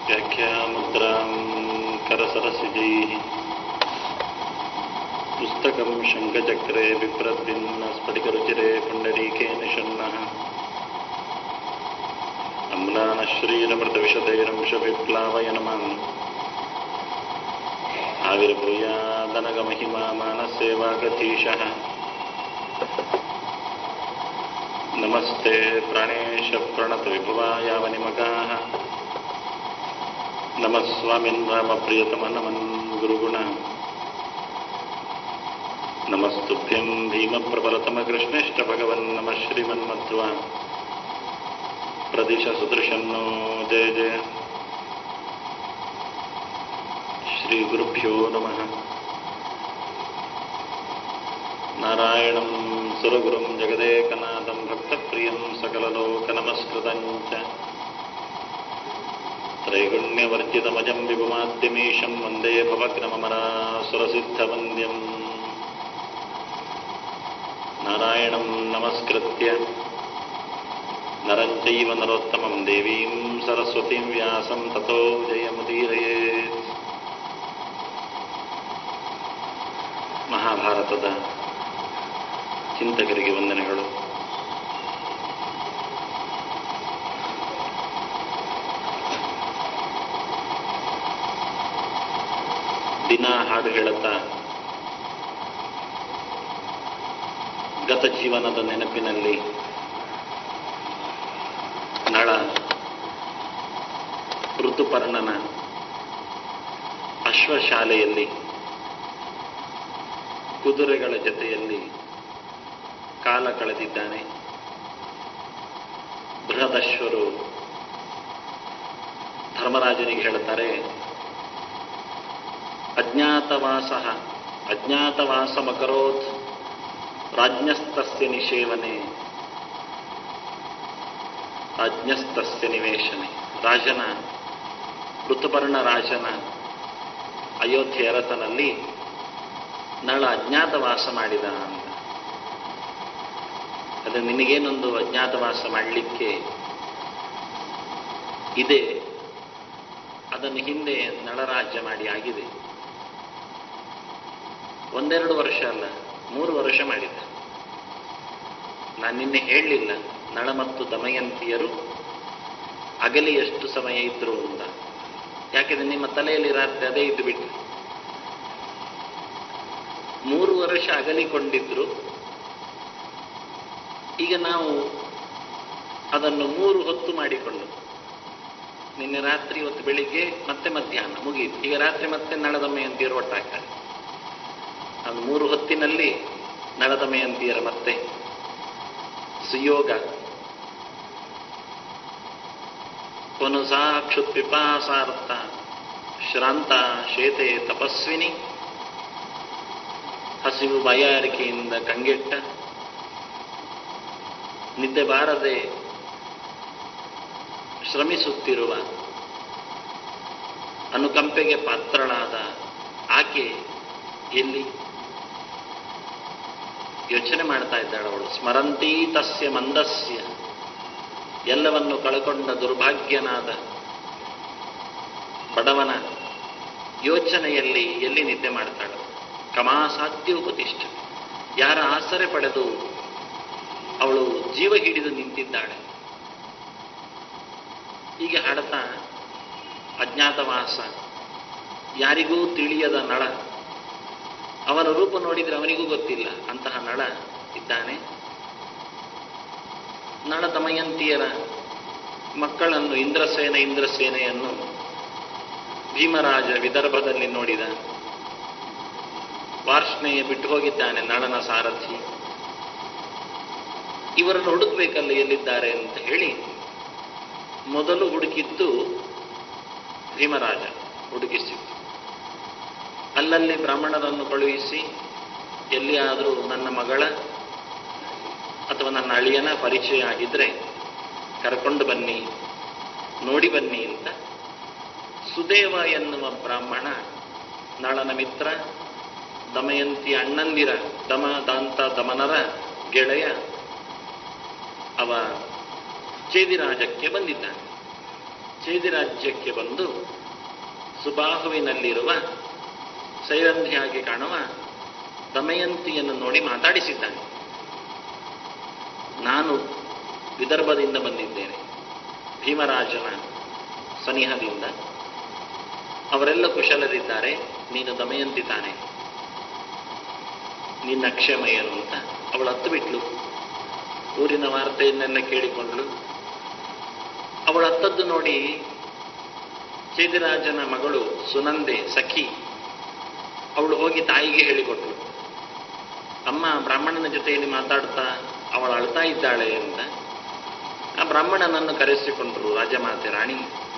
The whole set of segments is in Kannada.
व्याख्यामुद्रां करसरसिजैः पुस्तकं शङ्खचक्रे बिभ्रद्भिन्नस्फटिकरुचिरे पुण्डरीके निषण्णः अम्लानश्रीरमृतविशदैरंशविप्लावय नमः आविर्भूयादनगमहिमा मानसेवागधीशः नमस्ते प्राणेश प्रणतविभवायावनिमगाः नमः स्वामिन् रामप्रियतमनमन् गुरुगुण नमस्तुभ्यं भीमप्रबलतमकृष्णेष्टभगवन् नमः श्रीमन्मध्वा प्रदिश सुदृशन्नो जय जय श्रीगुरुभ्यो नमः नारायणं सुरगुरुं जगदेकनाथं भक्तप्रियं सकललोकनमस्कृतं च त्रैगुण्यवर्जितमजं विभुमाद्यमीशं वन्दे भवग्नममरासुरसिद्धवन्द्यम् नारायणं नमस्कृत्य नरं चैव नरोत्तमं देवीं सरस्वतीं व्यासं ततो जयमुदीरयेत् ಮಹಾಭಾರತದ ಚಿಂತಕರಿಗೆ ವಂದನೆಗಳು ದಿನ ಹಾಡು ಹೇಳುತ್ತಾ ಗತ ಜೀವನದ ನೆನಪಿನಲ್ಲಿ ನಳ ಋತುಪರ್ಣನ ಅಶ್ವಶಾಲೆಯಲ್ಲಿ ಕುದುರೆಗಳ ಜೊತೆಯಲ್ಲಿ ಕಾಲ ಕಳೆದಿದ್ದಾನೆ ಬೃಹದಶ್ವರು ಧರ್ಮರಾಜನಿಗೆ ಹೇಳುತ್ತಾರೆ ಅಜ್ಞಾತವಾಸ ಅಜ್ಞಾತವಾಸಮಕರೋತ್ ರಾಜ್ಞಸ್ತಸ್ಯ ನಿಷೇವನೆ ರಾಜ್ಞಸ್ತಸ್ಯ ನಿವೇಶನೆ ರಾಜನ ಋತುಪರ್ಣ ರಾಜನ ಅಯೋಧ್ಯೆ ಅರಸನಲ್ಲಿ ನಳ ಅಜ್ಞಾತವಾಸ ಮಾಡಿದ ಅಂತ ಅದು ನಿನಗೇನೊಂದು ಅಜ್ಞಾತವಾಸ ಮಾಡಲಿಕ್ಕೆ ಇದೆ ಅದನ್ನು ಹಿಂದೆ ನಳರಾಜ್ಯ ಮಾಡಿ ಆಗಿದೆ ಒಂದೆರಡು ವರ್ಷ ಅಲ್ಲ ಮೂರು ವರ್ಷ ಮಾಡಿದ್ದ ನಾನು ನಿನ್ನೆ ಹೇಳಲಿಲ್ಲ ನಳ ಮತ್ತು ದಮಯಂತಿಯರು ಅಗಲಿ ಎಷ್ಟು ಸಮಯ ಇದ್ರು ಅಂತ ಯಾಕೆಂದ್ರೆ ನಿಮ್ಮ ತಲೆಯಲ್ಲಿ ರಾತ್ರಿ ಅದೇ ಇದ್ದು ಬಿಟ್ಟು ಮೂರು ವರ್ಷ ಅಗಲಿಕೊಂಡಿದ್ರು ಈಗ ನಾವು ಅದನ್ನು ಮೂರು ಹೊತ್ತು ಮಾಡಿಕೊಂಡು ನಿನ್ನೆ ರಾತ್ರಿ ಇವತ್ತು ಬೆಳಿಗ್ಗೆ ಮತ್ತೆ ಮಧ್ಯಾಹ್ನ ಮುಗಿಯಿತು ಈಗ ರಾತ್ರಿ ಮತ್ತೆ ನಳದಮಯಂತಿಯರು ಒಟ್ಟಾಗ್ತಾರೆ ಅದು ಮೂರು ಹೊತ್ತಿನಲ್ಲಿ ನಳದಮಯಂತಿಯರ ಮತ್ತೆ ಸುಯೋಗ ಸಾಕ್ಷುತ್ ಪಿಪಾಸಾರ್ಥ ಶ್ರಾಂತ ಶೇತೆ ತಪಸ್ವಿನಿ ಹಸಿವು ಬಾಯಾರಿಕೆಯಿಂದ ಕಂಗೆಟ್ಟ ನಿದ್ದೆ ಬಾರದೆ ಶ್ರಮಿಸುತ್ತಿರುವ ಅನುಕಂಪೆಗೆ ಪಾತ್ರಳಾದ ಆಕೆ ಎಲ್ಲಿ ಯೋಚನೆ ಮಾಡ್ತಾ ಇದ್ದಾಳೆ ಅವಳು ಸ್ಮರಂತೀ ತಸ್ಯ ಮಂದಸ್ಯ ಎಲ್ಲವನ್ನು ಕಳಕೊಂಡ ದುರ್ಭಾಗ್ಯನಾದ ಬಡವನ ಯೋಚನೆಯಲ್ಲಿ ಎಲ್ಲಿ ನಿದ್ದೆ ಮಾಡ್ತಾಳೆ ಕಮಾಸಾಧ್ಯ ಉಪತಿಷ್ಠ ಯಾರ ಆಸರೆ ಪಡೆದು ಅವಳು ಜೀವ ಹಿಡಿದು ನಿಂತಿದ್ದಾಳೆ ಹೀಗೆ ಹಾಡುತ್ತಾ ಅಜ್ಞಾತವಾಸ ಯಾರಿಗೂ ತಿಳಿಯದ ನಳ ಅವನ ರೂಪ ನೋಡಿದರೆ ಅವನಿಗೂ ಗೊತ್ತಿಲ್ಲ ಅಂತಹ ನಳ ಇದ್ದಾನೆ ನಳ ದಮಯಂತಿಯರ ಮಕ್ಕಳನ್ನು ಇಂದ್ರಸೇನ ಇಂದ್ರಸೇನೆಯನ್ನು ಭೀಮರಾಜ ವಿದರ್ಭದಲ್ಲಿ ನೋಡಿದ ವಾರ್ಷ್ಣೆಯ ಬಿಟ್ಟು ಹೋಗಿದ್ದಾನೆ ನಳನ ಸಾರಥಿ ಇವರನ್ನು ಹುಡುಕ್ಬೇಕಲ್ಲ ಎಲ್ಲಿದ್ದಾರೆ ಅಂತ ಹೇಳಿ ಮೊದಲು ಹುಡುಕಿದ್ದು ಭೀಮರಾಜ ಹುಡುಕಿಸಿತ್ತು ಅಲ್ಲಲ್ಲಿ ಬ್ರಾಹ್ಮಣರನ್ನು ಕಳುಹಿಸಿ ಎಲ್ಲಿಯಾದರೂ ನನ್ನ ಮಗಳ ಅಥವಾ ನನ್ನ ಅಳಿಯನ ಪರಿಚಯ ಆಗಿದ್ರೆ ಕರ್ಕೊಂಡು ಬನ್ನಿ ನೋಡಿ ಬನ್ನಿ ಅಂತ ಸುದೇವ ಎನ್ನುವ ಬ್ರಾಹ್ಮಣ ನಳನ ಮಿತ್ರ ದಮಯಂತಿ ಅಣ್ಣಂದಿರ ದಮ ದಾಂತ ದಮನರ ಗೆಳೆಯ ಅವ ಚೇದಿರಾಜಕ್ಕೆ ಬಂದಿದ್ದಾನೆ ಚೇದಿ ರಾಜ್ಯಕ್ಕೆ ಬಂದು ಸುಬಾಹುವಿನಲ್ಲಿರುವ ಸೈರಂಧಿಯಾಗಿ ಕಾಣುವ ದಮಯಂತಿಯನ್ನು ನೋಡಿ ಮಾತಾಡಿಸಿದ್ದಾನೆ ನಾನು ವಿದರ್ಭದಿಂದ ಬಂದಿದ್ದೇನೆ ಭೀಮರಾಜನ ಸನಿಹದಿಂದ ಅವರೆಲ್ಲ ಕುಶಲರಿದ್ದಾರೆ ನೀನು ದಮಯಂತಿ ತಾನೆ ನಿನ್ನ ಕ್ಷೇಮ ಏನು ಅಂತ ಅವಳು ಹತ್ತು ಬಿಟ್ಲು ಊರಿನ ವಾರ್ತೆಯನ್ನೆಲ್ಲ ಕೇಳಿಕೊಂಡ್ಳು ಅವಳು ಹತ್ತದ್ದು ನೋಡಿ ಚೇದಿರಾಜನ ಮಗಳು ಸುನಂದೆ ಸಖಿ ಅವಳು ಹೋಗಿ ತಾಯಿಗೆ ಹೇಳಿಕೊಟ್ಳು ಅಮ್ಮ ಬ್ರಾಹ್ಮಣನ ಜೊತೆಯಲ್ಲಿ ಮಾತಾಡ್ತಾ ಅವಳು ಅಳ್ತಾ ಇದ್ದಾಳೆ ಅಂತ ಆ ಬ್ರಾಹ್ಮಣನನ್ನು ಕರೆಸಿಕೊಂಡ್ರು ರಾಜಮಾತೆ ರಾಣಿ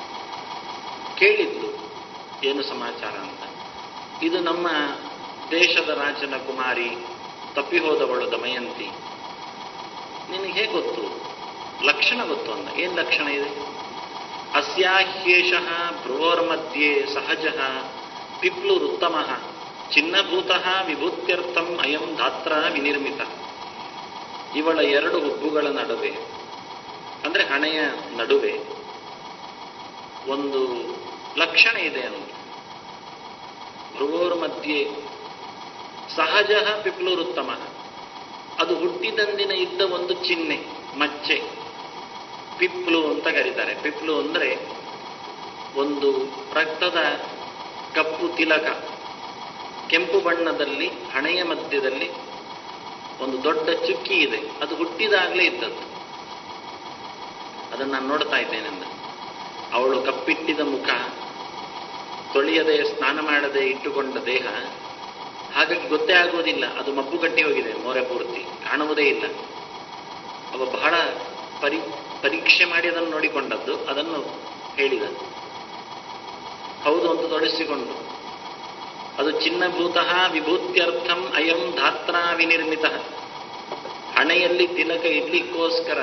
ಕೇಳಿದ್ಲು ಏನು ಸಮಾಚಾರ ಅಂತ ಇದು ನಮ್ಮ ದೇಶದ ರಾಜನ ಕುಮಾರಿ ತಪ್ಪಿ ಹೋದವಳು ದಮಯಂತಿ ನಿನಗೆ ಹೇಗೆ ಗೊತ್ತು ಲಕ್ಷಣ ಗೊತ್ತು ಅಂದ ಏನು ಲಕ್ಷಣ ಇದೆ ಅಸ್ಯಾಹ್ಯೇಷ ಭ್ರುವೋರ್ಮಧ್ಯೆ ಸಹಜ ಪಿಪ್ಲುರುತ್ತಮ ಚಿನ್ನಭೂತ ವಿಭೂತ್ಯರ್ಥಂ ಅಯಂ ಧಾತ್ರ ವಿನಿರ್ಮಿತ ಇವಳ ಎರಡು ಹುಬ್ಬುಗಳ ನಡುವೆ ಅಂದರೆ ಹಣೆಯ ನಡುವೆ ಒಂದು ಲಕ್ಷಣ ಇದೆ ಅಂತ ಭ್ರುವೋರ್ ಮಧ್ಯೆ ಸಹಜ ಪಿಪ್ಲುರುತ್ತಮ ಅದು ಹುಟ್ಟಿದಂದಿನ ಇದ್ದ ಒಂದು ಚಿಹ್ನೆ ಮಚ್ಚೆ ಪಿಪ್ಲು ಅಂತ ಕರೀತಾರೆ ಪಿಪ್ಲು ಅಂದರೆ ಒಂದು ರಕ್ತದ ಕಪ್ಪು ತಿಲಕ ಕೆಂಪು ಬಣ್ಣದಲ್ಲಿ ಹಣೆಯ ಮಧ್ಯದಲ್ಲಿ ಒಂದು ದೊಡ್ಡ ಚುಕ್ಕಿ ಇದೆ ಅದು ಹುಟ್ಟಿದಾಗಲೇ ಇದ್ದದ್ದು ಅದನ್ನು ನಾನು ನೋಡ್ತಾ ಇದ್ದೇನೆಂದ ಅವಳು ಕಪ್ಪಿಟ್ಟಿದ ಮುಖ ತೊಳೆಯದೆ ಸ್ನಾನ ಮಾಡದೆ ಇಟ್ಟುಕೊಂಡ ದೇಹ ಹಾಗಾಗಿ ಗೊತ್ತೇ ಆಗುವುದಿಲ್ಲ ಅದು ಮಬ್ಬು ಕಟ್ಟಿ ಹೋಗಿದೆ ಮೋರೆ ಪೂರ್ತಿ ಕಾಣುವುದೇ ಇಲ್ಲ ಅವ ಬಹಳ ಪರಿ ಪರೀಕ್ಷೆ ಮಾಡಿ ಅದನ್ನು ನೋಡಿಕೊಂಡದ್ದು ಅದನ್ನು ಹೇಳಿದ ಹೌದು ಅಂತ ತೊಡಸಿಕೊಂಡು ಅದು ಚಿನ್ನಭೂತಃ ವಿಭೂತ್ಯರ್ಥಂ ಅಯಂ ಧಾತ್ರಾ ವಿನಿರ್ಮಿತ ಹಣೆಯಲ್ಲಿ ತಿಲಕ ಇಡ್ಲಿಕ್ಕೋಸ್ಕರ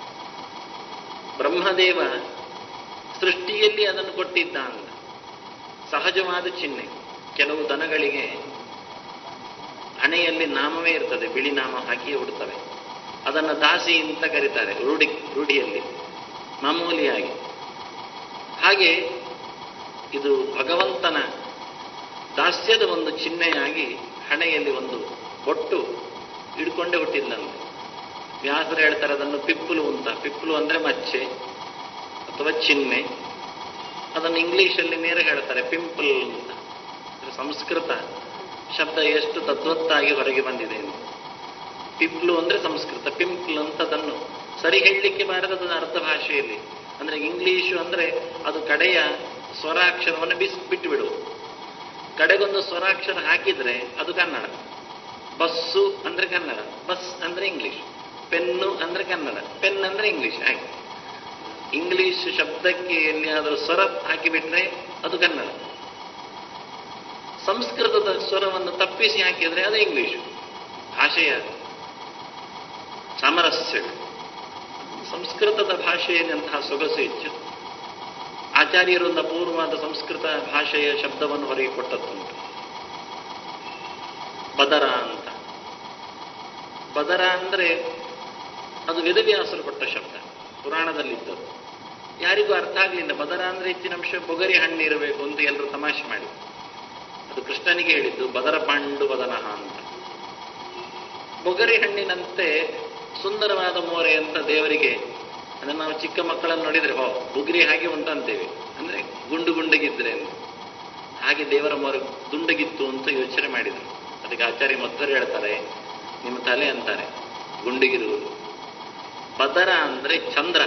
ಬ್ರಹ್ಮದೇವ ಸೃಷ್ಟಿಯಲ್ಲಿ ಅದನ್ನು ಕೊಟ್ಟಿದ್ದ ಅಂತ ಸಹಜವಾದ ಚಿಹ್ನೆ ಕೆಲವು ದನಗಳಿಗೆ ಹಣೆಯಲ್ಲಿ ನಾಮವೇ ಇರ್ತದೆ ಬಿಳಿ ನಾಮ ಹಾಕಿ ಉಡ್ತವೆ ಅದನ್ನು ದಾಸಿ ಅಂತ ಕರೀತಾರೆ ರೂಢಿ ರೂಢಿಯಲ್ಲಿ ಮಾಮೂಲಿಯಾಗಿ ಹಾಗೆ ಇದು ಭಗವಂತನ ದಾಸ್ಯದ ಒಂದು ಚಿಹ್ನೆಯಾಗಿ ಹಣೆಯಲ್ಲಿ ಒಂದು ಬೊಟ್ಟು ಹಿಡ್ಕೊಂಡೇ ಹುಟ್ಟಿದ್ಲಂತೆ ವ್ಯಾಸರು ಹೇಳ್ತಾರೆ ಅದನ್ನು ಪಿಪ್ಪುಲು ಅಂತ ಪಿಪ್ಪುಲು ಅಂದರೆ ಮಚ್ಚೆ ಅಥವಾ ಚಿಹ್ನೆ ಅದನ್ನು ಇಂಗ್ಲಿಷಲ್ಲಿ ನೇರ ಹೇಳ್ತಾರೆ ಪಿಂಪಲ್ ಅಂತ ಅಂದ್ರೆ ಸಂಸ್ಕೃತ ಶಬ್ದ ಎಷ್ಟು ತದ್ವತ್ತಾಗಿ ಹೊರಗೆ ಬಂದಿದೆ ಎಂದು ಪಿಪ್ಲು ಅಂದ್ರೆ ಸಂಸ್ಕೃತ ಪಿಂಪಲ್ ಅಂತ ಅದನ್ನು ಸರಿ ಹೇಳಲಿಕ್ಕೆ ಬಾರದದ ಅರ್ಥ ಭಾಷೆಯಲ್ಲಿ ಅಂದ್ರೆ ಇಂಗ್ಲಿಷು ಅಂದ್ರೆ ಅದು ಕಡೆಯ ಸ್ವರಾಕ್ಷರವನ್ನು ಬಿಸ್ ಬಿಟ್ಟು ಬಿಡು ಕಡೆಗೊಂದು ಸ್ವರಾಕ್ಷರ ಹಾಕಿದ್ರೆ ಅದು ಕನ್ನಡ ಬಸ್ಸು ಅಂದ್ರೆ ಕನ್ನಡ ಬಸ್ ಅಂದ್ರೆ ಇಂಗ್ಲಿಷ್ ಪೆನ್ನು ಅಂದ್ರೆ ಕನ್ನಡ ಪೆನ್ ಅಂದ್ರೆ ಇಂಗ್ಲಿಷ್ ಹಾಗೆ ಇಂಗ್ಲಿಷ್ ಶಬ್ದಕ್ಕೆ ಎಲ್ಲಿಯಾದರೂ ಸ್ವರ ಹಾಕಿಬಿಟ್ರೆ ಅದು ಕನ್ನಡ ಸಂಸ್ಕೃತದ ಸ್ವರವನ್ನು ತಪ್ಪಿಸಿ ಹಾಕಿದ್ರೆ ಅದು ಇಂಗ್ಲಿಷ್ ಭಾಷೆಯ ಸಾಮರಸ್ಯಗಳು ಸಂಸ್ಕೃತದ ಭಾಷೆಯಲ್ಲಿ ಅಂತಹ ಸೊಗಸು ಹೆಚ್ಚು ಆಚಾರ್ಯರೊಂದು ಅಪೂರ್ವವಾದ ಸಂಸ್ಕೃತ ಭಾಷೆಯ ಶಬ್ದವನ್ನು ಹೊರಗೆ ಕೊಟ್ಟದ್ದುಂಟು ಬದರ ಅಂತ ಬದರ ಅಂದ್ರೆ ಅದು ವೇದವ್ಯಾಸರು ಕೊಟ್ಟ ಶಬ್ದ ಪುರಾಣದಲ್ಲಿದ್ದದ್ದು ಯಾರಿಗೂ ಅರ್ಥ ಆಗಲಿಲ್ಲ ಬದರ ಅಂದ್ರೆ ಹೆಚ್ಚಿನ ಅಂಶ ಬೊಗರಿ ಹಣ್ಣು ಇರಬೇಕು ಅಂತ ಎಲ್ಲರೂ ತಮಾಷೆ ಮಾಡಿ ಅದು ಕೃಷ್ಣನಿಗೆ ಹೇಳಿದ್ದು ಬದರ ಪಾಂಡು ಬದನಹ ಅಂತ ಬೊಗರಿ ಹಣ್ಣಿನಂತೆ ಸುಂದರವಾದ ಮೋರೆ ಅಂತ ದೇವರಿಗೆ ಅದನ್ನು ನಾವು ಚಿಕ್ಕ ಮಕ್ಕಳನ್ನು ನೋಡಿದ್ರೆ ಹೋ ಬುಗುರಿ ಹಾಗೆ ಉಂಟಂತೇವೆ ಅಂದ್ರೆ ಗುಂಡು ಗುಂಡಗಿದ್ರೆ ಅಂತ ಹಾಗೆ ದೇವರ ಮೋರೆ ದುಂಡಗಿತ್ತು ಅಂತ ಯೋಚನೆ ಮಾಡಿದರು ಅದಕ್ಕೆ ಆಚಾರ್ಯ ಮಧ್ವರು ಹೇಳ್ತಾರೆ ನಿಮ್ಮ ತಲೆ ಅಂತಾರೆ ಗುಂಡಿಗಿರುವುದು ಬದರ ಅಂದ್ರೆ ಚಂದ್ರ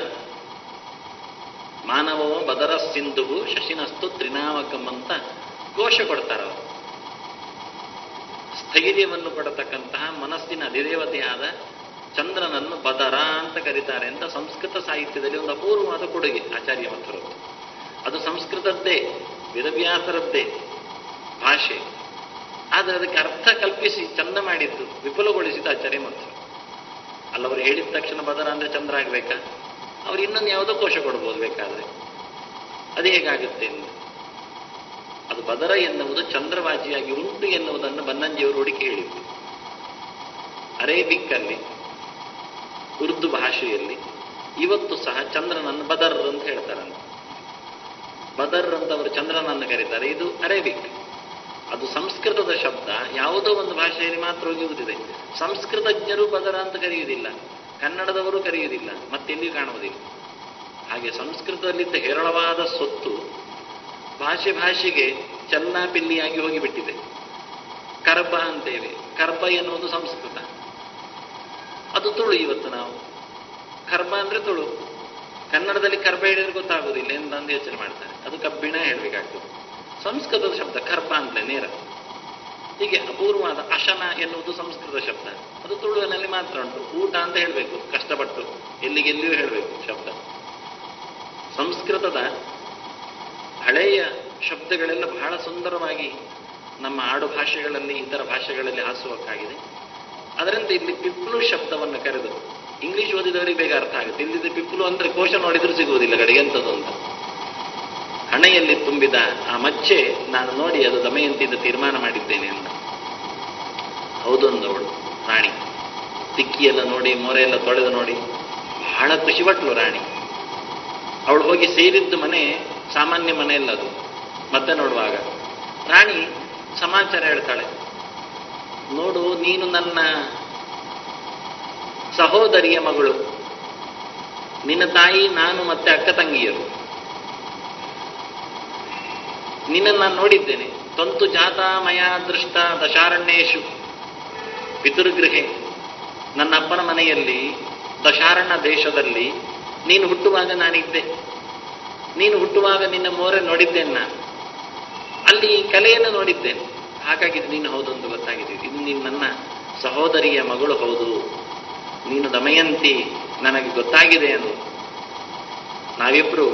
ಮಾನವೋ ಬದರ ಸಿಂಧುವು ಶಶಿನಸ್ತು ತ್ರಿನಾಮಕಂ ಅಂತ ಘೋಷ ಕೊಡ್ತಾರೆ ಅವರು ಸ್ಥೈರ್ಯವನ್ನು ಕೊಡತಕ್ಕಂತಹ ಮನಸ್ಸಿನ ಅಧಿದೇವತೆಯಾದ ಚಂದ್ರನನ್ನು ಬದರ ಅಂತ ಕರೀತಾರೆ ಅಂತ ಸಂಸ್ಕೃತ ಸಾಹಿತ್ಯದಲ್ಲಿ ಒಂದು ಅಪೂರ್ವವಾದ ಕೊಡುಗೆ ಆಚಾರ್ಯ ಮಧ್ವರದ್ದು ಅದು ಸಂಸ್ಕೃತದ್ದೇ ವೇದವ್ಯಾಸರದ್ದೇ ಭಾಷೆ ಆದರೆ ಅದಕ್ಕೆ ಅರ್ಥ ಕಲ್ಪಿಸಿ ಚಂದ ಮಾಡಿದ್ದು ವಿಪುಲಗೊಳಿಸಿದ ಆಚಾರ್ಯ ಮಧ್ವರು ಅಲ್ಲವರು ಹೇಳಿದ ತಕ್ಷಣ ಬದರ ಅಂದ್ರೆ ಚಂದ್ರ ಆಗ್ಬೇಕಾ ಅವ್ರು ಇನ್ನೊಂದು ಯಾವುದೋ ಕೋಶ ಕೊಡ್ಬೋದು ಬೇಕಾದ್ರೆ ಅದು ಹೇಗಾಗುತ್ತೆ ಎಂದು ಅದು ಬದರ ಎನ್ನುವುದು ಚಂದ್ರವಾಜಿಯಾಗಿ ಉಂಟು ಎನ್ನುವುದನ್ನು ಬನ್ನಂಜಿಯವರು ಹುಡುಕಿ ಹೇಳಿದ್ರು ಅರೇಬಿಕ್ಕಲ್ಲಿ ಉರ್ದು ಭಾಷೆಯಲ್ಲಿ ಇವತ್ತು ಸಹ ಚಂದ್ರನನ್ನು ಬದರ್ ಅಂತ ಹೇಳ್ತಾರಂತೆ ಬದರ್ ಅಂತವರು ಚಂದ್ರನನ್ನು ಕರೀತಾರೆ ಇದು ಅರೇಬಿಕ್ ಅದು ಸಂಸ್ಕೃತದ ಶಬ್ದ ಯಾವುದೋ ಒಂದು ಭಾಷೆಯಲ್ಲಿ ಮಾತ್ರ ಹೋಗುವುದಿದೆ ಸಂಸ್ಕೃತಜ್ಞರು ಬದರ ಅಂತ ಕರೆಯುವುದಿಲ್ಲ ಕನ್ನಡದವರು ಕರೆಯುವುದಿಲ್ಲ ಮತ್ತೆಲ್ಲಿಯೂ ಕಾಣುವುದಿಲ್ಲ ಹಾಗೆ ಸಂಸ್ಕೃತದಲ್ಲಿದ್ದ ಹೇರಳವಾದ ಸೊತ್ತು ಭಾಷೆ ಭಾಷೆಗೆ ಚಲ್ಲಾಪಿಲ್ಲಿಯಾಗಿ ಹೋಗಿಬಿಟ್ಟಿದೆ ಕರ್ಬ ಅಂತೇವೆ ಕರ್ಬ ಎನ್ನುವುದು ಸಂಸ್ಕೃತ ಅದು ತುಳು ಇವತ್ತು ನಾವು ಕರ್ಬ ಅಂದ್ರೆ ತುಳು ಕನ್ನಡದಲ್ಲಿ ಕರ್ಬ ಹೇಳಿದ್ರೆ ಗೊತ್ತಾಗುವುದಿಲ್ಲ ಎಂತಂದು ಯೋಚನೆ ಮಾಡ್ತಾರೆ ಅದು ಕಬ್ಬಿಣ ಹೇಳಬೇಕಾಗ್ತದೆ ಸಂಸ್ಕೃತದ ಶಬ್ದ ಕರ್ಬ ಅಂತಲೇ ನೇರ ಹೀಗೆ ಅಪೂರ್ವವಾದ ಅಶನ ಎನ್ನುವುದು ಸಂಸ್ಕೃತ ಶಬ್ದ ಅದು ತುಳುವಿನಲ್ಲಿ ಮಾತ್ರ ಉಂಟು ಊಟ ಅಂತ ಹೇಳಬೇಕು ಕಷ್ಟಪಟ್ಟು ಎಲ್ಲಿಗೆಲ್ಲಿಯೂ ಹೇಳಬೇಕು ಶಬ್ದ ಸಂಸ್ಕೃತದ ಹಳೆಯ ಶಬ್ದಗಳೆಲ್ಲ ಬಹಳ ಸುಂದರವಾಗಿ ನಮ್ಮ ಆಡು ಭಾಷೆಗಳಲ್ಲಿ ಇತರ ಭಾಷೆಗಳಲ್ಲಿ ಹಾಸುವಕ್ಕಾಗಿದೆ ಅದರಂತೆ ಇಲ್ಲಿ ಪಿಪ್ಲು ಶಬ್ದವನ್ನು ಕರೆದು ಇಂಗ್ಲಿಷ್ ಓದಿದವರಿಗೆ ಬೇಗ ಅರ್ಥ ಆಗುತ್ತೆ ಇಲ್ಲಿದ್ದ ಪಿಪ್ಲು ಅಂದ್ರೆ ಕೋಶ ನೋಡಿದ್ರು ಸಿಗುವುದಿಲ್ಲ ಕಡೆಗೆ ಎಂಥದ್ದು ಅಂತ ಹಣೆಯಲ್ಲಿ ತುಂಬಿದ ಆ ಮಚ್ಚೆ ನಾನು ನೋಡಿ ಅದು ದಮಯಂತಿಯಿಂದ ತೀರ್ಮಾನ ಮಾಡಿದ್ದೇನೆ ಅಂತ ಹೌದೊಂದವಳು ರಾಣಿ ತಿಕ್ಕಿಯೆಲ್ಲ ನೋಡಿ ಮೊರೆಯೆಲ್ಲ ತೊಳೆದು ನೋಡಿ ಬಹಳ ಖುಷಿಪಟ್ಲು ರಾಣಿ ಅವಳು ಹೋಗಿ ಸೇರಿದ್ದು ಮನೆ ಸಾಮಾನ್ಯ ಮನೆಯಲ್ಲ ಅದು ಮತ್ತೆ ನೋಡುವಾಗ ರಾಣಿ ಸಮಾಚಾರ ಹೇಳ್ತಾಳೆ ನೋಡು ನೀನು ನನ್ನ ಸಹೋದರಿಯ ಮಗಳು ನಿನ್ನ ತಾಯಿ ನಾನು ಮತ್ತೆ ಅಕ್ಕ ತಂಗಿಯರು ನಿನ್ನನ್ನು ನಾನು ನೋಡಿದ್ದೇನೆ ತಂತು ಜಾತ ಮಯ ದೃಷ್ಟ ದಶಾರಣ್ಯೇಶು ಪಿತೃಗೃಹೆ ನನ್ನ ಅಪ್ಪನ ಮನೆಯಲ್ಲಿ ದಶಾರಣ್ಯ ದೇಶದಲ್ಲಿ ನೀನು ಹುಟ್ಟುವಾಗ ನಾನಿದ್ದೆ ನೀನು ಹುಟ್ಟುವಾಗ ನಿನ್ನ ಮೋರೆ ನೋಡಿದ್ದೇನೆ ನಾನು ಅಲ್ಲಿ ಕಲೆಯನ್ನು ನೋಡಿದ್ದೇನೆ ಹಾಗಾಗಿ ಇದು ನೀನು ಹೌದೊಂದು ಗೊತ್ತಾಗಿದೆ ಇದು ನೀನು ನನ್ನ ಸಹೋದರಿಯ ಮಗಳು ಹೌದು ನೀನು ದಮಯಂತಿ ನನಗೆ ಗೊತ್ತಾಗಿದೆ ಎಂದು ನಾವಿಬ್ರು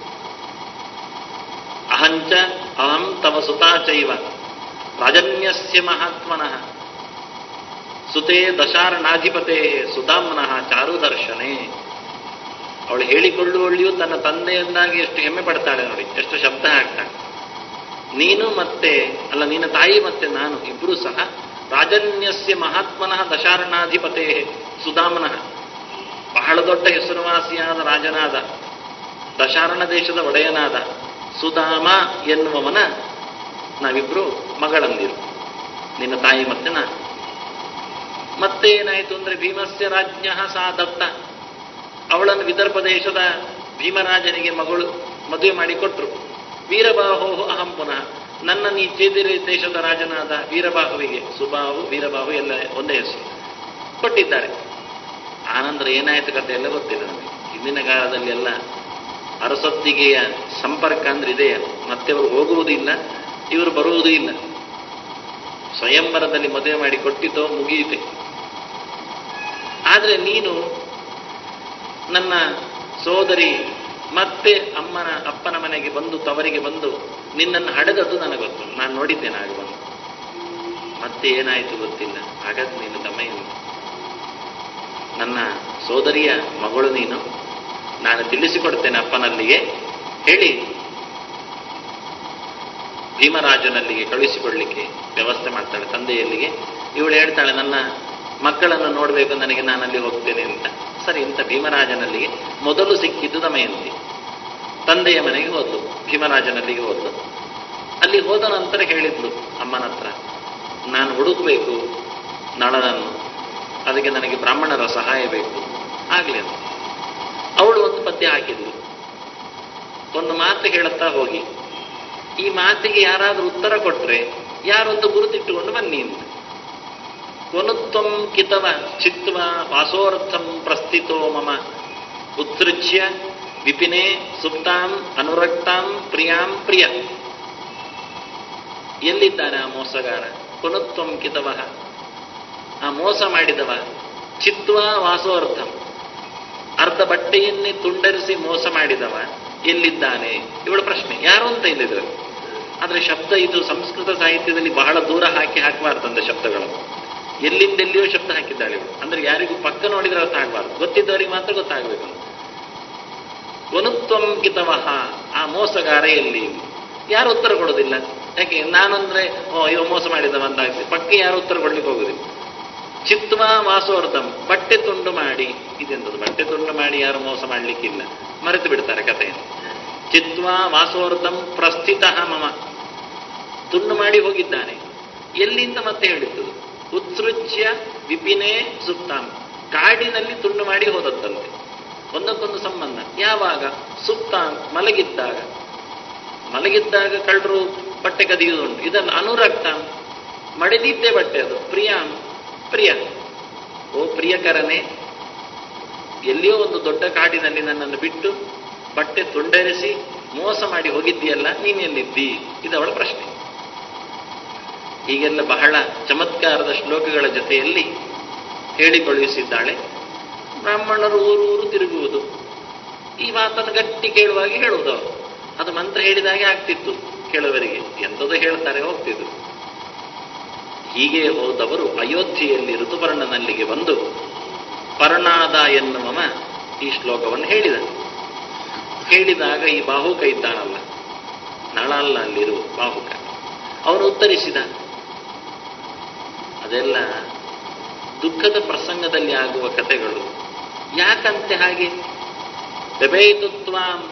ಅಹಂಚ ಅಹಂ ತವ ಸುತಾ ಚೈವ ರಾಜನ್ಯಸ್ಯ ಮಹಾತ್ಮನಃ ಸುತೆ ದಶಾರ್ಣಾಧಿಪತೆ ಸುಧಾಮ್ನಃ ಚಾರುದರ್ಶನೆ ಅವಳು ಹೇಳಿಕೊಳ್ಳುವಳಿಯೂ ತನ್ನ ತಂದೆಯನ್ನಾಗಿ ಎಷ್ಟು ಹೆಮ್ಮೆ ಪಡ್ತಾಳೆ ನೋಡಿ ಎಷ್ಟು ಶಬ್ದ ಹಾಕ್ತಾಳೆ ನೀನು ಮತ್ತೆ ಅಲ್ಲ ನಿನ್ನ ತಾಯಿ ಮತ್ತೆ ನಾನು ಇಬ್ಬರೂ ಸಹ ರಾಜನ್ಯಸ್ಯ ಮಹಾತ್ಮನಃ ದಶಾರ್ಣಾಧಿಪತೆ ಸುಧಾಮನಃ ಬಹಳ ದೊಡ್ಡ ಹೆಸರುವಾಸಿಯಾದ ರಾಜನಾದ ದಶಾರಣ ದೇಶದ ಒಡೆಯನಾದ ಸುಧಾಮ ಎನ್ನುವವನ ನಾವಿಬ್ರು ಮಗಳಂದಿರು ನಿನ್ನ ತಾಯಿ ಮತ್ತೆ ನಾನು ಮತ್ತೆ ಏನಾಯಿತು ಅಂದ್ರೆ ಭೀಮಸ್ಯ ರಾಜ್ಞ ಸಾ ದತ್ತ ಅವಳನ್ನು ವಿದರ್ಭ ದೇಶದ ಭೀಮರಾಜನಿಗೆ ಮಗಳು ಮದುವೆ ಮಾಡಿಕೊಟ್ರು ವೀರಬಾಹೋ ಅಹಂ ಪುನಃ ನನ್ನ ಈ ಚೇದಿರಿ ದೇಶದ ರಾಜನಾದ ವೀರಬಾಹುವಿಗೆ ಸುಬಾಹು ವೀರಬಾಹು ಎಲ್ಲ ಒಂದೇ ಹೆಸರು ಕೊಟ್ಟಿದ್ದಾರೆ ಆನಂತರ ಏನಾಯ್ತು ಕತೆ ಎಲ್ಲ ಗೊತ್ತಿಲ್ಲ ನಮಗೆ ಹಿಂದಿನ ಕಾಲದಲ್ಲಿ ಎಲ್ಲ ಅರಸೊತ್ತಿಗೆಯ ಸಂಪರ್ಕ ಅಂದ್ರೆ ಇದೆಯಾ ಮತ್ತೆ ಅವರು ಹೋಗುವುದೂ ಇಲ್ಲ ಇವರು ಬರುವುದೂ ಇಲ್ಲ ಸ್ವಯಂವರದಲ್ಲಿ ಮದುವೆ ಮಾಡಿ ಕೊಟ್ಟಿದ್ದೋ ಮುಗಿಯಿತೆ ಆದರೆ ನೀನು ನನ್ನ ಸೋದರಿ ಮತ್ತೆ ಅಮ್ಮನ ಅಪ್ಪನ ಮನೆಗೆ ಬಂದು ತವರಿಗೆ ಬಂದು ನಿನ್ನನ್ನು ಹಡೆದದ್ದು ನನಗೆ ಗೊತ್ತು ನಾನು ನೋಡಿದ್ದೇನೆ ಆಗ ಬಂದು ಮತ್ತೆ ಏನಾಯಿತು ಗೊತ್ತಿಲ್ಲ ಹಾಗಾದ್ರೆ ನೀನು ತಮ್ಮಯ್ಯನು ನನ್ನ ಸೋದರಿಯ ಮಗಳು ನೀನು ನಾನು ತಿಳಿಸಿಕೊಡ್ತೇನೆ ಅಪ್ಪನಲ್ಲಿಗೆ ಹೇಳಿ ಭೀಮರಾಜನಲ್ಲಿಗೆ ಕಳುಹಿಸಿಕೊಡ್ಲಿಕ್ಕೆ ವ್ಯವಸ್ಥೆ ಮಾಡ್ತಾಳೆ ತಂದೆಯಲ್ಲಿಗೆ ಇವಳು ಹೇಳ್ತಾಳೆ ನನ್ನ ಮಕ್ಕಳನ್ನು ನೋಡಬೇಕು ನನಗೆ ನಾನಲ್ಲಿ ಹೋಗ್ತೇನೆ ಅಂತ ಸರಿ ಇಂಥ ಭೀಮರಾಜನಲ್ಲಿಗೆ ಮೊದಲು ಸಿಕ್ಕಿದ್ದು ದಮಯಂತಿ ತಂದೆಯ ಮನೆಗೆ ಹೋದ್ಲು ಭೀಮರಾಜನಲ್ಲಿಗೆ ಹೋದ್ಲು ಅಲ್ಲಿ ಹೋದ ನಂತರ ಹೇಳಿದ್ಲು ಅಮ್ಮನ ಹತ್ರ ನಾನು ಹುಡುಕಬೇಕು ನಳನನ್ನು ಅದಕ್ಕೆ ನನಗೆ ಬ್ರಾಹ್ಮಣರ ಸಹಾಯ ಬೇಕು ಆಗಲಿ ಅಂತ ಅವಳು ಒಂದು ಪದ್ಯ ಹಾಕಿದ್ಲು ಒಂದು ಮಾತು ಹೇಳುತ್ತಾ ಹೋಗಿ ಈ ಮಾತಿಗೆ ಯಾರಾದರೂ ಉತ್ತರ ಕೊಟ್ರೆ ಯಾರೊಂದು ಗುರುತಿಟ್ಟುಕೊಂಡು ಬನ್ನಿ ಅಂತ ಕೊನುತ್ವಂ ಕಿತವ ಚಿತ್ವ ವಾಸೋರ್ಥಂ ಪ್ರಸ್ಥಿತೋ ಮಮ ಉತ್ಸೃಜ್ಯ ವಿಪಿನೇ ಸುಪ್ತಾಂ ಅನುರಕ್ತಾಂ ಪ್ರಿಯಾಂ ಪ್ರಿಯ ಎಲ್ಲಿದ್ದಾನೆ ಆ ಮೋಸಗಾರ ಕೊನುತ್ವಂ ಕಿತವ ಆ ಮೋಸ ಮಾಡಿದವ ಚಿತ್ವ ವಾಸೋರ್ಥಂ ಅರ್ಧ ಬಟ್ಟೆಯನ್ನೇ ತುಂಡರಿಸಿ ಮೋಸ ಮಾಡಿದವ ಎಲ್ಲಿದ್ದಾನೆ ಇವಳ ಪ್ರಶ್ನೆ ಯಾರು ಅಂತ ಇಲ್ಲಿದ್ರು ಆದ್ರೆ ಶಬ್ದ ಇದು ಸಂಸ್ಕೃತ ಸಾಹಿತ್ಯದಲ್ಲಿ ಬಹಳ ದೂರ ಹಾಕಿ ಹಾಕಬಾರ್ದಂದ ಶಬ್ದಗಳನ್ನು ಎಲ್ಲಿಂದೆಲ್ಲಿಯೋ ಶಬ್ದ ಹಾಕಿದ್ದಾಳೆ ಇವಳು ಅಂದ್ರೆ ಯಾರಿಗೂ ಪಕ್ಕ ನೋಡಿದ್ರೆ ಅರ್ಥ ಆಗಬಾರ್ದು ಗೊತ್ತಿದ್ದವರಿಗೆ ಮಾತ್ರ ಗೊತ್ತಾಗಬೇಕು ವನುತ್ವಂ ಕಿತವಹ ಆ ಮೋಸಗಾರ ಎಲ್ಲಿ ಯಾರು ಉತ್ತರ ಕೊಡೋದಿಲ್ಲ ಯಾಕೆ ನಾನಂದ್ರೆ ಓ ಇವ ಮೋಸ ಮಾಡಿದವ ಅಂತ ಆಗ್ತದೆ ಪಕ್ಕ ಯಾರು ಉತ್ತರ ಕೊಡ್ಲಿಕ್ಕೆ ಹೋಗುದಿಲ್ಲ ಚಿತ್ವ ವಾಸೋರ್ಧಂ ಬಟ್ಟೆ ತುಂಡು ಮಾಡಿ ಇದೆಂತದ್ದು ಬಟ್ಟೆ ತುಂಡು ಮಾಡಿ ಯಾರು ಮೋಸ ಮಾಡ್ಲಿಕ್ಕಿಲ್ಲ ಮರೆತು ಬಿಡ್ತಾರೆ ಕಥೆಯನ್ನು ಚಿತ್ವಾ ವಾಸೋರ್ಧಂ ಪ್ರಸ್ಥಿತ ಮಮ ತುಂಡು ಮಾಡಿ ಹೋಗಿದ್ದಾನೆ ಎಲ್ಲಿಂದ ಮತ್ತೆ ಹೇಳಿದ್ದು ಉತ್ಸೃಜ್ಯ ವಿಪಿನೇ ಸುಪ್ತಾಂ ಕಾಡಿನಲ್ಲಿ ತುಂಡು ಮಾಡಿ ಹೋದದ್ದಂತೆ ಒಂದಕ್ಕೊಂದು ಸಂಬಂಧ ಯಾವಾಗ ಸುಪ್ತಾಂ ಮಲಗಿದ್ದಾಗ ಮಲಗಿದ್ದಾಗ ಕಳ್ಳರು ಬಟ್ಟೆ ಕದಿಯುವುದುಂಟು ಇದನ್ನು ಅನುರಕ್ತ ಮಡಿದಿದ್ದೇ ಬಟ್ಟೆ ಅದು ಪ್ರಿಯಾಂ ಪ್ರಿಯ ಓ ಪ್ರಿಯಕರನೇ ಎಲ್ಲಿಯೋ ಒಂದು ದೊಡ್ಡ ಕಾಡಿನಲ್ಲಿ ನನ್ನನ್ನು ಬಿಟ್ಟು ಬಟ್ಟೆ ತುಂಡರಿಸಿ ಮೋಸ ಮಾಡಿ ಹೋಗಿದ್ದೀಯಲ್ಲ ನೀನು ಎಲ್ಲಿದ್ದಿ ಇದು ಅವಳ ಪ್ರಶ್ನೆ ಹೀಗೆಲ್ಲ ಬಹಳ ಚಮತ್ಕಾರದ ಶ್ಲೋಕಗಳ ಜೊತೆಯಲ್ಲಿ ಹೇಳಿ ಕಳುಹಿಸಿದ್ದಾಳೆ ಬ್ರಾಹ್ಮಣರು ಊರು ಊರು ತಿರುಗುವುದು ಈ ಮಾತನ್ನು ಗಟ್ಟಿ ಕೇಳುವಾಗ ಹೇಳುವುದು ಅವರು ಅದು ಮಂತ್ರ ಹೇಳಿದಾಗೆ ಆಗ್ತಿತ್ತು ಕೇಳುವರಿಗೆ ಎಂಥದ್ದು ಹೇಳ್ತಾರೆ ಹೋಗ್ತಿದ್ರು ಹೀಗೆ ಹೋದವರು ಅಯೋಧ್ಯೆಯಲ್ಲಿ ಋತುಪರ್ಣನಲ್ಲಿಗೆ ಬಂದು ಪರ್ಣಾದ ಎನ್ನುವವ ಈ ಶ್ಲೋಕವನ್ನು ಹೇಳಿದ ಹೇಳಿದಾಗ ಈ ಬಾಹುಕ ಇದ್ದಾನಲ್ಲ ನಳಲ್ಲ ಅಲ್ಲಿರುವ ಬಾಹುಕ ಅವನು ಉತ್ತರಿಸಿದ ಅದೆಲ್ಲ ದುಃಖದ ಪ್ರಸಂಗದಲ್ಲಿ ಆಗುವ ಕಥೆಗಳು ಯಾಕಂತೆ ಹಾಗೆ ಬೆಬೇತುತ್ವಾಂ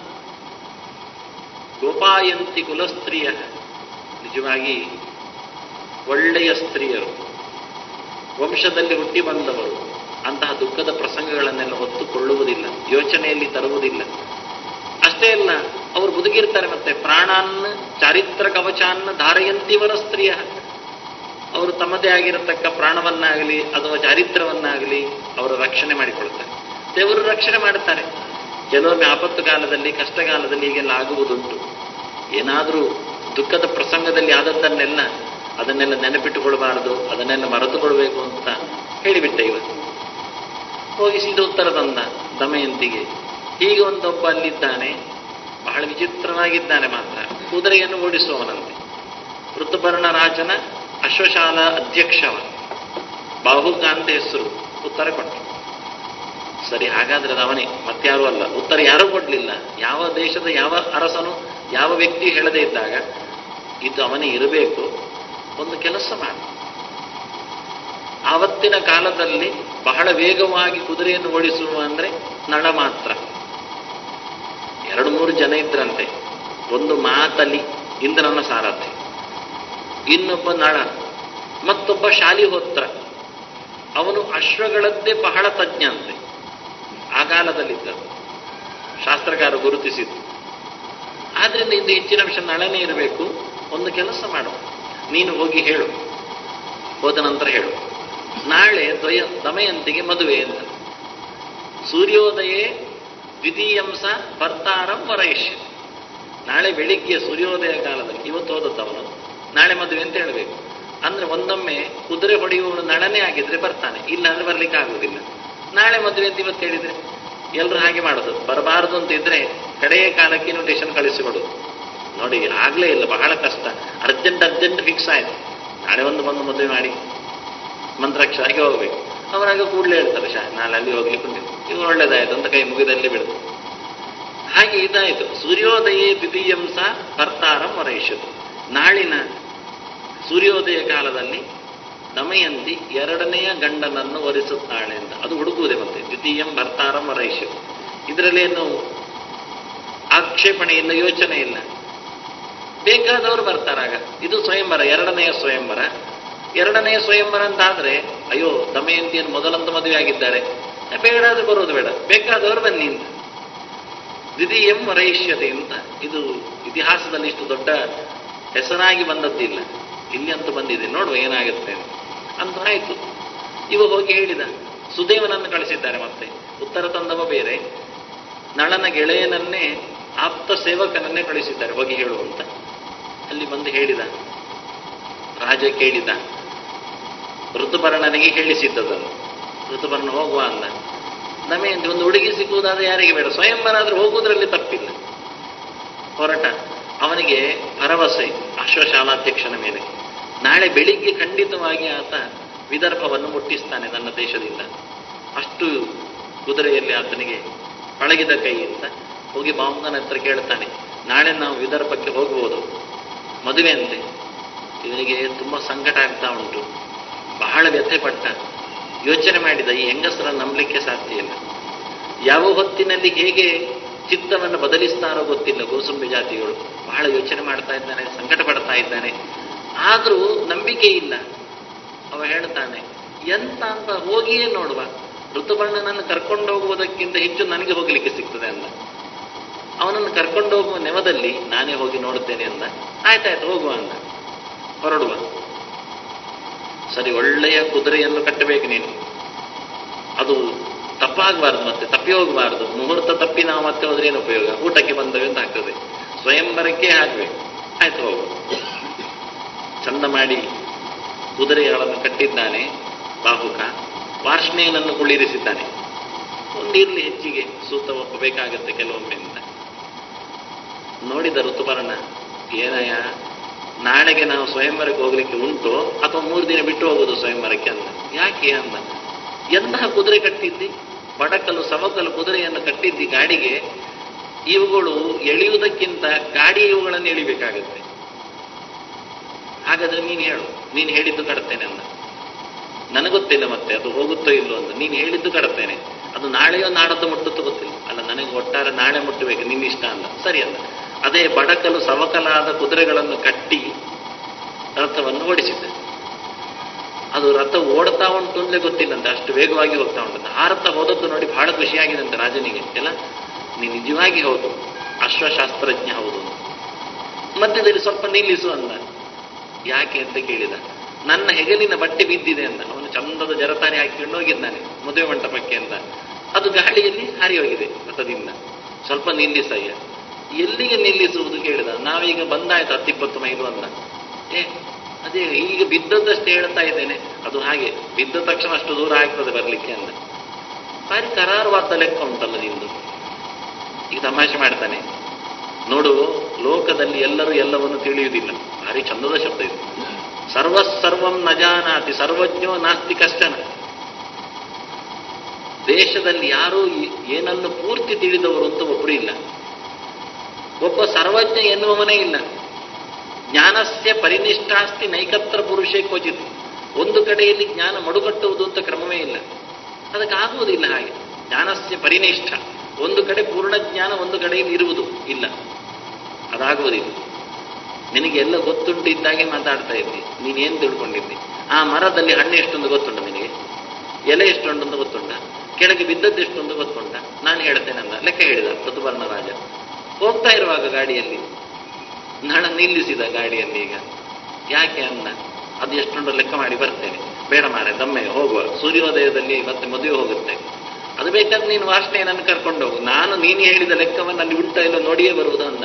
ಗೋಪಾಯಂತಿ ಕುಲಸ್ತ್ರೀಯ ನಿಜವಾಗಿ ಒಳ್ಳೆಯ ಸ್ತ್ರೀಯರು ವಂಶದಲ್ಲಿ ಹುಟ್ಟಿ ಬಂದವರು ಅಂತಹ ದುಃಖದ ಪ್ರಸಂಗಗಳನ್ನೆಲ್ಲ ಹೊತ್ತುಕೊಳ್ಳುವುದಿಲ್ಲ ಯೋಚನೆಯಲ್ಲಿ ತರುವುದಿಲ್ಲ ಅಷ್ಟೇ ಅಲ್ಲ ಅವರು ಬದುಕಿರ್ತಾರೆ ಮತ್ತೆ ಪ್ರಾಣಾನ್ನ ಚಾರಿತ್ರ ಕವಚಾನ್ನ ಧಾರಯಂತಿವರ ಸ್ತ್ರೀಯ ಅವರು ತಮ್ಮದೇ ಆಗಿರತಕ್ಕ ಪ್ರಾಣವನ್ನಾಗಲಿ ಅಥವಾ ಚಾರಿತ್ರವನ್ನಾಗಲಿ ಅವರು ರಕ್ಷಣೆ ಮಾಡಿಕೊಳ್ತಾರೆ ದೇವರು ರಕ್ಷಣೆ ಮಾಡುತ್ತಾರೆ ಕೆಲವೊಮ್ಮೆ ಆಪತ್ತು ಕಾಲದಲ್ಲಿ ಕಷ್ಟಕಾಲದಲ್ಲಿ ಹೀಗೆಲ್ಲ ಆಗುವುದುಂಟು ಏನಾದರೂ ದುಃಖದ ಪ್ರಸಂಗದಲ್ಲಿ ಆದದ್ದನ್ನೆಲ್ಲ ಅದನ್ನೆಲ್ಲ ನೆನಪಿಟ್ಟುಕೊಳ್ಬಾರದು ಅದನ್ನೆಲ್ಲ ಮರೆತುಕೊಳ್ಬೇಕು ಅಂತ ಹೇಳಿಬಿಟ್ಟೆ ಇವತ್ತು ಹೋಗಿ ಸೀದಾ ಉತ್ತರ ತಂದ ದಮಯಂತಿಗೆ ಹೀಗೆ ಒಂದೊಬ್ಬ ಅಲ್ಲಿದ್ದಾನೆ ಬಹಳ ವಿಚಿತ್ರವಾಗಿದ್ದಾನೆ ಮಾತ್ರ ಕುದುರೆಯನ್ನು ಓಡಿಸುವವನಂತೆ ಋತುಪರ್ಣ ರಾಜನ ಅಶ್ವಶಾಲ ಅಧ್ಯಕ್ಷವ ಬಾಹುಕ ಅಂತ ಹೆಸರು ಉತ್ತರ ಕೊಟ್ಟ ಸರಿ ಹಾಗಾದ್ರೆ ಅದು ಅವನೇ ಮತ್ಯಾರೂ ಅಲ್ಲ ಉತ್ತರ ಯಾರೂ ಕೊಡ್ಲಿಲ್ಲ ಯಾವ ದೇಶದ ಯಾವ ಅರಸನು ಯಾವ ವ್ಯಕ್ತಿ ಹೇಳದೇ ಇದ್ದಾಗ ಇದು ಅವನೇ ಇರಬೇಕು ಒಂದು ಕೆಲಸ ಮಾಡಿ ಆವತ್ತಿನ ಕಾಲದಲ್ಲಿ ಬಹಳ ವೇಗವಾಗಿ ಕುದುರೆಯನ್ನು ಓಡಿಸುವ ಅಂದ್ರೆ ನಳ ಮಾತ್ರ ಎರಡು ಮೂರು ಜನ ಇದ್ರಂತೆ ಒಂದು ಮಾತಲಿ ಇಂದ್ರನ ಸಾರಥಿ ಇನ್ನೊಬ್ಬ ನಳ ಮತ್ತೊಬ್ಬ ಶಾಲಿಹೋತ್ರ ಅವನು ಅಶ್ವಗಳದ್ದೇ ಬಹಳ ತಜ್ಞ ಅಂತೆ ಆ ಕಾಲದಲ್ಲಿದ್ದರು ಶಾಸ್ತ್ರಕಾರ ಗುರುತಿಸಿದ್ದು ಆದ್ರಿಂದ ಇದು ಹೆಚ್ಚಿನ ಅಂಶ ನಳನೇ ಇರಬೇಕು ಒಂದು ಕೆಲಸ ಮಾಡು ನೀನು ಹೋಗಿ ಹೇಳು ಹೋದ ನಂತರ ಹೇಳು ನಾಳೆ ದ್ವಯ ದಮಯಂತಿಗೆ ಮದುವೆ ಅಂತ ಸೂರ್ಯೋದಯೇ ದ್ವಿತೀಯಂಸ ಭರ್ತಾರಂ ವರಯಿಷ್ಯ ನಾಳೆ ಬೆಳಿಗ್ಗೆ ಸೂರ್ಯೋದಯ ಕಾಲದಲ್ಲಿ ಇವತ್ತು ಹೋದದ್ದವನು ನಾಳೆ ಮದುವೆ ಅಂತ ಹೇಳಬೇಕು ಅಂದ್ರೆ ಒಂದೊಮ್ಮೆ ಕುದುರೆ ಹೊಡೆಯುವವನು ನಳನೇ ಆಗಿದ್ರೆ ಬರ್ತಾನೆ ಇಲ್ಲ ಅಂದ್ರೆ ಬರ್ಲಿಕ್ಕೆ ಆಗುವುದಿಲ್ಲ ನಾಳೆ ಮದುವೆ ಅಂತ ಇವತ್ತು ಹೇಳಿದ್ರೆ ಎಲ್ಲರೂ ಹಾಗೆ ಮಾಡೋದು ಬರಬಾರದು ಅಂತ ಇದ್ರೆ ಕಡೆಯ ಕಾಲಕ್ಕೆ ಇನ್ವಿಟೇಷನ್ ಕಳಿಸಿಕೊಡು ನೋಡಿ ಆಗ್ಲೇ ಇಲ್ಲ ಬಹಳ ಕಷ್ಟ ಅರ್ಜೆಂಟ್ ಅರ್ಜೆಂಟ್ ಫಿಕ್ಸ್ ಆಯ್ತು ನಾಳೆ ಒಂದು ಬಂದು ಮದುವೆ ಮಾಡಿ ಮಂತ್ರಾಕ್ಷರಾಗಿ ಹೋಗ್ಬೇಕು ಅವರಾಗ ಕೂಡಲೇ ಹೇಳ್ತಾರೆ ಶಾ ನಾಳೆ ಅಲ್ಲಿ ಹೋಗ್ಲಿಕ್ಕೆ ಉಂಟು ಇದು ಒಳ್ಳೇದಾಯ್ತು ಅಂತ ಕೈ ಮುಗಿದಲ್ಲಿ ಬಿಡುದು ಹಾಗೆ ಇದಾಯಿತು ಸೂರ್ಯೋದಯೇ ದ್ವಿತೀಯಂಸ ಭರ್ತಾರಂ ವರಯಿಷದು ನಾಳಿನ ಸೂರ್ಯೋದಯ ಕಾಲದಲ್ಲಿ ದಮಯಂತಿ ಎರಡನೆಯ ಗಂಡನನ್ನು ವರಿಸುತ್ತಾಳೆ ಅಂತ ಅದು ಹುಡುಕುವುದೇ ಮತ್ತೆ ದ್ವಿತೀಯಂ ಭರ್ತಾರಂ ವರಯಿಷು ಇದರಲ್ಲೇನು ಆಕ್ಷೇಪಣೆ ಇಲ್ಲ ಯೋಚನೆ ಇಲ್ಲ ಬೇಕಾದವರು ಬರ್ತಾರಾಗ ಇದು ಸ್ವಯಂವರ ಎರಡನೆಯ ಸ್ವಯಂವರ ಎರಡನೆಯ ಸ್ವಯಂವರ ಅಂತ ಆದ್ರೆ ಅಯ್ಯೋ ದಮಯಂತಿಯನ್ನು ಮೊದಲಂತ ಮದುವೆ ಆಗಿದ್ದಾರೆ ಬೇಡ ಅದು ಬರೋದು ಬೇಡ ಬೇಕಾದವರು ಬನ್ನಿ ಅಂತ ದ್ವಿತೀಯಂ ವರೈಷ್ಯತೆ ಅಂತ ಇದು ಇತಿಹಾಸದಲ್ಲಿ ಇಷ್ಟು ದೊಡ್ಡ ಹೆಸರಾಗಿ ಬಂದದ್ದಿಲ್ಲ ಇಲ್ಲಿ ಅಂತೂ ಬಂದಿದೆ ನೋಡುವ ಏನಾಗುತ್ತೆ ಅಂತ ಅಂತ ಆಯ್ತು ಇವ ಹೋಗಿ ಹೇಳಿದ ಸುದೇವನನ್ನು ಕಳಿಸಿದ್ದಾರೆ ಮತ್ತೆ ಉತ್ತರ ತಂದವ ಬೇರೆ ನಳನ ಗೆಳೆಯನನ್ನೇ ಆಪ್ತ ಸೇವಕನನ್ನೇ ಕಳಿಸಿದ್ದಾರೆ ಹೋಗಿ ಹೇಳುವಂತ ಅಲ್ಲಿ ಬಂದು ಹೇಳಿದ ರಾಜ ಕೇಳಿದ ಋತುಪರ್ಣನಿಗೆ ಹೇಳಿಸಿದ್ದದನ್ನು ಋತುಪರ್ಣ ಹೋಗುವ ಅಂದ ದಮಯಂತಿ ಒಂದು ಹುಡುಗಿ ಸಿಕ್ಕುವುದಾದ್ರೆ ಯಾರಿಗೆ ಬೇಡ ಸ್ವಯಂವರ ಆದ್ರೆ ಹೋಗುವುದರಲ್ಲಿ ತಪ್ಪಿಲ್ಲ ಹೊರಟ ಅವನಿಗೆ ಭರವಸೆ ಅಶ್ವಶಾಲಾಧ್ಯಕ್ಷನ ಮೇಲೆ ನಾಳೆ ಬೆಳಿಗ್ಗೆ ಖಂಡಿತವಾಗಿ ಆತ ವಿದರ್ಭವನ್ನು ಮುಟ್ಟಿಸ್ತಾನೆ ನನ್ನ ದೇಶದಿಂದ ಅಷ್ಟು ಕುದುರೆಯಲ್ಲಿ ಆತನಿಗೆ ಪಳಗಿದ ಕೈಯಿಂದ ಹೋಗಿ ಬಾಮುಗನ ಹತ್ರ ಕೇಳ್ತಾನೆ ನಾಳೆ ನಾವು ವಿದರ್ಭಕ್ಕೆ ಹೋಗಬಹುದು ಮದುವೆ ಅಂತೆ ಇವನಿಗೆ ತುಂಬ ಸಂಕಟ ಆಗ್ತಾ ಉಂಟು ಬಹಳ ವ್ಯಥೆ ಪಟ್ಟ ಯೋಚನೆ ಮಾಡಿದ ಈ ಹೆಂಗಸರನ್ನು ನಂಬಲಿಕ್ಕೆ ಸಾಧ್ಯ ಇಲ್ಲ ಯಾವ ಹೊತ್ತಿನಲ್ಲಿ ಹೇಗೆ ಚಿತ್ತವನ್ನು ಬದಲಿಸ್ತಾರೋ ಗೊತ್ತಿಲ್ಲ ಗೋಸುಂಬಿ ಜಾತಿಗಳು ಬಹಳ ಯೋಚನೆ ಮಾಡ್ತಾ ಇದ್ದಾನೆ ಸಂಕಟ ಪಡ್ತಾ ಇದ್ದಾನೆ ಆದರೂ ನಂಬಿಕೆ ಇಲ್ಲ ಅವ ಹೇಳ್ತಾನೆ ಎಂತ ಅಂತ ಹೋಗಿಯೇ ನೋಡುವ ಋತುಬಣ್ಣನನ್ನು ಕರ್ಕೊಂಡು ಹೋಗುವುದಕ್ಕಿಂತ ಹೆಚ್ಚು ನನಗೆ ಹೋಗಲಿಕ್ಕೆ ಸಿಗ್ತದೆ ಅಂದ ಅವನನ್ನು ಕರ್ಕೊಂಡು ಹೋಗುವ ನೆವದಲ್ಲಿ ನಾನೇ ಹೋಗಿ ನೋಡುತ್ತೇನೆ ಅಂದ ಆಯ್ತಾಯ್ತು ಹೋಗುವ ಅಂದ ಹೊರಡುವ ಸರಿ ಒಳ್ಳೆಯ ಕುದುರೆಯನ್ನು ಕಟ್ಟಬೇಕು ನೀನು ಅದು ತಪ್ಪಾಗಬಾರ್ದು ಮತ್ತೆ ತಪ್ಪಿ ಹೋಗಬಾರ್ದು ಮುಹೂರ್ತ ತಪ್ಪಿ ನಾವು ಮತ್ತೆ ಹೋದ್ರೆ ಏನು ಉಪಯೋಗ ಊಟಕ್ಕೆ ಬಂದವೆ ಅಂತ ಆಗ್ತದೆ ಸ್ವಯಂವರಕ್ಕೆ ಹಾಕ್ಬೇಕು ಆಯ್ತು ಹೋಗು ಚಂದ ಮಾಡಿ ಕುದುರೆಗಳನ್ನು ಕಟ್ಟಿದ್ದಾನೆ ಬಾಹುಕ ವಾರ್ಷ್ಣೇಯನನ್ನು ಕುಳ್ಳಿರಿಸಿದ್ದಾನೆ ಒಂದಿರ್ಲಿ ಹೆಚ್ಚಿಗೆ ಸೂತ ಒಪ್ಪಬೇಕಾಗತ್ತೆ ಕೆಲವೊಮ್ಮೆ ಅಂತ ನೋಡಿದ ಋತುಪರ್ಣ ಏನಯ್ಯ ನಾಳೆಗೆ ನಾವು ಸ್ವಯಂವರಕ್ಕೆ ಹೋಗ್ಲಿಕ್ಕೆ ಉಂಟು ಅಥವಾ ಮೂರು ದಿನ ಬಿಟ್ಟು ಹೋಗೋದು ಸ್ವಯಂವರಕ್ಕೆ ಅಂದ ಯಾಕೆ ಅಂದ ಎಂತಹ ಕುದುರೆ ಕಟ್ಟಿದ್ದಿ ಬಡಕಲು ಸವಕಲು ಕುದುರೆಯನ್ನು ಕಟ್ಟಿದ್ದಿ ಗಾಡಿಗೆ ಇವುಗಳು ಎಳೆಯುವುದಕ್ಕಿಂತ ಗಾಡಿ ಇವುಗಳನ್ನು ಎಳಿಬೇಕಾಗತ್ತೆ ಹಾಗಾದ್ರೆ ನೀನು ಹೇಳು ನೀನು ಹೇಳಿದ್ದು ಕಡ್ತೇನೆ ಅಂದ ನನಗೊತ್ತಿಲ್ಲ ಮತ್ತೆ ಅದು ಹೋಗುತ್ತೋ ಇಲ್ಲೋ ಅಂತ ನೀನು ಹೇಳಿದ್ದು ಕಡ್ತೇನೆ ಅದು ನಾಳೆಯೋ ನಾಡದ್ದು ಮುಟ್ಟುತ್ತೋ ಗೊತ್ತಿಲ್ಲ ಅಲ್ಲ ನನಗೆ ಒಟ್ಟಾರೆ ನಾಳೆ ಮುಟ್ಟಬೇಕು ನಿನ್ನ ಇಷ್ಟ ಅಲ್ಲ ಸರಿ ಅಲ್ಲ ಅದೇ ಬಡಕಲು ಸವಕಲಾದ ಕುದುರೆಗಳನ್ನು ಕಟ್ಟಿ ರಥವನ್ನು ಓಡಿಸಿದ್ದೆ ಅದು ರಥ ಓಡ್ತಾ ಉಂಟು ಅಂದ್ರೆ ಗೊತ್ತಿಲ್ಲಂತೆ ಅಷ್ಟು ವೇಗವಾಗಿ ಹೋಗ್ತಾ ಉಂಟಂತೆ ಆ ರಥ ಹೋದದ್ದು ನೋಡಿ ಬಹಳ ಖುಷಿಯಾಗಿದಂತೆ ರಾಜನಿಗೆ ಎಲ್ಲ ನೀನು ನಿಜವಾಗಿ ಹೌದು ಅಶ್ವಶಾಸ್ತ್ರಜ್ಞ ಹೌದು ಮಧ್ಯದಲ್ಲಿ ಸ್ವಲ್ಪ ನಿಲ್ಲಿಸು ಅಂದ ಯಾಕೆ ಅಂತ ಕೇಳಿದ ನನ್ನ ಹೆಗಲಿನ ಬಟ್ಟೆ ಬಿದ್ದಿದೆ ಅಂತ ಅವನು ಚಂದದ ಜರತಾರಿ ಹಾಕಿಕೊಂಡು ಹೋಗಿದ್ದಾನೆ ಮದುವೆ ಮಂಟಪಕ್ಕೆ ಅಂತ ಅದು ಗಾಳಿಯಲ್ಲಿ ಹಾರಿ ಹೋಗಿದೆ ರಥದಿಂದ ಸ್ವಲ್ಪ ನಿಲ್ಲಿಸಯ್ಯ ಎಲ್ಲಿಗೆ ನಿಲ್ಲಿಸುವುದು ಕೇಳಿದ ನಾವೀಗ ಬಂದಾಯ್ತು ಹತ್ತಿಪ್ಪತ್ತು ಮೈಲು ಅಂದ ಏ ಅದೇ ಈಗ ಬಿದ್ದದ್ದಷ್ಟೇ ಹೇಳ್ತಾ ಇದ್ದೇನೆ ಅದು ಹಾಗೆ ಬಿದ್ದ ತಕ್ಷಣ ಅಷ್ಟು ದೂರ ಆಗ್ತದೆ ಬರಲಿಕ್ಕೆ ಅಂದ ಭಾರಿ ಕರಾರುವಾದ ಲೆಕ್ಕ ಉಂಟಲ್ಲ ನಿಂದು ಈಗ ತಮಾಷೆ ಮಾಡ್ತಾನೆ ನೋಡು ಲೋಕದಲ್ಲಿ ಎಲ್ಲರೂ ಎಲ್ಲವನ್ನು ತಿಳಿಯುವುದಿಲ್ಲ ಭಾರಿ ಚಂದದ ಶಬ್ದ ಇದು ಸರ್ವಸರ್ವಂ ನ ಜಾನಾತಿ ಸರ್ವಜ್ಞೋ ನಾಸ್ತಿ ಕಷ್ಟನ ದೇಶದಲ್ಲಿ ಯಾರೂ ಈ- ಏನನ್ನು ಪೂರ್ತಿ ತಿಳಿದವರು ಅಂತ ಒಬ್ಬರು ಇಲ್ಲ ಒಬ್ಬ ಸರ್ವಜ್ಞ ಎನ್ನುವವನೇ ಇಲ್ಲ ಜ್ಞಾನಸ್ಯ ಪರಿನಿಷ್ಠಾಸ್ತಿ ನೈಕತ್ರ ಪುರುಷೇ ಕ್ವಚಿತ್ ಒಂದು ಕಡೆಯಲ್ಲಿ ಜ್ಞಾನ ಮಡುಗಟ್ಟುವುದು ಅಂತ ಕ್ರಮವೇ ಇಲ್ಲ ಅದಕ್ಕಾಗುವುದಿಲ್ಲ ಹಾಗೆ ಜ್ಞಾನಸ್ಯ ಪರಿನಿಷ್ಠ ಒಂದು ಕಡೆ ಪೂರ್ಣ ಜ್ಞಾನ ಒಂದು ಕಡೆಯಲ್ಲಿ ಇರುವುದು ಇಲ್ಲ ಅದಾಗುವುದಿಲ್ಲ ನಿನಗೆ ಎಲ್ಲ ಗೊತ್ತುಂಟು ಇದ್ದಾಗೆ ಮಾತಾಡ್ತಾ ಇದ್ದಿ ನೀನೇನು ತಿಳ್ಕೊಂಡಿದ್ದಿ ಆ ಮರದಲ್ಲಿ ಹಣ್ಣು ಎಷ್ಟೊಂದು ಗೊತ್ತುಂಟು ನಿನಗೆ ಎಲೆ ಎಷ್ಟುಂಟು ಅಂತ ಗೊತ್ತುಂಟ ಕೆಳಗೆ ಬಿದ್ದದ್ದು ಎಷ್ಟೊಂದು ಗೊತ್ತುಂಟ ನಾನು ಹೇಳ್ತೇನೆ ಅಂದ ಲೆಕ್ಕ ಹೇಳಿದ ಋತುಪರ್ಣ ರಾಜ ಹೋಗ್ತಾ ಇರುವಾಗ ಗಾಡಿಯಲ್ಲಿ ನಳ ನಿಲ್ಲಿಸಿದ ಗಾಡಿಯಲ್ಲಿ ಈಗ ಯಾಕೆ ಅಂದ ಅದು ಎಷ್ಟುಂಟು ಲೆಕ್ಕ ಮಾಡಿ ಬರ್ತೇನೆ ಬೇಡ ಮಾರೆ ದಮ್ಮೆ ಹೋಗುವ ಸೂರ್ಯೋದಯದಲ್ಲಿ ಮತ್ತೆ ಮದುವೆ ಹೋಗುತ್ತೆ ಅದು ಬೇಕಾದ್ರೆ ನೀನು ವಾಸನೆಯನ್ನು ಕರ್ಕೊಂಡು ಹೋಗು ನಾನು ನೀನು ಹೇಳಿದ ಲೆಕ್ಕವನ್ನು ಅಲ್ಲಿ ಉಂಟ ಇಲ್ಲ ನೋಡಿಯೇ ಬರುವುದು ಅಂದ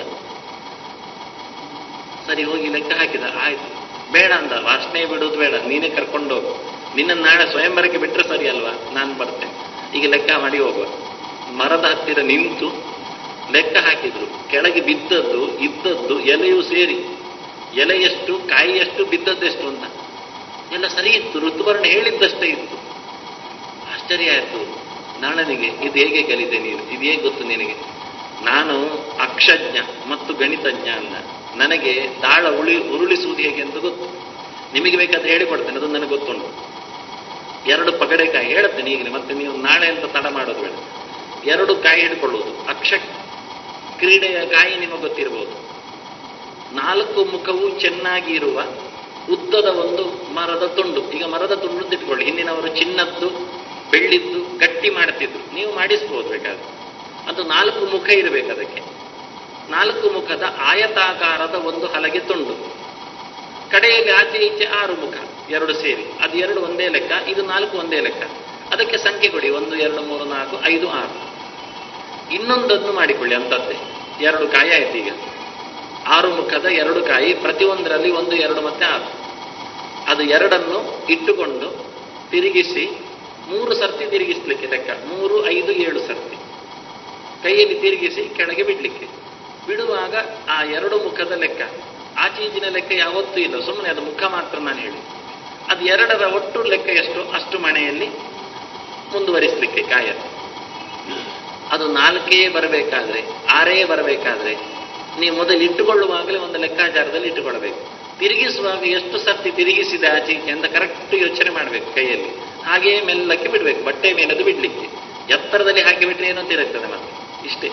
ಸರಿ ಹೋಗಿ ಲೆಕ್ಕ ಹಾಕಿದ ಆಯ್ತು ಬೇಡ ಅಂದ ವಾಸನೆ ಬಿಡುವುದು ಬೇಡ ನೀನೇ ಕರ್ಕೊಂಡು ಹೋಗು ನಿನ್ನ ನಾಳೆ ಸ್ವಯಂವರಕ್ಕೆ ಬಿಟ್ಟರೆ ಸರಿ ಅಲ್ವಾ ನಾನು ಬರ್ತೇನೆ ಈಗ ಲೆಕ್ಕ ಮಾಡಿ ಹೋಗುವ ಮರದ ಹತ್ತಿರ ನಿಂತು ಲೆಕ್ಕ ಹಾಕಿದ್ರು ಕೆಳಗೆ ಬಿದ್ದದ್ದು ಇದ್ದದ್ದು ಎಲೆಯೂ ಸೇರಿ ಎಲೆ ಎಷ್ಟು ಕಾಯಿ ಎಷ್ಟು ಬಿದ್ದದ್ದೆಷ್ಟು ಅಂತ ಎಲ್ಲ ಸರಿ ಇತ್ತು ಋತುವರ್ಣ ಹೇಳಿದ್ದಷ್ಟೇ ಇತ್ತು ಆಶ್ಚರ್ಯ ಆಯ್ತು ನಾಳನಿಗೆ ಇದು ಹೇಗೆ ಕಲಿತೆ ನೀನು ಇದು ಹೇಗೆ ಗೊತ್ತು ನಿನಗೆ ನಾನು ಅಕ್ಷಜ್ಞ ಮತ್ತು ಗಣಿತಜ್ಞ ಅಲ್ಲ ನನಗೆ ದಾಳ ಉಳಿ ಉರುಳಿಸುವುದು ಹೇಗೆ ಅಂತ ಗೊತ್ತು ನಿಮಗೆ ಬೇಕಾದ್ರೆ ಹೇಳಿಕೊಡ್ತೇನೆ ಅದು ನನಗೆ ಗೊತ್ತುಂಟು ಎರಡು ಪಗಡೆಕಾಯಿ ಹೇಳುತ್ತೇನೆ ಈಗಲೇ ಮತ್ತೆ ನೀವು ನಾಳೆ ಅಂತ ತಡ ಮಾಡೋದು ಬೇಡ ಎರಡು ಕಾಯಿ ಹಿಡ್ಕೊಳ್ಳುವುದು ಅಕ್ಷ ಕ್ರೀಡೆಯ ಕಾಯಿ ನಿಮಗೆ ಗೊತ್ತಿರಬಹುದು ನಾಲ್ಕು ಮುಖವು ಚೆನ್ನಾಗಿ ಇರುವ ಉದ್ದದ ಒಂದು ಮರದ ತುಂಡು ಈಗ ಮರದ ತುಂಡು ಅಂತ ಇಟ್ಕೊಳ್ಳಿ ಹಿಂದಿನವರು ಚಿನ್ನದ್ದು ಬೆಳ್ಳಿದ್ದು ಗಟ್ಟಿ ಮಾಡ್ತಿದ್ರು ನೀವು ಮಾಡಿಸ್ಬೋದು ಬೇಕಾದ್ರೆ ಅದು ನಾಲ್ಕು ಮುಖ ಇರಬೇಕು ಅದಕ್ಕೆ ನಾಲ್ಕು ಮುಖದ ಆಯತಾಕಾರದ ಒಂದು ಹಲಗೆ ತುಂಡು ಕಡೆಯಲ್ಲಿ ಆಚೆ ಈಚೆ ಆರು ಮುಖ ಎರಡು ಸೇರಿ ಅದು ಎರಡು ಒಂದೇ ಲೆಕ್ಕ ಇದು ನಾಲ್ಕು ಒಂದೇ ಲೆಕ್ಕ ಅದಕ್ಕೆ ಸಂಖ್ಯೆ ಕೊಡಿ ಒಂದು ಎರಡು ಮೂರು ನಾಲ್ಕು ಐದು ಆರು ಇನ್ನೊಂದನ್ನು ಮಾಡಿಕೊಳ್ಳಿ ಅಂತದ್ದೇ ಎರಡು ಕಾಯಿ ಆಯ್ತು ಈಗ ಆರು ಮುಖದ ಎರಡು ಕಾಯಿ ಪ್ರತಿಯೊಂದರಲ್ಲಿ ಒಂದು ಎರಡು ಮತ್ತೆ ಆರು ಅದು ಎರಡನ್ನು ಇಟ್ಟುಕೊಂಡು ತಿರುಗಿಸಿ ಮೂರು ಸರ್ತಿ ತಿರುಗಿಸ್ಲಿಕ್ಕೆ ಲೆಕ್ಕ ಮೂರು ಐದು ಏಳು ಸರ್ತಿ ಕೈಯಲ್ಲಿ ತಿರುಗಿಸಿ ಕೆಳಗೆ ಬಿಡ್ಲಿಕ್ಕೆ ಬಿಡುವಾಗ ಆ ಎರಡು ಮುಖದ ಲೆಕ್ಕ ಆಚೀಚಿನ ಲೆಕ್ಕ ಯಾವತ್ತೂ ಇಲ್ಲ ಸುಮ್ಮನೆ ಅದು ಮುಖ ಮಾತ್ರ ನಾನು ಹೇಳಿ ಅದು ಎರಡರ ಒಟ್ಟು ಲೆಕ್ಕ ಎಷ್ಟು ಅಷ್ಟು ಮಣೆಯಲ್ಲಿ ಮುಂದುವರಿಸಲಿಕ್ಕೆ ಕಾಯ ಅದು ನಾಲ್ಕೇ ಬರಬೇಕಾದ್ರೆ ಆರೇ ಬರಬೇಕಾದ್ರೆ ನೀವು ಮೊದಲು ಇಟ್ಟುಕೊಳ್ಳುವಾಗಲೇ ಒಂದು ಲೆಕ್ಕಾಚಾರದಲ್ಲಿ ಇಟ್ಟುಕೊಳ್ಬೇಕು ತಿರುಗಿಸುವಾಗ ಎಷ್ಟು ಸರ್ತಿ ತಿರುಗಿಸಿದೆ ಆಚೆ ಈಚೆ ಅಂತ ಕರೆಕ್ಟ್ ಯೋಚನೆ ಮಾಡಬೇಕು ಕೈಯಲ್ಲಿ ಹಾಗೇ ಮೆಲ್ಲಕ್ಕೆ ಬಿಡಬೇಕು ಬಟ್ಟೆ ಮೇಲದು ಬಿಡ್ಲಿಕ್ಕೆ ಎತ್ತರದಲ್ಲಿ ಹಾಕಿ ಬಿಟ್ರೆ ಏನೋ ತಿರುಗ್ತದೆ ಮತ್ತೆ ಇಷ್ಟೇ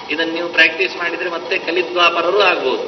ಇದನ್ನು ನೀವು ಪ್ರಾಕ್ಟೀಸ್ ಮಾಡಿದ್ರೆ ಮತ್ತೆ ಕಲಿದ್ವಾಪರರು ಆಗ್ಬೋದು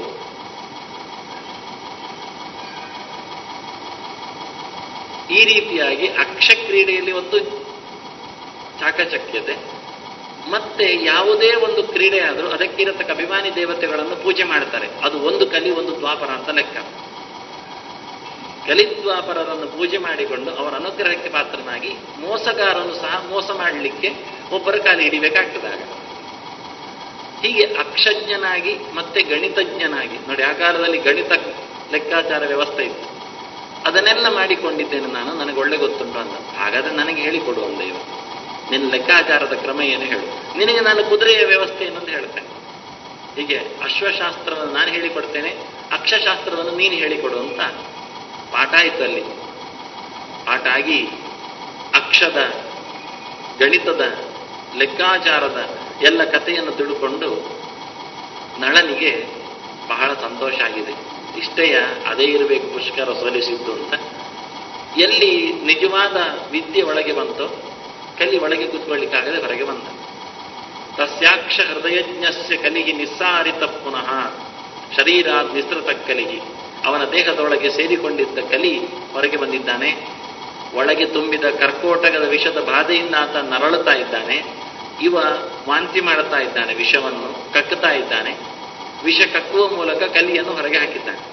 ಈ ರೀತಿಯಾಗಿ ಅಕ್ಷ ಕ್ರೀಡೆಯಲ್ಲಿ ಒಂದು ಚಾಕಚಕ್ಯತೆ ಮತ್ತೆ ಯಾವುದೇ ಒಂದು ಕ್ರೀಡೆ ಆದರೂ ಅದಕ್ಕಿರತಕ್ಕ ಅಭಿಮಾನಿ ದೇವತೆಗಳನ್ನು ಪೂಜೆ ಮಾಡ್ತಾರೆ ಅದು ಒಂದು ಕಲಿ ಒಂದು ದ್ವಾಪರ ಅಂತ ಲೆಕ್ಕ ಕಲಿದ್ವಾಪರರನ್ನು ಪೂಜೆ ಮಾಡಿಕೊಂಡು ಅವರ ಅನುಗ್ರಹಕ್ಕೆ ಪಾತ್ರನಾಗಿ ಮೋಸಗಾರನು ಸಹ ಮೋಸ ಮಾಡಲಿಕ್ಕೆ ಒಬ್ಬರ ಕಾಲಿ ಹಿಡಿಬೇಕಾಗ್ತದಾಗ ಹೀಗೆ ಅಕ್ಷಜ್ಞನಾಗಿ ಮತ್ತೆ ಗಣಿತಜ್ಞನಾಗಿ ನೋಡಿ ಆ ಕಾಲದಲ್ಲಿ ಗಣಿತ ಲೆಕ್ಕಾಚಾರ ವ್ಯವಸ್ಥೆ ಇತ್ತು ಅದನ್ನೆಲ್ಲ ಮಾಡಿಕೊಂಡಿದ್ದೇನೆ ನಾನು ನನಗೆ ಒಳ್ಳೆ ಗೊತ್ತುಂಟು ಅಂತ ಹಾಗಾದ್ರೆ ನನಗೆ ಹೇಳಿಕೊಡು ಅಂದ ಇವ ನಿನ್ನ ಲೆಕ್ಕಾಚಾರದ ಕ್ರಮ ಏನು ಹೇಳು ನಿನಗೆ ನಾನು ಕುದುರೆಯ ವ್ಯವಸ್ಥೆ ಏನಂತ ಹೇಳ್ತೇನೆ ಹೀಗೆ ಅಶ್ವಶಾಸ್ತ್ರವನ್ನು ನಾನು ಹೇಳಿಕೊಡ್ತೇನೆ ಅಕ್ಷಶಾಸ್ತ್ರವನ್ನು ನೀನು ಹೇಳಿಕೊಡು ಅಂತ ಪಾಠ ಆಯಿತು ಅಲ್ಲಿ ಪಾಠ ಆಗಿ ಅಕ್ಷದ ಗಣಿತದ ಲೆಕ್ಕಾಚಾರದ ಎಲ್ಲ ಕಥೆಯನ್ನು ತಿಳ್ಕೊಂಡು ನಳನಿಗೆ ಬಹಳ ಸಂತೋಷ ಆಗಿದೆ ಇಷ್ಟೇಯ ಅದೇ ಇರಬೇಕು ಪುಷ್ಕರ ಸೋಲಿಸಿದ್ದು ಅಂತ ಎಲ್ಲಿ ನಿಜವಾದ ವಿದ್ಯೆ ಒಳಗೆ ಬಂತೋ ಕಲಿ ಒಳಗೆ ಕೂತ್ಕೊಳ್ಳಿಕ್ಕಾಗದೆ ಹೊರಗೆ ಬಂದ ತಸ್ಯಾಕ್ಷ ಹೃದಯಜ್ಞಸ್ಯ ಕಲಿಗೆ ನಿಸ್ಸಾರಿತ ಪುನಃ ಶರೀರಾದ್ ನಿಸೃತ ಕಲಿಗೆ ಅವನ ದೇಹದೊಳಗೆ ಸೇರಿಕೊಂಡಿದ್ದ ಕಲಿ ಹೊರಗೆ ಬಂದಿದ್ದಾನೆ ಒಳಗೆ ತುಂಬಿದ ಕರ್ಕೋಟಕದ ವಿಷದ ಬಾಧೆಯಿಂದ ಆತ ನರಳುತ್ತಾ ಇದ್ದಾನೆ ಇವ ವಾಂತಿ ಮಾಡುತ್ತಾ ಇದ್ದಾನೆ ವಿಷವನ್ನು ಕಕ್ಕುತ್ತಾ ಇದ್ದಾನೆ ವಿಷ ಕಕ್ಕುವ ಮೂಲಕ ಕಲಿಯನ್ನು ಹೊರಗೆ ಹಾಕಿದ್ದಾನೆ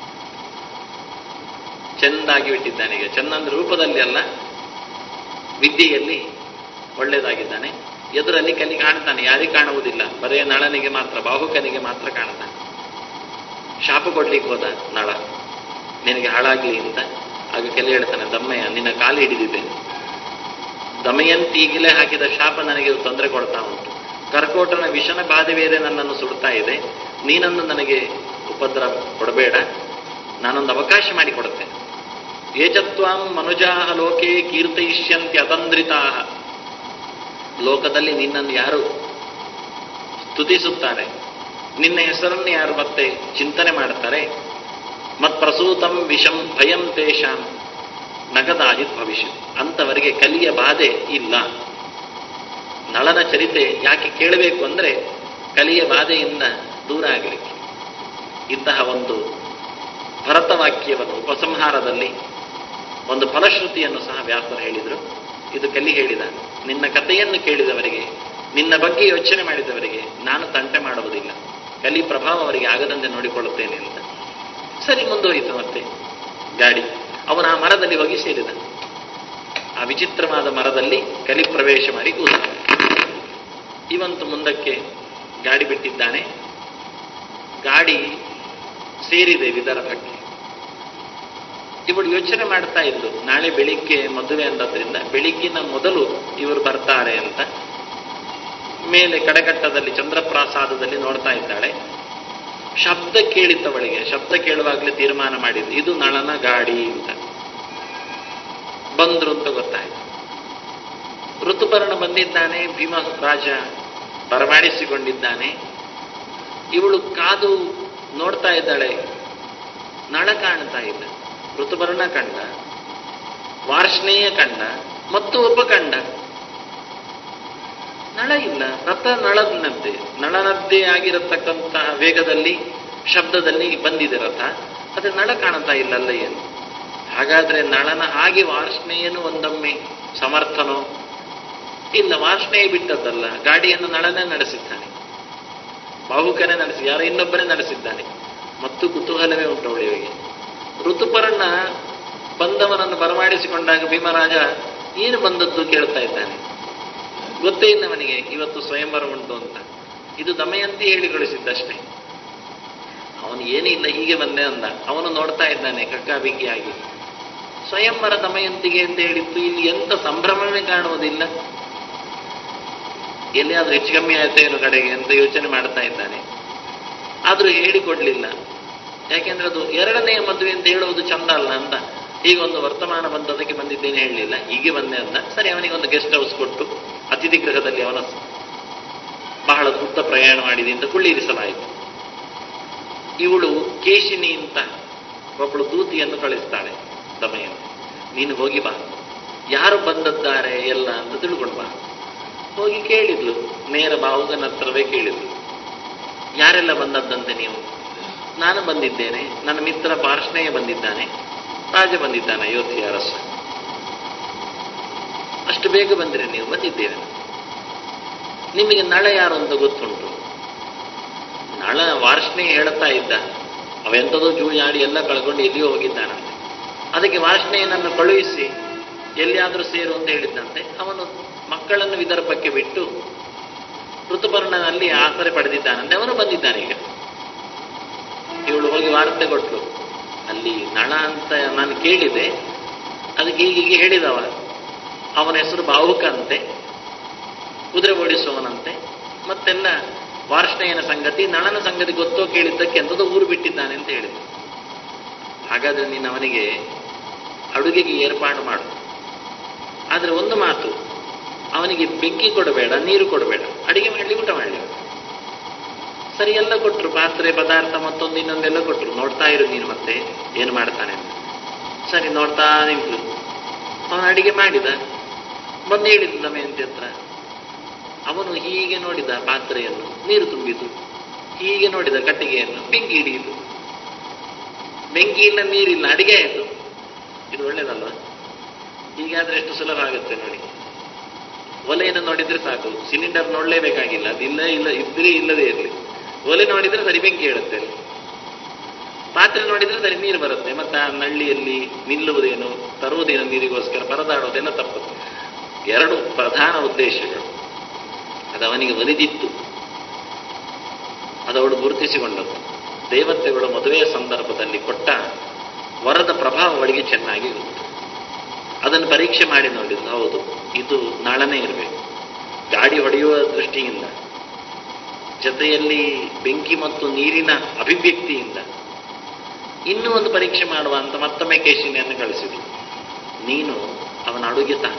ಚೆಂದಾಗಿ ಬಿಟ್ಟಿದ್ದಾನೆ ಈಗ ಚೆನ್ನಂದ ರೂಪದಲ್ಲಿ ಅಲ್ಲ ವಿದ್ಯೆಯಲ್ಲಿ ಒಳ್ಳೆಯದಾಗಿದ್ದಾನೆ ಎದುರಲ್ಲಿ ಕಲಿ ಕಾಣ್ತಾನೆ ಯಾರಿಗೆ ಕಾಣುವುದಿಲ್ಲ ಬರೇ ನಳನಿಗೆ ಮಾತ್ರ ಬಾಹುಕನಿಗೆ ಮಾತ್ರ ಕಾಣ್ತಾನೆ ಶಾಪ ಕೊಡ್ಲಿಕ್ಕೆ ಹೋದ ನಳ ನಿನಗೆ ಹಾಳಾಗ್ಲಿ ಅಂತ ಆಗ ಕಲಿ ಹೇಳ್ತಾನೆ ದಮ್ಮಯ್ಯ ನಿನ್ನ ಕಾಲು ಹಿಡಿದಿದ್ದೇನೆ ದಮಯಂತಿಗಿಲೆ ಹಾಕಿದ ಶಾಪ ನನಗೆ ಇದು ತೊಂದರೆ ಕೊಡ್ತಾ ಉಂಟು ಕರ್ಕೋಟನ ವಿಷನ ಬಾಧೆ ಬೇರೆ ನನ್ನನ್ನು ಸುಡ್ತಾ ಇದೆ ನೀನನ್ನು ನನಗೆ ಉಪದ್ರ ಕೊಡಬೇಡ ನಾನೊಂದು ಅವಕಾಶ ಮಾಡಿಕೊಡುತ್ತೇನೆ ಏಜತ್ವಾಂ ಮನುಜಾಹ ಲೋಕೆ ಕೀರ್ತಯಿಷ್ಯಂತಿ ಅತಂದ್ರಿತಾ ಲೋಕದಲ್ಲಿ ನಿನ್ನನ್ನು ಯಾರು ಸ್ತುತಿಸುತ್ತಾರೆ ನಿನ್ನ ಹೆಸರನ್ನು ಯಾರು ಮತ್ತೆ ಚಿಂತನೆ ಮಾಡುತ್ತಾರೆ ಮತ್ ಪ್ರಸೂತಂ ವಿಷಂ ಭಯಂ ತೇಷಾಂ ನಗದಾಜಿತ್ ಭವಿಷ್ಯ ಅಂತವರಿಗೆ ಕಲಿಯ ಬಾಧೆ ಇಲ್ಲ ನಳನ ಚರಿತೆ ಯಾಕೆ ಕೇಳಬೇಕು ಅಂದ್ರೆ ಕಲಿಯ ಬಾಧೆಯಿಂದ ದೂರ ಆಗಲಿಕ್ಕೆ ಇಂತಹ ಒಂದು ಭರತವಾಕ್ಯವನ್ನು ಉಪಸಂಹಾರದಲ್ಲಿ ಒಂದು ಫಲಶ್ರುತಿಯನ್ನು ಸಹ ವ್ಯಾಸರು ಹೇಳಿದರು ಇದು ಕಲಿ ಹೇಳಿದ ನಿನ್ನ ಕಥೆಯನ್ನು ಕೇಳಿದವರಿಗೆ ನಿನ್ನ ಬಗ್ಗೆ ಯೋಚನೆ ಮಾಡಿದವರಿಗೆ ನಾನು ತಂಟೆ ಮಾಡುವುದಿಲ್ಲ ಕಲಿ ಪ್ರಭಾವ ಅವರಿಗೆ ಆಗದಂತೆ ನೋಡಿಕೊಳ್ಳುತ್ತೇನೆ ಅಂತ ಸರಿ ಮುಂದೋಯಿತು ಮತ್ತೆ ಗಾಡಿ ಅವನ ಆ ಮರದಲ್ಲಿ ಹೋಗಿ ಸೇರಿದ ಆ ವಿಚಿತ್ರವಾದ ಮರದಲ್ಲಿ ಕಲಿ ಪ್ರವೇಶ ಮಾಡಿ ಕೂತ ಇವಂತು ಮುಂದಕ್ಕೆ ಗಾಡಿ ಬಿಟ್ಟಿದ್ದಾನೆ ಗಾಡಿ ಸೇರಿದೆ ವಿದರ್ಭಕ್ಕೆ ಇವಳು ಯೋಚನೆ ಮಾಡ್ತಾ ಇದ್ದು ನಾಳೆ ಬೆಳಿಗ್ಗೆ ಮದುವೆ ಅಂದದ್ರಿಂದ ಬೆಳಿಗ್ಗಿನ ಮೊದಲು ಇವರು ಬರ್ತಾರೆ ಅಂತ ಮೇಲೆ ಕಡೆಗಟ್ಟದಲ್ಲಿ ಚಂದ್ರಪ್ರಾಸಾದದಲ್ಲಿ ನೋಡ್ತಾ ಇದ್ದಾಳೆ ಶಬ್ದ ಕೇಳಿದ್ದವಳಿಗೆ ಶಬ್ದ ಕೇಳುವಾಗಲೇ ತೀರ್ಮಾನ ಮಾಡಿದ್ದು ಇದು ನಳನ ಗಾಡಿ ಅಂತ ಬಂದ್ರು ಅಂತ ಗೊತ್ತಾಯ್ತು ಋತುಪರ್ಣ ಬಂದಿದ್ದಾನೆ ಭೀಮ ರಾಜ ಬರಮಾಡಿಸಿಕೊಂಡಿದ್ದಾನೆ ಇವಳು ಕಾದು ನೋಡ್ತಾ ಇದ್ದಾಳೆ ನಳ ಕಾಣ್ತಾ ಇಲ್ಲ ಋತುಪರ್ಣ ಕಂಡ ವಾರ್ಷ್ಣೇಯ ಕಂಡ ಮತ್ತು ಒಬ್ಬ ಕಂಡ ನಳ ಇಲ್ಲ ರಥ ನಳನದ್ದೇ ನಳನದ್ದೇ ಆಗಿರತಕ್ಕಂತಹ ವೇಗದಲ್ಲಿ ಶಬ್ದದಲ್ಲಿ ಬಂದಿದೆ ರಥ ಅದೇ ನಳ ಕಾಣ್ತಾ ಇಲ್ಲಲ್ಲ ಏನು ಹಾಗಾದ್ರೆ ನಳನ ಹಾಗೆ ವಾರ್ಷ್ಣೇಯನು ಒಂದೊಮ್ಮೆ ಸಮರ್ಥನೋ ಇಲ್ಲ ವಾರ್ಷ್ಣೇಯ ಬಿಟ್ಟದ್ದಲ್ಲ ಗಾಡಿಯನ್ನು ನಳನೇ ನಡೆಸಿದ್ದಾನೆ ಬಾಹುಕನೇ ನಡೆಸಿ ಯಾರೋ ಇನ್ನೊಬ್ಬನೇ ನಡೆಸಿದ್ದಾನೆ ಮತ್ತು ಕುತೂಹಲವೇ ಉಂಟು ಅವಳಿಗೆ ಋತುಪರ್ಣ ಬಂದವನನ್ನು ಬರಮಾಡಿಸಿಕೊಂಡಾಗ ಭೀಮರಾಜ ಏನು ಬಂದದ್ದು ಕೇಳ್ತಾ ಇದ್ದಾನೆ ಗೊತ್ತೇ ಇಲ್ಲ ಅವನಿಗೆ ಇವತ್ತು ಸ್ವಯಂವರ ಉಂಟು ಅಂತ ಇದು ದಮಯಂತಿ ಹೇಳಿ ಕಳಿಸಿದ್ದಷ್ಟೇ ಅವನು ಏನಿಲ್ಲ ಹೀಗೆ ಬಂದೆ ಅಂದ ಅವನು ನೋಡ್ತಾ ಇದ್ದಾನೆ ಕಕ್ಕಾಬಿಕ್ಕಿಯಾಗಿ ಸ್ವಯಂವರ ದಮಯಂತಿಗೆ ಅಂತ ಹೇಳಿತ್ತು ಇಲ್ಲಿ ಎಂತ ಸಂಭ್ರಮವೇ ಕಾಣುವುದಿಲ್ಲ ಎಲ್ಲಿಯಾದ್ರೂ ಹೆಚ್ಚು ಕಮ್ಮಿ ಆಯ್ತೇನು ಕಡೆಗೆ ಅಂತ ಯೋಚನೆ ಮಾಡ್ತಾ ಇದ್ದಾನೆ ಆದ್ರೂ ಹೇಳಿಕೊಡ್ಲಿಲ್ಲ ಯಾಕೆಂದ್ರೆ ಅದು ಎರಡನೆಯ ಮದುವೆ ಅಂತ ಹೇಳುವುದು ಚಂದ ಅಲ್ಲ ಅಂತ ಈಗ ಒಂದು ವರ್ತಮಾನ ಬಂದದಕ್ಕೆ ಬಂದಿದ್ದೇನೆ ಹೇಳಲಿಲ್ಲ ಹೀಗೆ ಬಂದೆ ಅಂದ ಸರಿ ಅವನಿಗೆ ಒಂದು ಗೆಸ್ಟ್ ಹೌಸ್ ಕೊಟ್ಟು ಅತಿಥಿ ಗೃಹದಲ್ಲಿ ಅವನ ಬಹಳ ಉದ್ದ ಪ್ರಯಾಣ ಮಾಡಿದೆ ಅಂತ ಕುಳ್ಳಿರಿಸಲಾಯಿತು ಇವಳು ಕೇಶಿನಿ ಅಂತ ಒಬ್ಬಳು ದೂತಿಯನ್ನು ಕಳಿಸ್ತಾಳೆ ದಮಯಂತಿ ನೀನು ಹೋಗಿ ಬಾ ಯಾರು ಬಂದದ್ದಾರೆ ಎಲ್ಲ ಅಂತ ತಿಳ್ಕೊಂಡು ಬಾ ಹೋಗಿ ಕೇಳಿದ್ಲು ನೇರ ಬಾಹುಗನ ಹತ್ರವೇ ಕೇಳಿದ್ಲು ಯಾರೆಲ್ಲ ಬಂದದ್ದಂತೆ ನೀವು ನಾನು ಬಂದಿದ್ದೇನೆ ನನ್ನ ಮಿತ್ರ ಪಾರ್ಶ್ನೇಯ ಬಂದಿದ್ದಾನೆ ರಾಜ ಬಂದಿದ್ದಾನೆ ಅಯೋಧ್ಯೆಯ ಅರಸ ಅಷ್ಟು ಬೇಗ ಬಂದ್ರೆ ನೀವು ಬಂದಿದ್ದೇವೆ ನಿಮಗೆ ನಳ ಯಾರು ಅಂತ ಗೊತ್ತುಂಟು ನಳ ವಾರ್ಷ್ಣೇಯ ಹೇಳುತ್ತಾ ಇದ್ದ ಅವೆಂಥದೋ ಜೂಜಾಡಿ ಎಲ್ಲ ಕಳ್ಕೊಂಡು ಎಲ್ಲಿಯೋ ಹೋಗಿದ್ದಾನಂತೆ ಅದಕ್ಕೆ ವಾರ್ಷ್ಣೇಯನನ್ನು ಕಳುಹಿಸಿ ಎಲ್ಲಿಯಾದರೂ ಸೇರು ಅಂತ ಹೇಳಿದ್ದಂತೆ ಅವನು ಮಕ್ಕಳನ್ನು ವಿದರ್ಭಕ್ಕೆ ಬಿಟ್ಟು ಋತುಪರ್ಣನಲ್ಲಿ ಆಸರೆ ಪಡೆದಿದ್ದಾನಂತೆ ಅವನು ಬಂದಿದ್ದಾನೆ ಈಗ ಇವಳು ಹೋಗಿ ವಾರ್ತೆ ಕೊಟ್ಲು ಅಲ್ಲಿ ನಳ ಅಂತ ನಾನು ಕೇಳಿದೆ ಅದಕ್ಕೆ ಹೀಗೆ ಹೇಳಿದವ ಅವನ ಹೆಸರು ಬಾಹುಕ ಅಂತೆ ಕುದುರೆ ಓಡಿಸುವವನಂತೆ ಮತ್ತೆಲ್ಲ ವಾರ್ಷ್ಣೇಯನ ಸಂಗತಿ ನಳನ ಸಂಗತಿ ಗೊತ್ತೋ ಕೇಳಿದ್ದಕ್ಕೆ ಎಂಥದೋ ಊರು ಬಿಟ್ಟಿದ್ದಾನೆ ಅಂತ ಹೇಳಿದ ಹಾಗಾದ್ರೆ ನೀನು ಅವನಿಗೆ ಅಡುಗೆಗೆ ಏರ್ಪಾಡು ಮಾಡು ಆದರೆ ಒಂದು ಮಾತು ಅವನಿಗೆ ಬೆಂಕಿ ಕೊಡಬೇಡ ನೀರು ಕೊಡಬೇಡ ಅಡಿಗೆ ಮಾಡಲಿ ಊಟ ಮಾಡಲಿ ಸರಿ ಎಲ್ಲ ಕೊಟ್ಟರು ಪಾತ್ರೆ ಪದಾರ್ಥ ಮತ್ತೊಂದು ಇನ್ನೊಂದೆಲ್ಲ ಕೊಟ್ಟರು ನೋಡ್ತಾ ಇರು ನೀನು ಮತ್ತೆ ಏನು ಮಾಡ್ತಾನೆ ಅಂತ ಸರಿ ನೋಡ್ತಾ ನಿಂತು ಅವನು ಅಡಿಗೆ ಮಾಡಿದ ಬಂದು ಹೇಳಿದ ದಮಯಂತಿ ಹತ್ರ ಅವನು ಹೀಗೆ ನೋಡಿದ ಪಾತ್ರೆಯನ್ನು ನೀರು ತುಂಬಿತು ಹೀಗೆ ನೋಡಿದ ಕಟ್ಟಿಗೆಯನ್ನು ಬೆಂಕಿ ಹಿಡಿಯಿತು ಬೆಂಕಿ ಇಲ್ಲ ನೀರಿಲ್ಲ ಅಡಿಗೆ ಆಯಿತು ಇದು ಒಳ್ಳೇದಲ್ವ ಹೀಗಾದ್ರೆ ಎಷ್ಟು ಸುಲಭ ಆಗುತ್ತೆ ನೋಡಿ ಒಲೆಯನ್ನು ನೋಡಿದ್ರೆ ಸಾಕು ಸಿಲಿಂಡರ್ ನೋಡಲೇಬೇಕಾಗಿಲ್ಲ ಅದಿಲ್ಲ ಇಲ್ಲ ಇದ್ರೆ ಇಲ್ಲದೇ ಇರಲಿ ಒಲೆ ನೋಡಿದ್ರೆ ಸರಿ ಬೆಂಕಿ ಹೇಳುತ್ತೆ ಅಲ್ಲಿ ಪಾತ್ರೆ ನೋಡಿದ್ರೆ ಸರಿ ನೀರು ಬರುತ್ತೆ ಮತ್ತೆ ಆ ನಳ್ಳಿಯಲ್ಲಿ ನಿಲ್ಲುವುದೇನು ತರುವುದೇನು ನೀರಿಗೋಸ್ಕರ ಪರದಾಡೋದೇನೋ ತಪ್ಪು ಎರಡು ಪ್ರಧಾನ ಉದ್ದೇಶಗಳು ಅದು ಅವನಿಗೆ ಒಲಿದಿತ್ತು ಅದವಳು ಗುರುತಿಸಿಕೊಂಡದ್ದು ದೇವತೆಗಳು ಮದುವೆಯ ಸಂದರ್ಭದಲ್ಲಿ ಕೊಟ್ಟ ವರದ ಪ್ರಭಾವ ಅವಳಿಗೆ ಚೆನ್ನಾಗಿ ಗೊತ್ತು ಅದನ್ನು ಪರೀಕ್ಷೆ ಮಾಡಿ ನೋಡಿದ್ದು ಹೌದು ಇದು ನಾಳನೇ ಇರಬೇಕು ಗಾಡಿ ಹೊಡೆಯುವ ದೃಷ್ಟಿಯಿಂದ ಜೊತೆಯಲ್ಲಿ ಬೆಂಕಿ ಮತ್ತು ನೀರಿನ ಅಭಿವ್ಯಕ್ತಿಯಿಂದ ಇನ್ನೂ ಒಂದು ಪರೀಕ್ಷೆ ಮಾಡುವ ಅಂತ ಮತ್ತೊಮ್ಮೆ ಕೇಶಿನಿಯನ್ನು ಕಳಿಸಿದ್ರು ನೀನು ಅವನ ಅಡುಗೆ ತಾ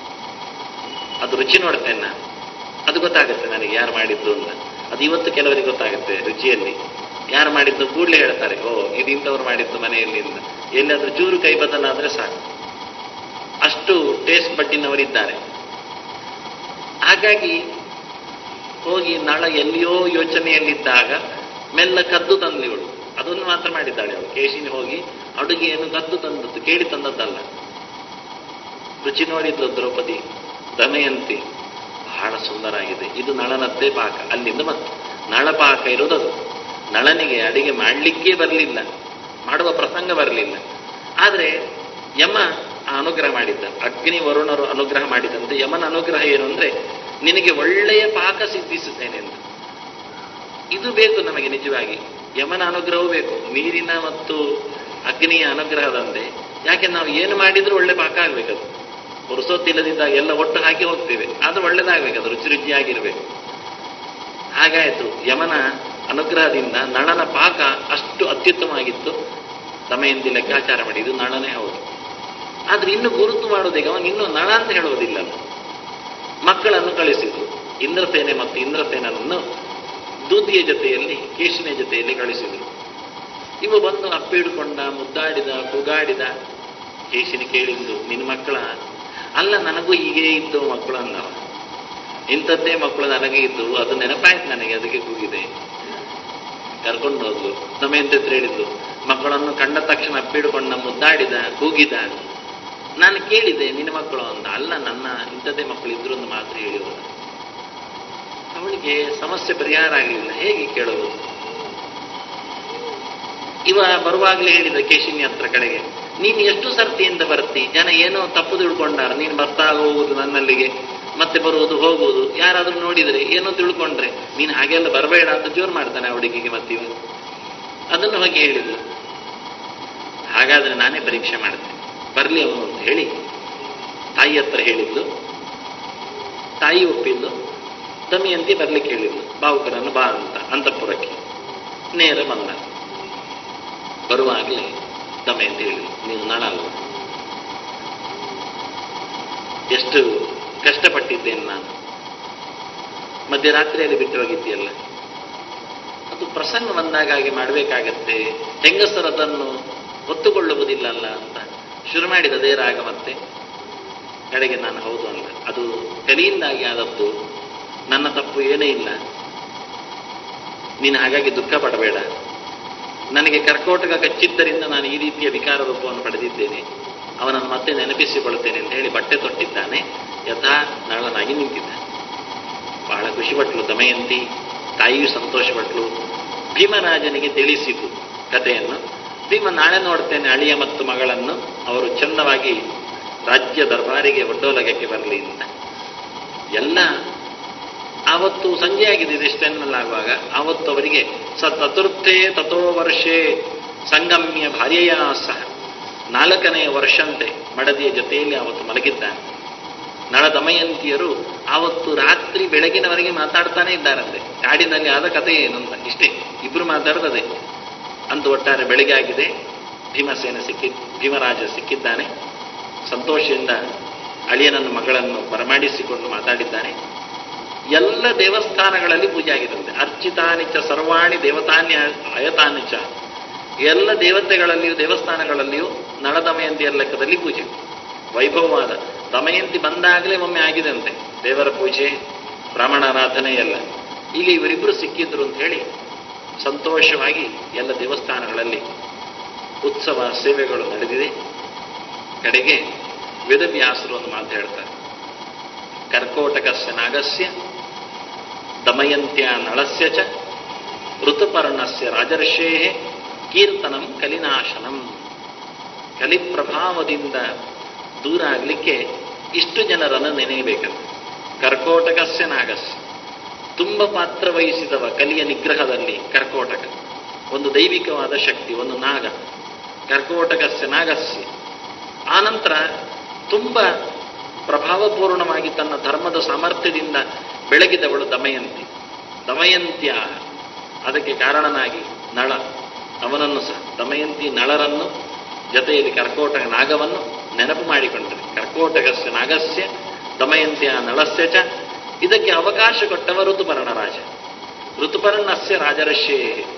ಅದು ರುಚಿ ನೋಡ್ತೇನೆ ನಾನು ಅದು ಗೊತ್ತಾಗುತ್ತೆ ನನಗೆ ಯಾರು ಮಾಡಿದ್ದು ಅಂತ ಅದು ಇವತ್ತು ಕೆಲವರಿಗೆ ಗೊತ್ತಾಗುತ್ತೆ ರುಚಿಯಲ್ಲಿ ಯಾರು ಮಾಡಿದ್ದು ಕೂಡಲೇ ಹೇಳ್ತಾರೆ ಓ ಇದು ಇಂಥವ್ರು ಮಾಡಿದ್ದು ಮನೆಯಲ್ಲಿ ಅಂತ ಎಲ್ಲಾದ್ರೂ ಚೂರು ಕೈ ಬದಲಾದ್ರೆ ಸಾಕು ಅಷ್ಟು ಟೇಸ್ಟ್ ಬಡ್ಡಿನವರಿದ್ದಾರೆ ಹಾಗಾಗಿ ಹೋಗಿ ನಳ ಎಲ್ಲಿಯೋ ಯೋಚನೆಯಲ್ಲಿದ್ದಾಗ ಮೆಲ್ಲ ಕದ್ದು ತಂದಿವಳು ಅದನ್ನು ಮಾತ್ರ ಮಾಡಿದ್ದಾಳೆ ಅವಳು ಕೇಶಿನಿ ಹೋಗಿ ಅಡುಗೆಯನ್ನು ಕದ್ದು ತಂದದ್ದು ಕೇಳಿ ತಂದದ್ದಲ್ಲ ರುಚಿ ನೋಡಿದ್ಲು ದ್ರೌಪದಿ ದಮಯಂತಿ ಬಹಳ ಸುಂದರ ಆಗಿದೆ ಇದು ನಳನದ್ದೇ ಪಾಕ ಅಲ್ಲಿಂದ ಮತ್ತೆ ನಳ ಪಾಕ ಇರೋದದು ನಳನಿಗೆ ಅಡಿಗೆ ಮಾಡಲಿಕ್ಕೇ ಬರಲಿಲ್ಲ ಮಾಡುವ ಪ್ರಸಂಗ ಬರಲಿಲ್ಲ ಆದರೆ ಯಮ ಆ ಅನುಗ್ರಹ ಮಾಡಿದ್ದ ಅಗ್ನಿ ವರುಣರು ಅನುಗ್ರಹ ಮಾಡಿದಂತೆ ಯಮನ ಅನುಗ್ರಹ ಏನು ಅಂದ್ರೆ ನಿನಗೆ ಒಳ್ಳೆಯ ಪಾಕ ಸಿದ್ಧಿಸುತ್ತೇನೆ ಅಂತ ಇದು ಬೇಕು ನಮಗೆ ನಿಜವಾಗಿ ಯಮನ ಅನುಗ್ರಹವೂ ಬೇಕು ನೀರಿನ ಮತ್ತು ಅಗ್ನಿಯ ಅನುಗ್ರಹದಂತೆ ಯಾಕೆ ನಾವು ಏನು ಮಾಡಿದ್ರೂ ಒಳ್ಳೆ ಪಾಕ ಆಗ್ಬೇಕದು ಪುರುಸೊತ್ತಿಲ್ಲದಿದ್ದಾಗ ಎಲ್ಲ ಒಟ್ಟು ಹಾಕಿ ಹೋಗ್ತೇವೆ ಆದ್ರೆ ಒಳ್ಳೇದಾಗ್ಬೇಕದು ರುಚಿ ರುಚಿಯಾಗಿರ್ಬೇಕು ಹಾಗಾಯ್ತು ಯಮನ ಅನುಗ್ರಹದಿಂದ ನಳನ ಪಾಕ ಅಷ್ಟು ಅತ್ಯುತ್ತಮವಾಗಿತ್ತು ದಮಯಂತಿ ಲೆಕ್ಕಾಚಾರ ಮಾಡಿ ಇದು ನಳನೇ ಹೌದು ಆದ್ರೆ ಇನ್ನು ಗುರುತು ಮಾಡೋದೀಗ ಅವನು ಇನ್ನೂ ನಳ ಅಂತ ಹೇಳುವುದಿಲ್ಲ ಮಕ್ಕಳನ್ನು ಕಳಿಸಿದ್ರು ಇಂದ್ರಸೇನೆ ಮತ್ತು ಇಂದ್ರಸೇನನ್ನು ದೂತಿಯ ಜೊತೆಯಲ್ಲಿ ಕೇಶಿನ ಜೊತೆಯಲ್ಲಿ ಕಳಿಸಿದ್ರು ಇವ ಬಂದು ಅಪ್ಪಿಡ್ಕೊಂಡ ಮುದ್ದಾಡಿದ ಕೂಗಾಡಿದ ಕೇಶಿನಿ ಕೇಳಿದ್ದು ನಿನ್ನ ಮಕ್ಕಳ ಅಲ್ಲ ನನಗೂ ಹೀಗೆ ಇದ್ದು ಮಕ್ಕಳು ಅಂದವ ಇಂಥದ್ದೇ ಮಕ್ಕಳು ನನಗೆ ಇದ್ದು ಅದು ನೆನಪಾಯ್ತು ನನಗೆ ಅದಕ್ಕೆ ಕೂಗಿದೆ ಕರ್ಕೊಂಡು ಹೋದ್ಲು ದಮಯಂತಿ ಹತ್ರ ಹೇಳಿದ್ದು ಮಕ್ಕಳನ್ನು ಕಂಡ ತಕ್ಷಣ ಅಪ್ಪಿಡ್ಕೊಂಡ ಮುದ್ದಾಡಿದ ಕೂಗಿದ ನಾನು ಕೇಳಿದೆ ನಿನ್ನ ಮಕ್ಕಳು ಅಂತ ಅಲ್ಲ ನನ್ನ ಇಂಥದ್ದೇ ಮಕ್ಕಳು ಇದ್ರು ಅಂತ ಮಾತ್ರ ಹೇಳಿದ್ರು ಅವಳಿಗೆ ಸಮಸ್ಯೆ ಪರಿಹಾರ ಆಗಲಿಲ್ಲ ಹೇಗೆ ಕೇಳೋದು ಇವ ಬರುವಾಗಲೇ ಹೇಳಿದ ಕೇಶಿನಿ ಹತ್ರ ಕಡೆಗೆ ನೀನು ಎಷ್ಟು ಸರ್ತಿಯಿಂದ ಬರ್ತಿ ಜನ ಏನೋ ತಪ್ಪು ತಿಳ್ಕೊಂಡಾರ ನೀನು ಬರ್ತಾ ಹೋಗುದು ನನ್ನಲ್ಲಿಗೆ ಮತ್ತೆ ಬರುವುದು ಹೋಗುವುದು ಯಾರಾದ್ರೂ ನೋಡಿದರೆ ಏನೋ ತಿಳ್ಕೊಂಡ್ರೆ ನೀನು ಹಾಗೆಲ್ಲ ಬರಬೇಡ ಅಂತ ಜೋರು ಮಾಡ್ತಾನೆ ಆ ಹುಡುಗಿಗೆ ಮತ್ತೆ ಇವ ಅದನ್ನು ಹೋಗಿ ಹೇಳಿದ್ಲು ಹಾಗಾದ್ರೆ ನಾನೇ ಪರೀಕ್ಷೆ ಮಾಡ್ತೇನೆ ಬರ್ಲಿ ಅವನು ಅಂತ ಹೇಳಿ ತಾಯಿ ಹತ್ರ ಹೇಳಿದ್ಲು ತಾಯಿ ಒಪ್ಪಿದ್ಲು ದಮಿಯಂತಿ ಬರ್ಲಿಕ್ಕೆ ಹೇಳಿದ್ಲು ಬಾವುಕರನ್ನು ಬಾ ಅಂತ ಅಂತಃಪುರಕ್ಕೆ ನೇರ ಬಂದ ಬರುವಾಗಲೇ ದಮಯಂತಿ ಹೇಳಿದ್ಲು ನೀವು ನಳ ಅಲ್ವ ಎಷ್ಟು ಕಷ್ಟಪಟ್ಟಿದ್ದೇನೆ ನಾನು ಮಧ್ಯರಾತ್ರಿಯಲ್ಲಿ ಬಿಟ್ಟು ಹೋಗಿದ್ದೀಯಲ್ಲ ಅದು ಪ್ರಸಂಗ ಬಂದಾಗ ಹಾಗೆ ಮಾಡಬೇಕಾಗತ್ತೆ ಹೆಂಗಸರು ಅದನ್ನು ಒತ್ತುಕೊಳ್ಳುವುದಿಲ್ಲಲ್ಲ ಅಂತ ಶುರು ಮಾಡಿದದೇ ರಾಗ ಮತ್ತೆ ಕಡೆಗೆ ನಾನು ಹೌದು ಅಂದ ಅದು ಕಲಿಯಿಂದಾಗಿ ಆದದ್ದು ನನ್ನ ತಪ್ಪು ಏನೇ ಇಲ್ಲ ನೀನು ಹಾಗಾಗಿ ದುಃಖ ಪಡಬೇಡ ನನಗೆ ಕರ್ಕೋಟಕ ಕಚ್ಚಿದ್ದರಿಂದ ನಾನು ಈ ರೀತಿಯ ವಿಕಾರ ರೂಪವನ್ನು ಪಡೆದಿದ್ದೇನೆ ಅವನನ್ನು ಮತ್ತೆ ನೆನಪಿಸಿಕೊಳ್ಳುತ್ತೇನೆ ಅಂತ ಹೇಳಿ ಬಟ್ಟೆ ತೊಟ್ಟಿದ್ದಾನೆ ಯಥಾ ನಳನಾಗಿ ನಿಂತಿದ್ದಾನೆ ಬಹಳ ಖುಷಿಪಟ್ಲು ದಮಯಂತಿ ತಾಯಿಯು ಸಂತೋಷಪಟ್ಲು ಭೀಮರಾಜನಿಗೆ ತಿಳಿಸಿತು ಕಥೆಯನ್ನು ಭೀಮ ನಾಳೆ ನೋಡ್ತೇನೆ ಅಳಿಯ ಮತ್ತು ಮಗಳನ್ನು ಅವರು ಚಂದವಾಗಿ ರಾಜ್ಯ ದರ್ಬಾರಿಗೆ ಒಡ್ಡೋಲಗಕ್ಕೆ ಬರಲಿ ಅಂತ ಎಲ್ಲ ಆವತ್ತು ಸಂಜೆ ಆಗಿದೆ ಇಷ್ಟೆನ್ನಲಾಗುವಾಗ ಆವತ್ತು ಅವರಿಗೆ ಸ ಚತುರ್ಥೇ ತಥೋ ವರ್ಷೇ ಸಂಗಮ್ಯ ಭಾರ್ಯೆಯ ಸಹ ನಾಲ್ಕನೆಯ ವರ್ಷಂತೆ ಮಡದಿಯ ಜೊತೆಯಲ್ಲಿ ಆವತ್ತು ಮಲಗಿದ್ದಾನೆ ನಳ ದಮಯಂತಿಯರು ಆವತ್ತು ರಾತ್ರಿ ಬೆಳಗಿನವರೆಗೆ ಮಾತಾಡ್ತಾನೆ ಇದ್ದಾರಂತೆ ಕಾಡಿನಲ್ಲಿ ಆದ ಕಥೆ ಏನು ಅಂತ ಇಷ್ಟೇ ಇಬ್ರು ಮಾತಾಡ್ತದೆ ಅಂತ ಒಟ್ಟಾರೆ ಬೆಳಗ್ಗೆ ಆಗಿದೆ ಭೀಮಸೇನ ಸಿಕ್ಕಿ ಭೀಮರಾಜ ಸಿಕ್ಕಿದ್ದಾನೆ ಸಂತೋಷದಿಂದ ಅಳಿಯನನ್ನು ಮಗಳನ್ನು ಬರಮಾಡಿಸಿಕೊಂಡು ಮಾತಾಡಿದ್ದಾನೆ ಎಲ್ಲ ದೇವಸ್ಥಾನಗಳಲ್ಲಿ ಪೂಜೆ ಆಗಿದಂತೆ ಅರ್ಚಿತಾನಿಚ ಸರ್ವಾಣಿ ದೇವತಾನ್ಯ ಅಯತಾನಿಚ ಎಲ್ಲ ದೇವತೆಗಳಲ್ಲಿಯೂ ದೇವಸ್ಥಾನಗಳಲ್ಲಿಯೂ ನಳ ದಮಯಂತಿಯರ ಲೆಕ್ಕದಲ್ಲಿ ಪೂಜೆ ವೈಭವವಾದ ದಮಯಂತಿ ಬಂದಾಗಲೇ ಒಮ್ಮೆ ಆಗಿದಂತೆ ದೇವರ ಪೂಜೆ ಬ್ರಾಹ್ಮಣಾರಾಧನೆ ಎಲ್ಲ ಈಗ ಇವರಿಬ್ಬರು ಸಿಕ್ಕಿದ್ರು ಅಂತ ಹೇಳಿ ಸಂತೋಷವಾಗಿ ಎಲ್ಲ ದೇವಸ್ಥಾನಗಳಲ್ಲಿ ಉತ್ಸವ ಸೇವೆಗಳು ನಡೆದಿದೆ ಕಡೆಗೆ ವೇದವ್ಯಾಸರು ಒಂದು ಮಾತು ಹೇಳ್ತಾರೆ ಕರ್ಕೋಟಕಸ್ಯ ನಾಗಸ್ಯ ದಮಯಂತ್ಯ ನಳಸ್ಯ ಚ ಋತುಪರ್ಣಸ್ಯ ರಾಜರ್ಷೇ ಕೀರ್ತನಂ ಕಲಿನಾಶನಂ ಕಲಿಪ್ರಭಾವದಿಂದ ದೂರ ಆಗಲಿಕ್ಕೆ ಇಷ್ಟು ಜನರನ್ನು ನೆನೆಯಬೇಕಂತೆ ಕರ್ಕೋಟಕಸ್ಯ ನಾಗಸ್ಯ ತುಂಬ ಪಾತ್ರ ವಹಿಸಿದವ ಕಲಿಯ ನಿಗ್ರಹದಲ್ಲಿ ಕರ್ಕೋಟಕ ಒಂದು ದೈವಿಕವಾದ ಶಕ್ತಿ ಒಂದು ನಾಗ ಕರ್ಕೋಟಕಸ್ಯ ನಾಗಸ್ಯ ಆನಂತರ ತುಂಬ ಪ್ರಭಾವಪೂರ್ಣವಾಗಿ ತನ್ನ ಧರ್ಮದ ಸಾಮರ್ಥ್ಯದಿಂದ ಬೆಳಗಿದವಳು ದಮಯಂತಿ ದಮಯಂತ್ಯ ಅದಕ್ಕೆ ಕಾರಣನಾಗಿ ನಳ ಅವನನ್ನು ಸಹ ದಮಯಂತಿ ನಳರನ್ನು ಜೊತೆಯಲ್ಲಿ ಕರ್ಕೋಟಕ ನಾಗವನ್ನು ನೆನಪು ಮಾಡಿಕೊಂಡರೆ ಕರ್ಕೋಟಕಸ್ಯ ನಾಗಸ್ಯ ದಮಯಂತಿಯ ನಳಸ್ಯ ಚ ಇದಕ್ಕೆ ಅವಕಾಶ ಕೊಟ್ಟವ ಋತುಪರ್ಣ ರಾಜ ಋತುಪರ್ಣಸ್ಯ ರಾಜರ್ಷೇ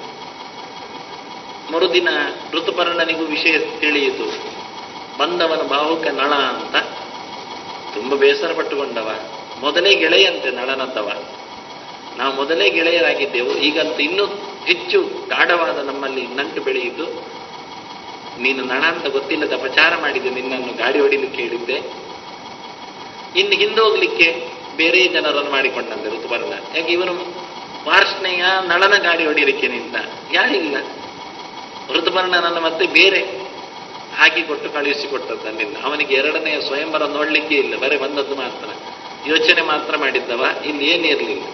ಮರುದಿನ ಋತುಪರ್ಣನಿಗೂ ವಿಷಯ ತಿಳಿಯಿತು ಬಂದವನ ಬಾಹುಕ ನಳ ಅಂತ ತುಂಬ ಬೇಸರ ಪಟ್ಟುಕೊಂಡವ ಮೊದಲೇ ಗೆಳೆಯಂತೆ ನಳನದ್ದವ ನಾವು ಮೊದಲೇ ಗೆಳೆಯರಾಗಿದ್ದೆವು ಈಗಂತೂ ಇನ್ನೂ ಹೆಚ್ಚು ಗಾಢವಾದ ನಮ್ಮಲ್ಲಿ ನಂಟು ಬೆಳೆಯಿತು ನೀನು ನಳ ಅಂತ ಗೊತ್ತಿಲ್ಲದ ಅಪಚಾರ ಮಾಡಿದೆ ನಿನ್ನನ್ನು ಗಾಡಿ ಹೊಡಿಲಿಕ್ಕೆ ಹೇಳಿದ್ದೆ ಇನ್ನು ಹಿಂದೋಗ್ಲಿಕ್ಕೆ ಬೇರೆ ಜನರನ್ನು ಮಾಡಿಕೊಂಡಂತೆ ಋತುಪರ್ಣ ಯಾಕೆ ಇವನು ವಾರ್ಷ್ಣೆಯ ನಳನ ಗಾಡಿ ಹೊಡಿಲಿಕ್ಕೆ ನಿಂತ ಯಾರಿಲ್ಲ ಋತುಪರ್ಣನನ್ನು ಮತ್ತೆ ಬೇರೆ ಹಾಕಿಕೊಟ್ಟು ಕಳುಹಿಸಿಕೊಟ್ಟದ್ದನ್ನಿಲ್ಲ ಅವನಿಗೆ ಎರಡನೆಯ ಸ್ವಯಂವರ ನೋಡ್ಲಿಕ್ಕೆ ಇಲ್ಲ ಬರೀ ಬಂದದ್ದು ಮಾತ್ರ ಯೋಚನೆ ಮಾತ್ರ ಮಾಡಿದ್ದವ ಇಲ್ಲಿ ಏನಿರಲಿಲ್ಲ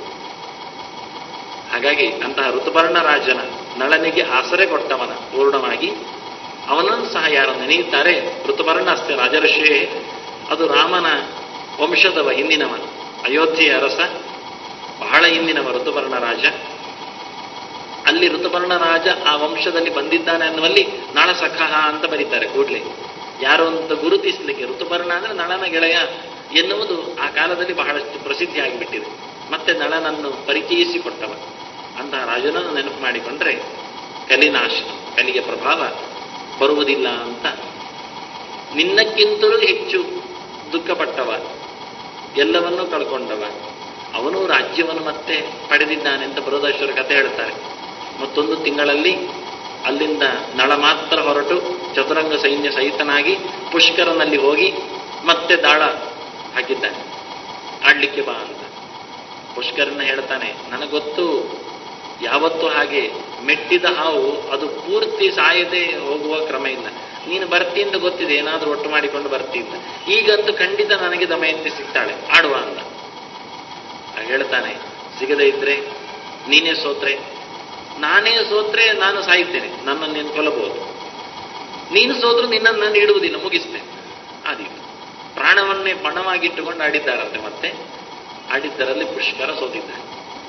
ಹಾಗಾಗಿ ಅಂತಹ ಋತುಪರ್ಣ ರಾಜನ ನಳನಿಗೆ ಆಸರೆ ಕೊಟ್ಟವನ ಪೂರ್ಣವಾಗಿ ಅವನನ್ನು ಸಹ ಯಾರು ನೆನೆಯುತ್ತಾರೆ ಋತುಪರ್ಣ ಅಷ್ಟೇ ರಾಜರ್ಷೇ ಅದು ರಾಮನ ವಂಶದವ ಹಿಂದಿನವ ಅಯೋಧ್ಯೆಯ ಅರಸ ಬಹಳ ಹಿಂದಿನವ ಋತುಪರ್ಣ ರಾಜ ಅಲ್ಲಿ ಋತುಪರ್ಣ ರಾಜ ಆ ವಂಶದಲ್ಲಿ ಬಂದಿದ್ದಾನೆ ಅನ್ನುವಲ್ಲಿ ನಳ ಸಖಹ ಅಂತ ಬರೀತಾರೆ ಕೂಡ್ಲೆ ಯಾರು ಅಂತ ಗುರುತಿಸಲಿಕ್ಕೆ ಋತುಪರ್ಣ ಅಂದ್ರೆ ನಳನ ಗೆಳೆಯ ಎನ್ನುವುದು ಆ ಕಾಲದಲ್ಲಿ ಬಹಳಷ್ಟು ಪ್ರಸಿದ್ಧಿ ಆಗಿಬಿಟ್ಟಿದೆ ಮತ್ತೆ ನಳನನ್ನು ಪರಿಚಯಿಸಿಕೊಟ್ಟವ ಅಂತಹ ರಾಜನನ್ನು ನೆನಪು ಮಾಡಿಕೊಂಡ್ರೆ ಕಲಿನಾಶ ಕಲಿಯ ಪ್ರಭಾವ ಬರುವುದಿಲ್ಲ ಅಂತ ನಿನ್ನಕ್ಕಿಂತಲೂ ಹೆಚ್ಚು ದುಃಖಪಟ್ಟವ ಎಲ್ಲವನ್ನೂ ಕಳ್ಕೊಂಡವ ಅವನು ರಾಜ್ಯವನ್ನು ಮತ್ತೆ ಪಡೆದಿದ್ದಾನೆ ಅಂತ ಬರೋದೇಶ್ವರ ಕಥೆ ಹೇಳ್ತಾರೆ ಮತ್ತೊಂದು ತಿಂಗಳಲ್ಲಿ ಅಲ್ಲಿಂದ ನಳ ಮಾತ್ರ ಹೊರಟು ಚತುರಂಗ ಸೈನ್ಯ ಸಹಿತನಾಗಿ ಪುಷ್ಕರನಲ್ಲಿ ಹೋಗಿ ಮತ್ತೆ ದಾಳ ಹಾಕಿದ್ದಾನೆ ಆಡ್ಲಿಕ್ಕೆ ಬಾ ಅಂತ ಪುಷ್ಕರನ ಹೇಳ್ತಾನೆ ನನಗೊತ್ತು ಯಾವತ್ತೂ ಹಾಗೆ ಮೆಟ್ಟಿದ ಹಾವು ಅದು ಪೂರ್ತಿ ಸಾಯದೆ ಹೋಗುವ ಕ್ರಮ ಇಲ್ಲ ನೀನು ಬರ್ತಿ ಅಂತ ಗೊತ್ತಿದೆ ಏನಾದರೂ ಒಟ್ಟು ಮಾಡಿಕೊಂಡು ಬರ್ತಿ ಅಂತ ಈಗಂತೂ ಖಂಡಿತ ನನಗೆ ದಮಯಂತಿ ಸಿಗ್ತಾಳೆ ಆಡುವ ಅಂತ ಆಗ ಹೇಳ್ತಾನೆ ಸಿಗದೇ ಇದ್ರೆ ನೀನೇ ಸೋತ್ರೆ ನಾನೇ ಸೋತ್ರೆ ನಾನು ಸಾಯ್ತೇನೆ ನನ್ನನ್ನು ನೀನು ಕೊಲ್ಲಬಹುದು ನೀನು ಸೋದ್ರು ನಿನ್ನನ್ನು ನಾನು ಇಡುವುದಿಲ್ಲ ಮುಗಿಸ್ತೇನೆ ಆದೀತು ಪ್ರಾಣವನ್ನೇ ಪಣವಾಗಿಟ್ಟುಕೊಂಡು ಆಡಿದ್ದಾರಂತೆ ಮತ್ತೆ ಆಡಿದ್ದರಲ್ಲಿ ಪುಷ್ಕರ ಸೋತಿದ್ದಾನೆ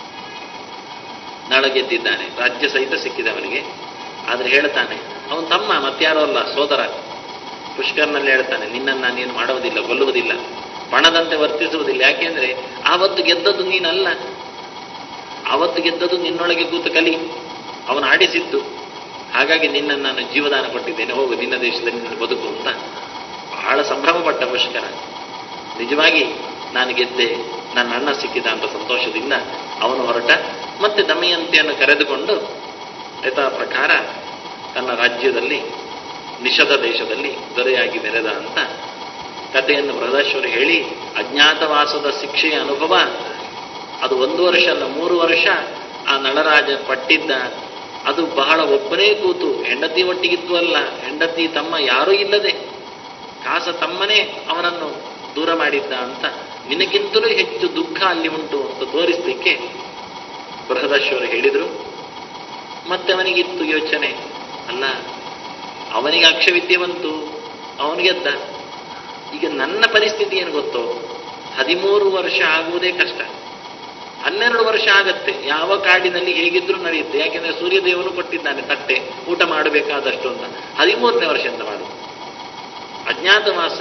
ನಳ ಗೆದ್ದಿದ್ದಾನೆ ರಾಜ್ಯ ಸಹಿತ ಸಿಕ್ಕಿದೆ ಅವನಿಗೆ ಆದ್ರೆ ಹೇಳ್ತಾನೆ ಅವನ ತಮ್ಮ ಮತ್ಯಾರೋ ಅಲ್ಲ ಸೋದರ ಪುಷ್ಕರ್ನಲ್ಲಿ ಹೇಳ್ತಾನೆ ನಿನ್ನನ್ನು ನೀನು ಮಾಡುವುದಿಲ್ಲ ಕೊಲ್ಲುವುದಿಲ್ಲ ಪಣದಂತೆ ವರ್ತಿಸುವುದಿಲ್ಲ ಯಾಕೆಂದ್ರೆ ಆವತ್ತು ಗೆದ್ದದ್ದು ನೀನಲ್ಲ ಆವತ್ತು ಗೆದ್ದದ್ದು ನಿನ್ನೊಳಗೆ ಕೂತು ಕಲಿ ಅವನು ಆಡಿಸಿದ್ದು ಹಾಗಾಗಿ ನಿನ್ನನ್ನು ನಾನು ಜೀವದಾನ ಕೊಟ್ಟಿದ್ದೇನೆ ಹೋಗು ನಿನ್ನ ದೇಶದಲ್ಲಿ ನೀನು ಬದುಕು ಅಂತ ಬಹಳ ಸಂಭ್ರಮಪಟ್ಟ ಪುಷ್ಕರ ನಿಜವಾಗಿ ನಾನು ಗೆದ್ದೆ ನನ್ನ ಅಣ್ಣ ಸಿಕ್ಕಿದ ಅಂತ ಸಂತೋಷದಿಂದ ಅವನು ಹೊರಟ ಮತ್ತೆ ದಮಯಂತಿಯನ್ನು ಕರೆದುಕೊಂಡು ಯಥಾ ಪ್ರಕಾರ ತನ್ನ ರಾಜ್ಯದಲ್ಲಿ ನಿಷಧ ದೇಶದಲ್ಲಿ ದೊರೆಯಾಗಿ ಮೆರೆದ ಅಂತ ಕಥೆಯನ್ನು ಬೃಹದೇಶ್ವರಿ ಹೇಳಿ ಅಜ್ಞಾತವಾಸದ ಶಿಕ್ಷೆಯ ಅನುಭವ ಅದು ಒಂದು ವರ್ಷ ಅಲ್ಲ ಮೂರು ವರ್ಷ ಆ ನಳರಾಜ ಪಟ್ಟಿದ್ದ ಅದು ಬಹಳ ಒಬ್ಬನೇ ಕೂತು ಹೆಂಡತಿ ಒಟ್ಟಿಗಿದ್ದು ಅಲ್ಲ ಹೆಂಡತಿ ತಮ್ಮ ಯಾರೂ ಇಲ್ಲದೆ ಕಾಸ ತಮ್ಮನೇ ಅವನನ್ನು ದೂರ ಮಾಡಿದ್ದ ಅಂತ ನಿನಗಿಂತಲೂ ಹೆಚ್ಚು ದುಃಖ ಅಲ್ಲಿ ಉಂಟು ಅಂತ ತೋರಿಸಲಿಕ್ಕೆ ಬೃಹದೇಶ್ವರು ಹೇಳಿದರು ಮತ್ತೆ ಅವನಿಗಿತ್ತು ಯೋಚನೆ ಅಲ್ಲ ಅವನಿಗೆ ಅಕ್ಷವಿದ್ಯೆ ಬಂತು ಅವನಿಗೆದ್ದ ಈಗ ನನ್ನ ಪರಿಸ್ಥಿತಿ ಏನು ಗೊತ್ತೋ ಹದಿಮೂರು ವರ್ಷ ಆಗುವುದೇ ಕಷ್ಟ ಹನ್ನೆರಡು ವರ್ಷ ಆಗತ್ತೆ ಯಾವ ಕಾಡಿನಲ್ಲಿ ಹೇಗಿದ್ರೂ ನಡೆಯುತ್ತೆ ಯಾಕೆಂದ್ರೆ ಸೂರ್ಯದೇವನು ಕೊಟ್ಟಿದ್ದಾನೆ ತಟ್ಟೆ ಊಟ ಮಾಡಬೇಕಾದಷ್ಟು ಅಂತ ಹದಿಮೂರನೇ ವರ್ಷದಿಂದ ಮಾಡು ಅಜ್ಞಾತವಾಸ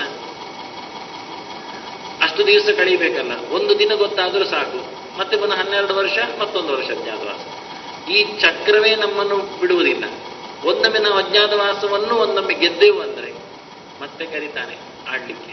ಅಷ್ಟು ದಿವಸ ಕಳೀಬೇಕಲ್ಲ ಒಂದು ದಿನ ಗೊತ್ತಾದರೂ ಸಾಕು ಮತ್ತೆ ಪುನಃ ಹನ್ನೆರಡು ವರ್ಷ ಮತ್ತೊಂದು ವರ್ಷ ಅಜ್ಞಾತವಾಸ ಈ ಚಕ್ರವೇ ನಮ್ಮನ್ನು ಬಿಡುವುದಿಲ್ಲ ಒಂದೊಮ್ಮೆ ನಾವು ಅಜ್ಞಾತವಾಸವನ್ನು ಒಂದೊಮ್ಮೆ ಗೆದ್ದೆವು ಅಂದರೆ ಮತ್ತೆ ಕರೀತಾನೆ ಆಡ್ಲಿಕ್ಕೆ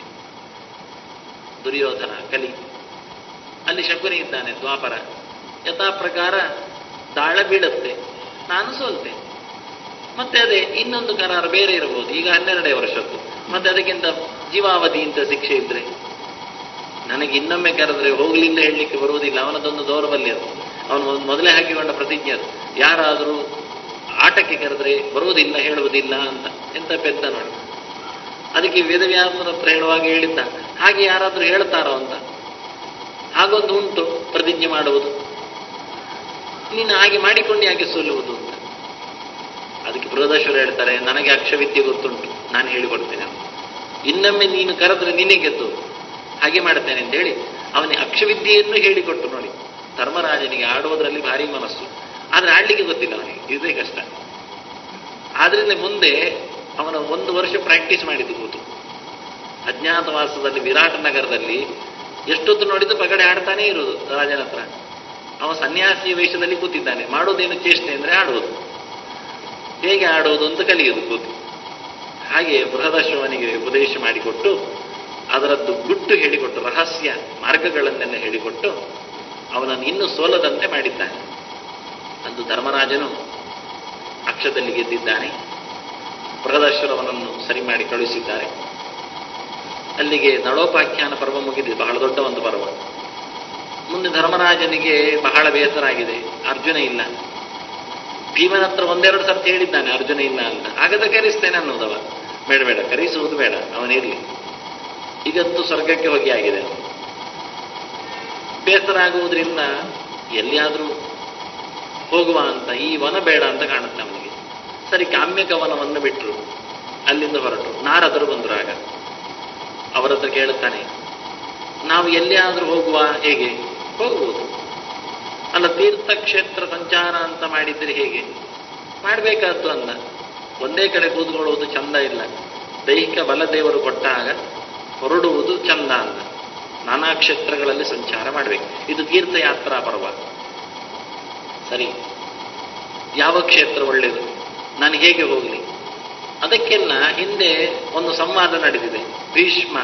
ದುರ್ಯೋಧನ ಕಲಿ ಅಲ್ಲಿ ಶಕುನಿ ಇದ್ದಾನೆ ದ್ವಾಪರ ಯಥಾ ಪ್ರಕಾರ ದಾಳ ಬೀಳುತ್ತೆ ನಾನು ಸೋಲ್ತೆ ಮತ್ತೆ ಅದೇ ಇನ್ನೊಂದು ಕರಾರ ಬೇರೆ ಇರಬಹುದು ಈಗ ಹನ್ನೆರಡೇ ವರ್ಷದ್ದು ಮತ್ತೆ ಅದಕ್ಕಿಂತ ಜೀವಾವಧಿ ಅಂತ ಶಿಕ್ಷೆ ಇದ್ರೆ ನನಗೆ ಇನ್ನೊಮ್ಮೆ ಕರೆದ್ರೆ ಹೋಗ್ಲಿಲ್ಲ ಹೇಳಲಿಕ್ಕೆ ಬರುವುದಿಲ್ಲ ಅವನದೊಂದು ದೌರ್ಬಲ್ಯ ಅದು ಅವನು ಒಂದು ಮೊದಲೇ ಹಾಕಿಕೊಂಡ ಪ್ರತಿಜ್ಞೆ ಅದು ಯಾರಾದರೂ ಆಟಕ್ಕೆ ಕರೆದ್ರೆ ಬರುವುದಿಲ್ಲ ಹೇಳುವುದಿಲ್ಲ ಅಂತ ಎಂತ ಪೆದ್ದ ನೋಡಿ ಅದಕ್ಕೆ ವೇದವ್ಯಾಸನ ಹತ್ರ ಹೇಳುವಾಗ ಹೇಳಿದ್ದ ಹಾಗೆ ಯಾರಾದರೂ ಹೇಳ್ತಾರೋ ಅಂತ ಹಾಗೊಂದು ಉಂಟು ಪ್ರತಿಜ್ಞೆ ಮಾಡುವುದು ನೀನು ಹಾಗೆ ಮಾಡಿಕೊಂಡು ಯಾಕೆ ಸೋಲುವುದು ಅಂತ ಅದಕ್ಕೆ ಬೃಹದೇಶ್ವರ ಹೇಳ್ತಾರೆ ನನಗೆ ಅಕ್ಷವಿದ್ಯೆ ಗೊತ್ತುಂಟು ನಾನು ಹೇಳಿಕೊಡ್ತೇನೆ ಅಂತ. ಇನ್ನೊಮ್ಮೆ ನೀನು ಕರೆದ್ರೆ ನಿನ್ನೆ ಗೆದ್ದು ಹಾಗೆ ಮಾಡ್ತೇನೆ ಅಂತ ಹೇಳಿ ಅವನಿಗೆ ಅಕ್ಷವಿದ್ಯೆಯನ್ನು ಹೇಳಿಕೊಟ್ಟು ನೋಡಿ ಧರ್ಮರಾಜನಿಗೆ ಆಡುವುದರಲ್ಲಿ ಭಾರಿ ಮನಸ್ಸು ಆದ್ರೆ ಆಡ್ಲಿಕ್ಕೆ ಗೊತ್ತಿಲ್ಲ ಅವನಿಗೆ ಇದೇ ಕಷ್ಟ ಆದ್ರಿಂದ ಮುಂದೆ ಅವನ ಒಂದು ವರ್ಷ ಪ್ರಾಕ್ಟೀಸ್ ಮಾಡಿದ್ದು ಕೂತು ಅಜ್ಞಾತವಾಸದಲ್ಲಿ ವಿರಾಟ ನಗರದಲ್ಲಿ ಎಷ್ಟೊತ್ತು ನೋಡಿದ್ದು ಪಗಡೆ ಆಡ್ತಾನೇ ಇರುವುದು ರಾಜನ ಹತ್ರ ಅವ ಸನ್ಯಾಸಿಯ ವೇಷದಲ್ಲಿ ಕೂತಿದ್ದಾನೆ ಮಾಡೋದೇನು ಚೇಷ್ಟೆ ಅಂದ್ರೆ ಆಡುವುದು ಹೇಗೆ ಆಡುವುದು ಅಂತ ಕಲಿಯುವುದು ಕೂತು ಹಾಗೆ ಬೃಹದಶ್ವನಿಗೆ ಉಪದೇಶ ಮಾಡಿಕೊಟ್ಟು ಅದರದ್ದು ಗುಟ್ಟು ಹೇಳಿಕೊಟ್ಟು ರಹಸ್ಯ ಮಾರ್ಗಗಳನ್ನೆಲ್ಲ ಹೇಳಿಕೊಟ್ಟು ಅವನನ್ನು ಇನ್ನೂ ಸೋಲದಂತೆ ಮಾಡಿದ್ದಾನೆ ಅಂದು ಧರ್ಮರಾಜನು ಅಕ್ಷದಲ್ಲಿ ಗೆದ್ದಿದ್ದಾನೆ ಬೃಹದಶ್ವರವನನ್ನು ಸರಿ ಮಾಡಿ ಕಳುಹಿಸಿದ್ದಾರೆ ಅಲ್ಲಿಗೆ ನಳೋಪಾಖ್ಯಾನ ಪರ್ವ ಮುಗಿದಿದೆ ಬಹಳ ದೊಡ್ಡ ಒಂದು ಪರ್ವ ಮುಂದೆ ಧರ್ಮರಾಜನಿಗೆ ಬಹಳ ಬೇಸರ ಆಗಿದೆ ಅರ್ಜುನ ಇಲ್ಲ ಭೀಮನ ಹತ್ರ ಒಂದೆರಡು ಸರ್ತಿ ಹೇಳಿದ್ದಾನೆ ಅರ್ಜುನ ಇಲ್ಲ ಅಂತ ಹಾಗಾದ್ರೆ ಕರೆಸ್ತೇನೆ ಅನ್ನೋದವ ಬೇಡ ಬೇಡ ಕರೆಸುವುದು ಬೇಡ ಅವನಿರಲಿ ಈಗಂತೂ ಸ್ವರ್ಗಕ್ಕೆ ಹೋಗಿ ಆಗಿದೆ ಅವನು. ಬೇಸರ ಆಗುವುದರಿಂದ ಎಲ್ಲಿಯಾದರೂ ಹೋಗುವ ಅಂತ ಈ ವನ ಬೇಡ ಅಂತ ಕಾಣುತ್ತೆ ಅವನಿಗೆ ಸರಿ ಕಾಮ್ಯಕ ವನವನ್ನು ಬಿಟ್ಟರು ಅಲ್ಲಿಂದ ಹೊರಟರು ನಾರದರು ಬಂದರು ಆಗ ಅವರ ಹತ್ರ ಕೇಳುತ್ತಾನೆ ನಾವು ಎಲ್ಲಿಯಾದರೂ ಹೋಗುವ ಹೇಗೆ ಹೋಗ್ಬೋದು ಅಲ್ಲ ತೀರ್ಥಕ್ಷೇತ್ರ ಸಂಚಾರ ಅಂತ ಮಾಡಿದ್ರೆ ಹೇಗೆ ಮಾಡಬೇಕಾದ್ದು ಅಂದ ಒಂದೇ ಕಡೆ ಕೂತ್ಕೊಳ್ಳುವುದು ಚಂದ ಇಲ್ಲ ದೈಹಿಕ ಬಲದೇವರು ಕೊಟ್ಟಾಗ ಹೊರಡುವುದು ಚಂದ ಅಂದ ನಾನಾ ಕ್ಷೇತ್ರಗಳಲ್ಲಿ ಸಂಚಾರ ಮಾಡಬೇಕು ಇದು ತೀರ್ಥಯಾತ್ರಾ ಪರ್ವ ಸರಿ ಯಾವ ಕ್ಷೇತ್ರ ಒಳ್ಳೆಯದು ನಾನು ಹೇಗೆ ಹೋಗಲಿ ಅದಕ್ಕೆಲ್ಲ ಹಿಂದೆ ಒಂದು ಸಂವಾದ ನಡೆದಿದೆ ಭೀಷ್ಮ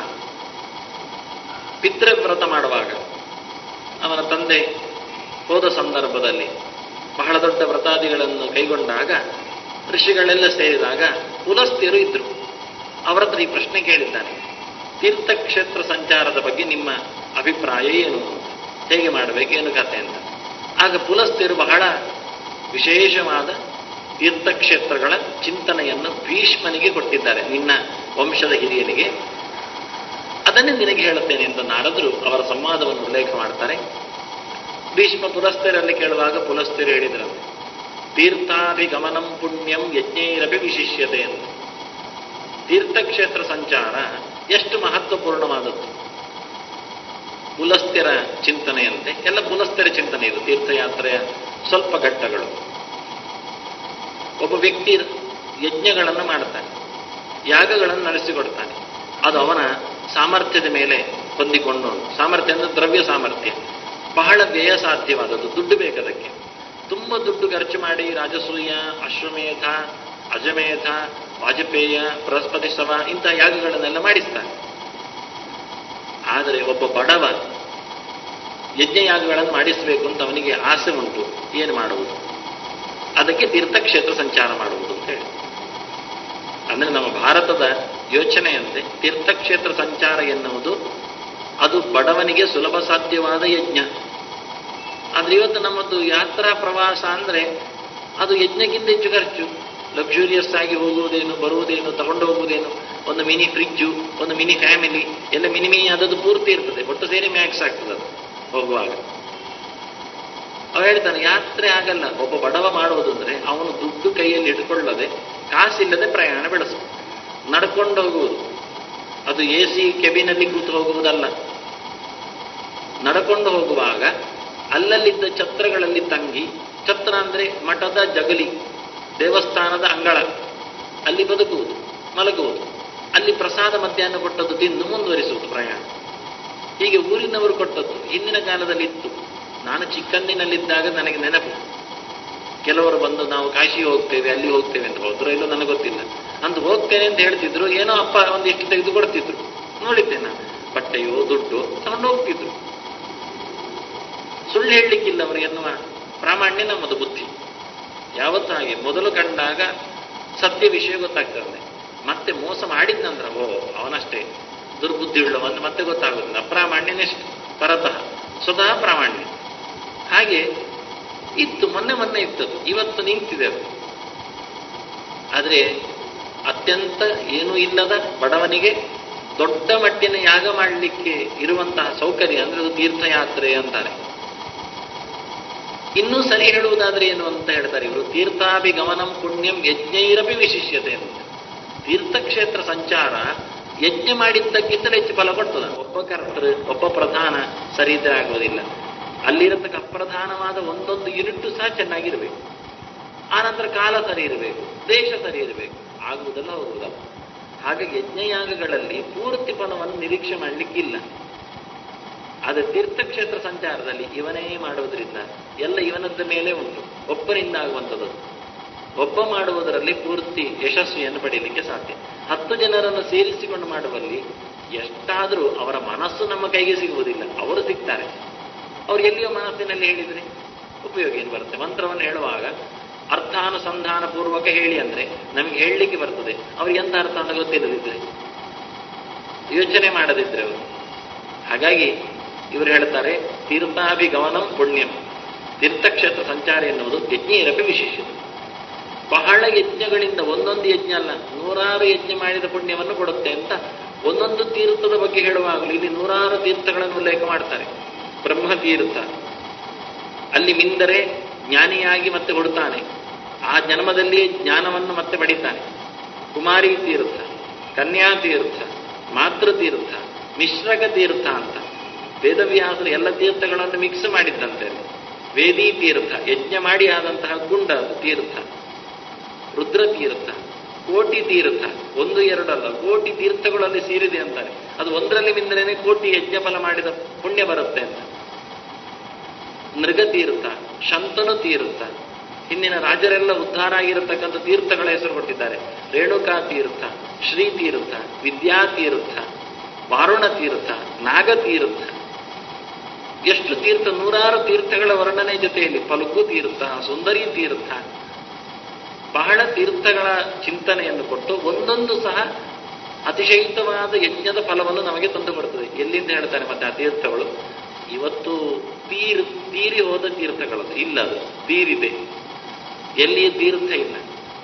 ಪಿತೃವ್ರತ ಮಾಡುವಾಗ ಅವನ ತಂದೆ ಹೋದ ಸಂದರ್ಭದಲ್ಲಿ ಬಹಳ ದೊಡ್ಡ ವ್ರತಾದಿಗಳನ್ನು ಕೈಗೊಂಡಾಗ ಋಷಿಗಳೆಲ್ಲ ಸೇರಿದಾಗ ಪುಲಸ್ತ್ಯರು ಇದ್ರು ಅವರ ಹತ್ರ ಈ ಪ್ರಶ್ನೆ ಕೇಳಿದ್ದಾನೆ ತೀರ್ಥಕ್ಷೇತ್ರ ಸಂಚಾರದ ಬಗ್ಗೆ ನಿಮ್ಮ ಅಭಿಪ್ರಾಯ ಏನು ಅಂತ ಹೇಗೆ ಮಾಡಬೇಕು ಏನು ಕಥೆ ಅಂತ ಆಗ ಪುಲಸ್ತ್ಯರು ಬಹಳ ವಿಶೇಷವಾದ ತೀರ್ಥಕ್ಷೇತ್ರಗಳ ಚಿಂತನೆಯನ್ನು ಭೀಷ್ಮನಿಗೆ ಕೊಟ್ಟಿದ್ದಾರೆ ನಿನ್ನ ವಂಶದ ಹಿರಿಯನಿಗೆ ಅದನ್ನೇ ನಿನಗೆ ಹೇಳುತ್ತೇನೆ ಅಂತ ನಾರದರು ಅವರ ಸಂವಾದವನ್ನು ಉಲ್ಲೇಖ ಮಾಡ್ತಾರೆ ಭೀಷ್ಮ ಪುಲಸ್ತ್ಯರಲ್ಲಿ ಕೇಳುವಾಗ ಪುಲಸ್ತ್ಯರು ಹೇಳಿದ್ರಂತೆ ತೀರ್ಥಾಭಿಗಮನಂ ಪುಣ್ಯಂ ಯಜ್ಞೈರಪಿ ವಿಶಿಷ್ಯತೆ ಅಂತ ತೀರ್ಥಕ್ಷೇತ್ರ ಸಂಚಾರ ಎಷ್ಟು ಮಹತ್ವಪೂರ್ಣವಾದದ್ದು ಪುಲಸ್ತ್ಯರ ಚಿಂತನೆಯಂತೆ ಎಲ್ಲ ಪುಲಸ್ತ್ಯರ ಚಿಂತನೆ ಇದು ತೀರ್ಥಯಾತ್ರೆಯ ಸ್ವಲ್ಪ ಘಟ್ಟಗಳು ಒಬ್ಬ ವ್ಯಕ್ತಿ ಯಜ್ಞಗಳನ್ನು ಮಾಡ್ತಾನೆ ಯಾಗಗಳನ್ನು ನಡೆಸಿಕೊಡ್ತಾನೆ ಅದು ಅವನ ಸಾಮರ್ಥ್ಯದ ಮೇಲೆ ಹೊಂದಿಕೊಂಡು ಸಾಮರ್ಥ್ಯ ಅಂದ್ರೆ ದ್ರವ್ಯ ಸಾಮರ್ಥ್ಯ ಬಹಳ ವ್ಯಯ ಸಾಧ್ಯವಾದದ್ದು ದುಡ್ಡು ಬೇಕದಕ್ಕೆ ತುಂಬ ದುಡ್ಡು ಖರ್ಚು ಮಾಡಿ ರಾಜಸೂಯ ಅಶ್ವಮೇಧ ಅಜಮೇಧ ವಾಜಪೇಯ ಬೃಹಸ್ಪತಿ ಶ್ರವ ಇಂತಹ ಯಾಗಗಳನ್ನೆಲ್ಲ ಮಾಡಿಸ್ತಾನೆ ಆದರೆ ಒಬ್ಬ ಬಡವ ಯಜ್ಞಯಾಗಗಳನ್ನು ಮಾಡಿಸಬೇಕು ಅಂತ ಅವನಿಗೆ ಆಸೆ ಉಂಟು ಏನು ಮಾಡುವುದು ಅದಕ್ಕೆ ತೀರ್ಥಕ್ಷೇತ್ರ ಸಂಚಾರ ಮಾಡುವುದು ಅಂತ ಹೇಳಿ ಅಂದ್ರೆ ನಮ್ಮ ಭಾರತದ ಯೋಚನೆಯಂತೆ ತೀರ್ಥಕ್ಷೇತ್ರ ಸಂಚಾರ ಎನ್ನುವುದು ಅದು ಬಡವನಿಗೆ ಸುಲಭ ಸಾಧ್ಯವಾದ ಯಜ್ಞ ಆದ್ರೆ ಇವತ್ತು ನಮ್ಮದು ಯಾತ್ರಾ ಪ್ರವಾಸ ಅಂದ್ರೆ ಅದು ಯಜ್ಞಕ್ಕಿಂತ ಹೆಚ್ಚು ಖರ್ಚು ಲಕ್ಸುರಿಯಸ್ ಆಗಿ ಹೋಗುವುದೇನು ಬರುವುದೇನು ತಗೊಂಡು ಹೋಗುವುದೇನು ಒಂದು ಮಿನಿ ಫ್ರಿಜ್ಜು ಒಂದು ಮಿನಿ ಫ್ಯಾಮಿಲಿ ಎಲ್ಲ ಮಿನಿ ಮಿನಿ ಅದದ್ದು ಪೂರ್ತಿ ಇರ್ತದೆ ಒಟ್ಟು ಸೇರಿ ಮ್ಯಾಕ್ಸ್ ಆಗ್ತದೆ ಅದು ಹೋಗುವಾಗ ಅವ ಹೇಳ್ತಾನೆ ಯಾತ್ರೆ ಆಗಲ್ಲ ಒಬ್ಬ ಬಡವ ಮಾಡುವುದು ಅಂದ್ರೆ ಅವನು ದುಡ್ಡು ಕೈಯಲ್ಲಿ ಇಟ್ಕೊಳ್ಳದೆ ಕಾಸಿಲ್ಲದೆ ಪ್ರಯಾಣ ಬೆಳೆಸ ನಡ್ಕೊಂಡು ಹೋಗುವುದು ಅದು ಎ ಸಿ ಕೆಬಿನಲ್ಲಿ ಕೂತು ಹೋಗುವುದಲ್ಲ ನಡ್ಕೊಂಡು ಹೋಗುವಾಗ ಅಲ್ಲಲ್ಲಿದ್ದ ಛತ್ರಗಳಲ್ಲಿ ತಂಗಿ ಛತ್ರ ಅಂದ್ರೆ ಮಠದ ಜಗಲಿ ದೇವಸ್ಥಾನದ ಅಂಗಳ ಅಲ್ಲಿ ಬದುಕುವುದು ಮಲಗುವುದು ಅಲ್ಲಿ ಪ್ರಸಾದ ಮಧ್ಯಾಹ್ನ ಕೊಟ್ಟದ್ದು ತಿಂದು ಮುಂದುವರಿಸುವುದು ಪ್ರಯಾಣ ಹೀಗೆ ಊರಿನವರು ಕೊಟ್ಟದ್ದು ಹಿಂದಿನ ಕಾಲದಲ್ಲಿ ಇತ್ತು ನಾನು ಚಿಕ್ಕಂದಿನಲ್ಲಿದ್ದಾಗ ನನಗೆ ನೆನಪು ಕೆಲವರು ಬಂದು ನಾವು ಕಾಶಿ ಹೋಗ್ತೇವೆ ಅಲ್ಲಿ ಹೋಗ್ತೇವೆ ಅಂತ ಹೋದ್ರು ಇಲ್ಲೋ ನನಗೆ ಗೊತ್ತಿಲ್ಲ ಅಂತ ಹೋಗ್ತೇನೆ ಅಂತ ಹೇಳ್ತಿದ್ರು ಏನೋ ಅಪ್ಪ ಒಂದಿಷ್ಟು ತೆಗೆದು ಕೊಡ್ತಿದ್ರು ನೋಡಿದ್ದೆ ನಾನು ಬಟ್ಟೆಯೋ ದುಡ್ಡು ತಗೊಂಡು ಹೋಗ್ತಿದ್ರು ಸುಳ್ಳು ಹೇಳಲಿಕ್ಕಿಲ್ಲ ಅವರು ಎನ್ನುವ ಪ್ರಾಮಾಣ್ಯ ನಮ್ಮದು ಬುದ್ಧಿ ಯಾವತ್ತೂ ಹಾಗೆ ಮೊದಲು ಕಂಡಾಗ ಸತ್ಯ ವಿಷಯ ಗೊತ್ತಾಗ್ತದೆ ಮತ್ತೆ ಮೋಸ ಮಾಡಿದ ನಂತರ ಓ ಅವನಷ್ಟೇ ದುರ್ಬುದ್ಧಿ ಉಳ್ಳವಂತ ಮತ್ತೆ ಗೊತ್ತಾಗುದಿಲ್ಲ ಅಪ್ರಾಮಾಣ್ಯನೆಷ್ಟು ಪರತಃ ಸ್ವತಃ ಪ್ರಾಮಾಣ್ಯ ಹಾಗೆ ಇತ್ತು ಮೊನ್ನೆ ಮೊನ್ನೆ ಇತ್ತದು ಇವತ್ತು ನಿಂತಿದೆ ಅದು ಆದರೆ ಅತ್ಯಂತ ಏನೂ ಇಲ್ಲದ ಬಡವನಿಗೆ ದೊಡ್ಡ ಮಟ್ಟಿನ ಯಾಗ ಮಾಡಲಿಕ್ಕೆ ಇರುವಂತಹ ಸೌಕರ್ಯ ಅಂದ್ರೆ ಅದು ತೀರ್ಥಯಾತ್ರೆ ಅಂತಾರೆ ಇನ್ನೂ ಸರಿ ಹೇಳುವುದಾದ್ರೆ ಏನು ಅಂತ ಹೇಳ್ತಾರೆ ಇವರು ತೀರ್ಥಾಭಿಗಮನಂ ಪುಣ್ಯಂ ಯಜ್ಞೈರಪಿ ವಿಶಿಷ್ಯತೆ ಅಂತ ತೀರ್ಥಕ್ಷೇತ್ರ ಸಂಚಾರ ಯಜ್ಞ ಮಾಡಿದ್ದಕ್ಕಿಂತಲೂ ಹೆಚ್ಚು ಫಲ ಕೊಡ್ತದ ಒಬ್ಬ ಕರ್ತೃ ಒಬ್ಬ ಪ್ರಧಾನ ಸರಿ ಇದ್ರೆ ಆಗುವುದಿಲ್ಲ ಅಲ್ಲಿರತಕ್ಕ ಅಪ್ರಧಾನವಾದ ಒಂದೊಂದು ಯೂನಿಟ್ ಸಹ ಚೆನ್ನಾಗಿರಬೇಕು ಆನಂತರ ಕಾಲ ಸರಿ ಇರಬೇಕು ದೇಶ ಸರಿ ಇರಬೇಕು ಆಗುವುದಲ್ಲ ಹೋಗುವುದಲ್ಲ ಹಾಗಾಗಿ ಯಜ್ಞಯಾಗಗಳಲ್ಲಿ ಪೂರ್ತಿ ಫಲವನ್ನು ನಿರೀಕ್ಷೆ ಮಾಡಲಿಕ್ಕಿಲ್ಲ ಆದರೆ ತೀರ್ಥಕ್ಷೇತ್ರ ಸಂಚಾರದಲ್ಲಿ ಇವನೇ ಮಾಡುವುದರಿಂದ ಎಲ್ಲ ಇವನದ್ದ ಮೇಲೆ ಉಂಟು ಒಬ್ಬರಿಂದ ಆಗುವಂಥದ್ದು ಒಬ್ಬ ಮಾಡುವುದರಲ್ಲಿ ಪೂರ್ತಿ ಯಶಸ್ವಿಯನ್ನು ಪಡೆಯಲಿಕ್ಕೆ ಸಾಧ್ಯ ಹತ್ತು ಜನರನ್ನು ಸೇರಿಸಿಕೊಂಡು ಮಾಡುವಲ್ಲಿ ಎಷ್ಟಾದರೂ ಅವರ ಮನಸ್ಸು ನಮ್ಮ ಕೈಗೆ ಸಿಗುವುದಿಲ್ಲ ಅವರು ಸಿಗ್ತಾರೆ ಅವ್ರು ಎಲ್ಲಿಯೋ ಮನಸ್ಸಿನಲ್ಲಿ ಹೇಳಿದರೆ ಉಪಯೋಗ ಏನು ಬರುತ್ತೆ ಮಂತ್ರವನ್ನು ಹೇಳುವಾಗ ಅರ್ಥಾನುಸಂಧಾನ ಪೂರ್ವಕ ಹೇಳಿ ಅಂದ್ರೆ ನಮಗೆ ಹೇಳಲಿಕ್ಕೆ ಬರ್ತದೆ ಅವ್ರಿಗೆ ಎಂತ ಅರ್ಥ ಅಂತ ಗೊತ್ತಿಲ್ಲದಿದ್ರೆ ಯೋಚನೆ ಮಾಡದಿದ್ರೆ ಅವರು ಹಾಗಾಗಿ ಇವರು ಹೇಳ್ತಾರೆ ತೀರ್ಥಾಭಿಗಮನಂ ಪುಣ್ಯಂ ತೀರ್ಥಕ್ಷೇತ್ರ ಸಂಚಾರ ಎನ್ನುವುದು ಯಜ್ಞೇರಪಿ ವಿಶೇಷತೆ ಬಹಳ ಯಜ್ಞಗಳಿಂದ ಒಂದೊಂದು ಯಜ್ಞ ಅಲ್ಲ ನೂರಾರು ಯಜ್ಞ ಮಾಡಿದ ಪುಣ್ಯವನ್ನು ಕೊಡುತ್ತೆ ಅಂತ ಒಂದೊಂದು ತೀರ್ಥದ ಬಗ್ಗೆ ಹೇಳುವಾಗಲೂ ಇಲ್ಲಿ ನೂರಾರು ತೀರ್ಥಗಳನ್ನು ಉಲ್ಲೇಖ ಮಾಡ್ತಾರೆ ಬ್ರಹ್ಮ ತೀರ್ಥ ಅಲ್ಲಿ ಮಿಂದರೆ ಜ್ಞಾನಿಯಾಗಿ ಮತ್ತೆ ಕೊಡ್ತಾನೆ ಆ ಜನ್ಮದಲ್ಲಿ ಜ್ಞಾನವನ್ನು ಮತ್ತೆ ಪಡಿತಾನೆ ಕುಮಾರಿ ತೀರ್ಥ ಕನ್ಯಾ ತೀರ್ಥ ಮಾತೃತೀರ್ಥ ಮಿಶ್ರಕ ತೀರ್ಥ ಅಂತ ವೇದವ್ಯಾಸರು ಎಲ್ಲ ತೀರ್ಥಗಳನ್ನು ಮಿಕ್ಸ್ ಮಾಡಿದ್ದಂತೆ ವೇದಿ ತೀರ್ಥ ಯಜ್ಞ ಮಾಡಿ ಆದಂತಹ ಗುಂಡ ಅದು ತೀರ್ಥ ರುದ್ರ ತೀರ್ಥ ಕೋಟಿ ತೀರ್ಥ ಒಂದು ಎರಡಲ್ಲ ಕೋಟಿ ತೀರ್ಥಗಳಲ್ಲಿ ಸೇರಿದೆ ಅಂತಾರೆ ಅದು ಒಂದರಲ್ಲಿ ಮಿಂದರೇನೆ ಕೋಟಿ ಯಜ್ಞ ಫಲ ಮಾಡಿದ ಪುಣ್ಯ ಬರುತ್ತೆ ಅಂತ ನೃಗತೀರ್ಥ ಶಂತನು ತೀರ್ಥ ಹಿಂದಿನ ರಾಜರೆಲ್ಲ ಉದ್ಧಾರ ಆಗಿರತಕ್ಕಂಥ ತೀರ್ಥಗಳ ಹೆಸರು ಕೊಟ್ಟಿದ್ದಾರೆ ರೇಣುಕಾ ತೀರ್ಥ ಶ್ರೀ ತೀರ್ಥ ವಿದ್ಯಾತೀರ್ಥ ವಾರುಣ ತೀರ್ಥ ನಾಗತೀರ್ಥ ಎಷ್ಟು ತೀರ್ಥ ನೂರಾರು ತೀರ್ಥಗಳ ವರ್ಣನೆ ಜೊತೆಯಲ್ಲಿ ಪಲುಕು ತೀರ್ಥ ಸುಂದರಿ ತೀರ್ಥ ಬಹಳ ತೀರ್ಥಗಳ ಚಿಂತನೆಯನ್ನು ಕೊಟ್ಟು ಒಂದೊಂದು ಸಹ ಅತಿಶಯಿತವಾದ ಯಜ್ಞದ ಫಲವನ್ನು ನಮಗೆ ತಂದು ಕೊಡುತ್ತದೆ ಎಲ್ಲಿಂದ ಹೇಳ್ತಾರೆ ಮತ್ತೆ ಆ ತೀರ್ಥಗಳು ಇವತ್ತು ತೀರ್ ತೀರಿ ಹೋದ ತೀರ್ಥಗಳದು ಇಲ್ಲ ಅದು ತೀರಿದೆ ಎಲ್ಲಿ ತೀರ್ಥ ಇಲ್ಲ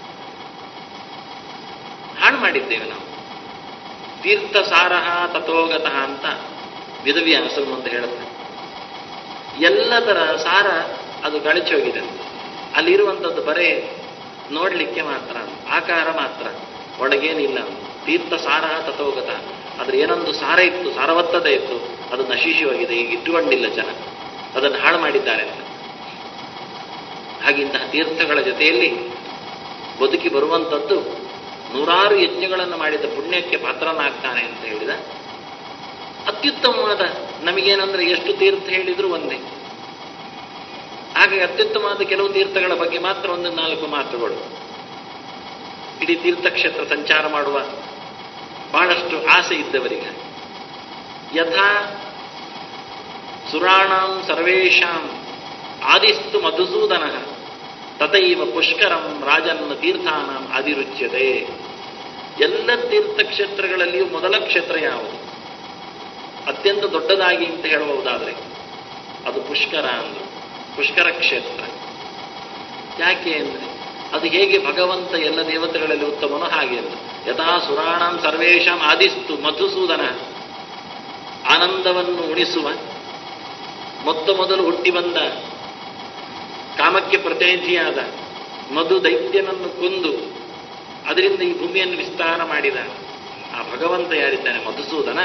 ಹಾಳು ಮಾಡಿದ್ದೇವೆ ನಾವು ತೀರ್ಥ ಸಾರಹ ತಥೋಗತಃ ಅಂತ ವಿಧವ್ಯಾಸರು ಮುಂದೆ ಹೇಳುತ್ತೆ ಎಲ್ಲದರ ಸಾರ ಅದು ಗಳಿಸಿ ಹೋಗಿದೆ ಅಲ್ಲಿರುವಂಥದ್ದು ಬರೇ ನೋಡ್ಲಿಕ್ಕೆ ಮಾತ್ರ ಆಕಾರ ಮಾತ್ರ ಒಳಗೇನಿಲ್ಲ ತೀರ್ಥ ಸಾರ ತಥೋಗತ ಅದ್ರ ಏನೊಂದು ಸಾರ ಇತ್ತು ಸಾರವತ್ತದ ಇತ್ತು ಅದು ನಶಿಸಿ ಹೋಗಿದೆ ಈಗ ಇಟ್ಟುಕೊಂಡಿಲ್ಲ ಜನ ಅದನ್ನು ಹಾಳು ಮಾಡಿದ್ದಾರೆ ಅಂತ ಹಾಗಿಂತಹ ತೀರ್ಥಗಳ ಜೊತೆಯಲ್ಲಿ ಬದುಕಿ ಬರುವಂಥದ್ದು ನೂರಾರು ಯಜ್ಞಗಳನ್ನು ಮಾಡಿದ ಪುಣ್ಯಕ್ಕೆ ಪಾತ್ರನಾಗ್ತಾನೆ ಅಂತ ಹೇಳಿದ ಅತ್ಯುತ್ತಮವಾದ ನಮಗೇನಂದ್ರೆ ಎಷ್ಟು ತೀರ್ಥ ಹೇಳಿದ್ರು ಒಂದೇ ಹಾಗೆ ಅತ್ಯುತ್ತಮವಾದ ಕೆಲವು ತೀರ್ಥಗಳ ಬಗ್ಗೆ ಮಾತ್ರ ಒಂದು ನಾಲ್ಕು ಮಾತುಗಳು ಇಡೀ ತೀರ್ಥಕ್ಷೇತ್ರ ಸಂಚಾರ ಮಾಡುವ ಬಹಳಷ್ಟು ಆಸೆ ಇದ್ದವರಿಗೆ ಯಥಾ ಸುರಾಣಾಂ ಸರ್ವೇಷಾಂ ಆದಿಸ್ತು ಮಧುಸೂದನ ತಥೈವ ಪುಷ್ಕರಂ ರಾಜನ್ ತೀರ್ಥಾನಾಂ ಆದಿರುಚ್ಯತೆ ಎಲ್ಲ ತೀರ್ಥಕ್ಷೇತ್ರಗಳಲ್ಲಿಯೂ ಮೊದಲ ಕ್ಷೇತ್ರ ಯಾವುದು ಅತ್ಯಂತ ದೊಡ್ಡದಾಗಿ ಅಂತ ಹೇಳಬಹುದಾದ್ರೆ ಅದು ಪುಷ್ಕರ ಅಂದ್ರು ಪುಷ್ಕರ ಕ್ಷೇತ್ರ ಯಾಕೆ ಅಂದ್ರೆ ಅದು ಹೇಗೆ ಭಗವಂತ ಎಲ್ಲ ದೇವತೆಗಳಲ್ಲಿ ಉತ್ತಮನೋ ಹಾಗೆ ಅಂತ ಯಥಾ ಸುರಾಣಾಂ ಸರ್ವೇಶಾಂ ಆದಿಸ್ತು ಮಧುಸೂದನ ಆನಂದವನ್ನು ಉಣಿಸುವ ಮೊತ್ತ ಮೊದಲು ಹುಟ್ಟಿ ಬಂದ ಕಾಮಕ್ಕೆ ಪ್ರತಿನಿಧಿಯಾದ ಮಧು ದೈತ್ಯನನ್ನು ಕೊಂದು ಅದರಿಂದ ಈ ಭೂಮಿಯನ್ನು ವಿಸ್ತಾರ ಮಾಡಿದ ಆ ಭಗವಂತ ಯಾರಿದ್ದಾನೆ ಮಧುಸೂದನ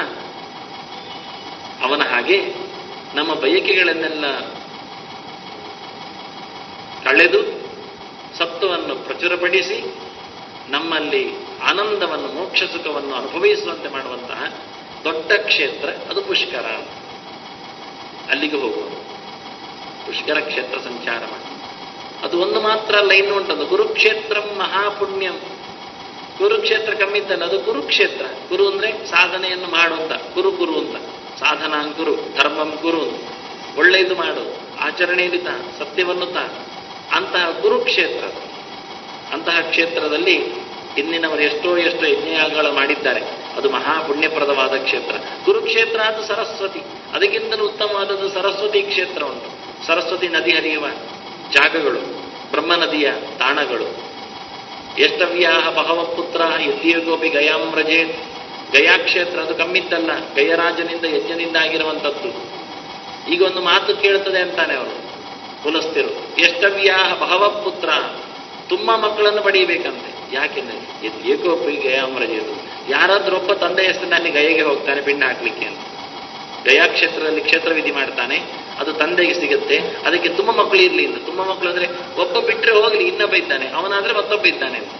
ಅವನ ಹಾಗೆ ನಮ್ಮ ಬಯಕೆಗಳನ್ನೆಲ್ಲ ಕಳೆದು ಸತ್ವವನ್ನು ಪ್ರಚುರಪಡಿಸಿ ನಮ್ಮಲ್ಲಿ ಆನಂದವನ್ನು ಮೋಕ್ಷ ಸುಖವನ್ನು ಅನುಭವಿಸುವಂತೆ ಮಾಡುವಂತಹ ದೊಡ್ಡ ಕ್ಷೇತ್ರ ಅದು ಪುಷ್ಕರ ಅಲ್ಲಿಗೆ ಹೋಗುವ ಪುಷ್ಕರ ಕ್ಷೇತ್ರ ಸಂಚಾರ ಮಾಡಿ ಅದು ಒಂದು ಮಾತ್ರ ಅಲ್ಲ ಇನ್ನು ಉಂಟದು ಕುರುಕ್ಷೇತ್ರಂ ಮಹಾಪುಣ್ಯಂ ಕುರುಕ್ಷೇತ್ರ ಕಮ್ಮಿದ್ದಲ್ಲ ಅದು ಕುರುಕ್ಷೇತ್ರ ಕುರು ಅಂದ್ರೆ ಸಾಧನೆಯನ್ನು ಮಾಡು ಅಂತ ಕುರು ಕುರು ಅಂತ ಸಾಧನಾಂ ಕುರು ಧರ್ಮಂ ಕುರು ಅಂತ ಒಳ್ಳೆಯದು ಮಾಡು ಆಚರಣೆಯಲ್ಲಿ ತಾ ಸತ್ಯವನ್ನು ತಾ ಅಂತಹ ಕುರುಕ್ಷೇತ್ರ ಅಂತಹ ಕ್ಷೇತ್ರದಲ್ಲಿ ಹಿಂದಿನವರು ಎಷ್ಟೋ ಎಷ್ಟೋ ಯಜ್ಞಯಾಗಗಳು ಮಾಡಿದ್ದಾರೆ ಅದು ಮಹಾಪುಣ್ಯಪ್ರದವಾದ ಕ್ಷೇತ್ರ ಕುರುಕ್ಷೇತ್ರ ಅದು ಸರಸ್ವತಿ ಅದಕ್ಕಿಂತಲೂ ಉತ್ತಮವಾದದ್ದು ಸರಸ್ವತಿ ಕ್ಷೇತ್ರ ಉಂಟು ಸರಸ್ವತಿ ನದಿ ಹರಿಯುವ ಜಾಗಗಳು ಬ್ರಹ್ಮ ನದಿಯ ತಾಣಗಳು ಎಷ್ಟವ್ಯಾಹ ಬಹವ ಪುತ್ರ ಯದ್ಯಗೋಪಿ ಗಯಾಮ್ರಜೆ ಗಯಾ ಕ್ಷೇತ್ರ ಅದು ಕಮ್ಮಿದ್ದಲ್ಲ ಗಯರಾಜನಿಂದ ಯಜ್ಞನಿಂದ ಆಗಿರುವಂಥದ್ದು ಈಗ ಒಂದು ಮಾತು ಕೇಳ್ತದೆ ಅಂತಾನೆ ಅವರು ಪುಲಸ್ತಿರು ಎಷ್ಟವ್ಯಾಹ ಬಹವ ಪುತ್ರ ತುಂಬಾ ಮಕ್ಕಳನ್ನು ಪಡೀಬೇಕಂತೆ ಯಾಕೆಂದ್ರೆ ಯದ್ಯಗೋಪಿ ಗಯಾಮ್ರಜೆದು ಯಾರಾದ್ರೂ ಒಬ್ಬ ತಂದೆ ಹೆಸರಿನಲ್ಲಿ ಗಯಗೆ ಹೋಗ್ತಾನೆ ಪಿಂಡ ಹಾಕ್ಲಿಕ್ಕೆ ಅಂತ ಗಯಾ ಕ್ಷೇತ್ರದಲ್ಲಿ ಕ್ಷೇತ್ರ ವಿಧಿ ಮಾಡ್ತಾನೆ ಅದು ತಂದೆಗೆ ಸಿಗುತ್ತೆ ಅದಕ್ಕೆ ತುಂಬ ಮಕ್ಕಳು ಇರಲಿ ಅಂತ ತುಂಬ ಮಕ್ಕಳು ಅಂದ್ರೆ ಒಬ್ಬ ಬಿಟ್ಟರೆ ಹೋಗ್ಲಿ ಇನ್ನೊಬ್ಬ ಇದ್ದಾನೆ ಅವನಾದ್ರೆ ಮತ್ತೊಬ್ಬ ಇದ್ದಾನೆ ಅಂತ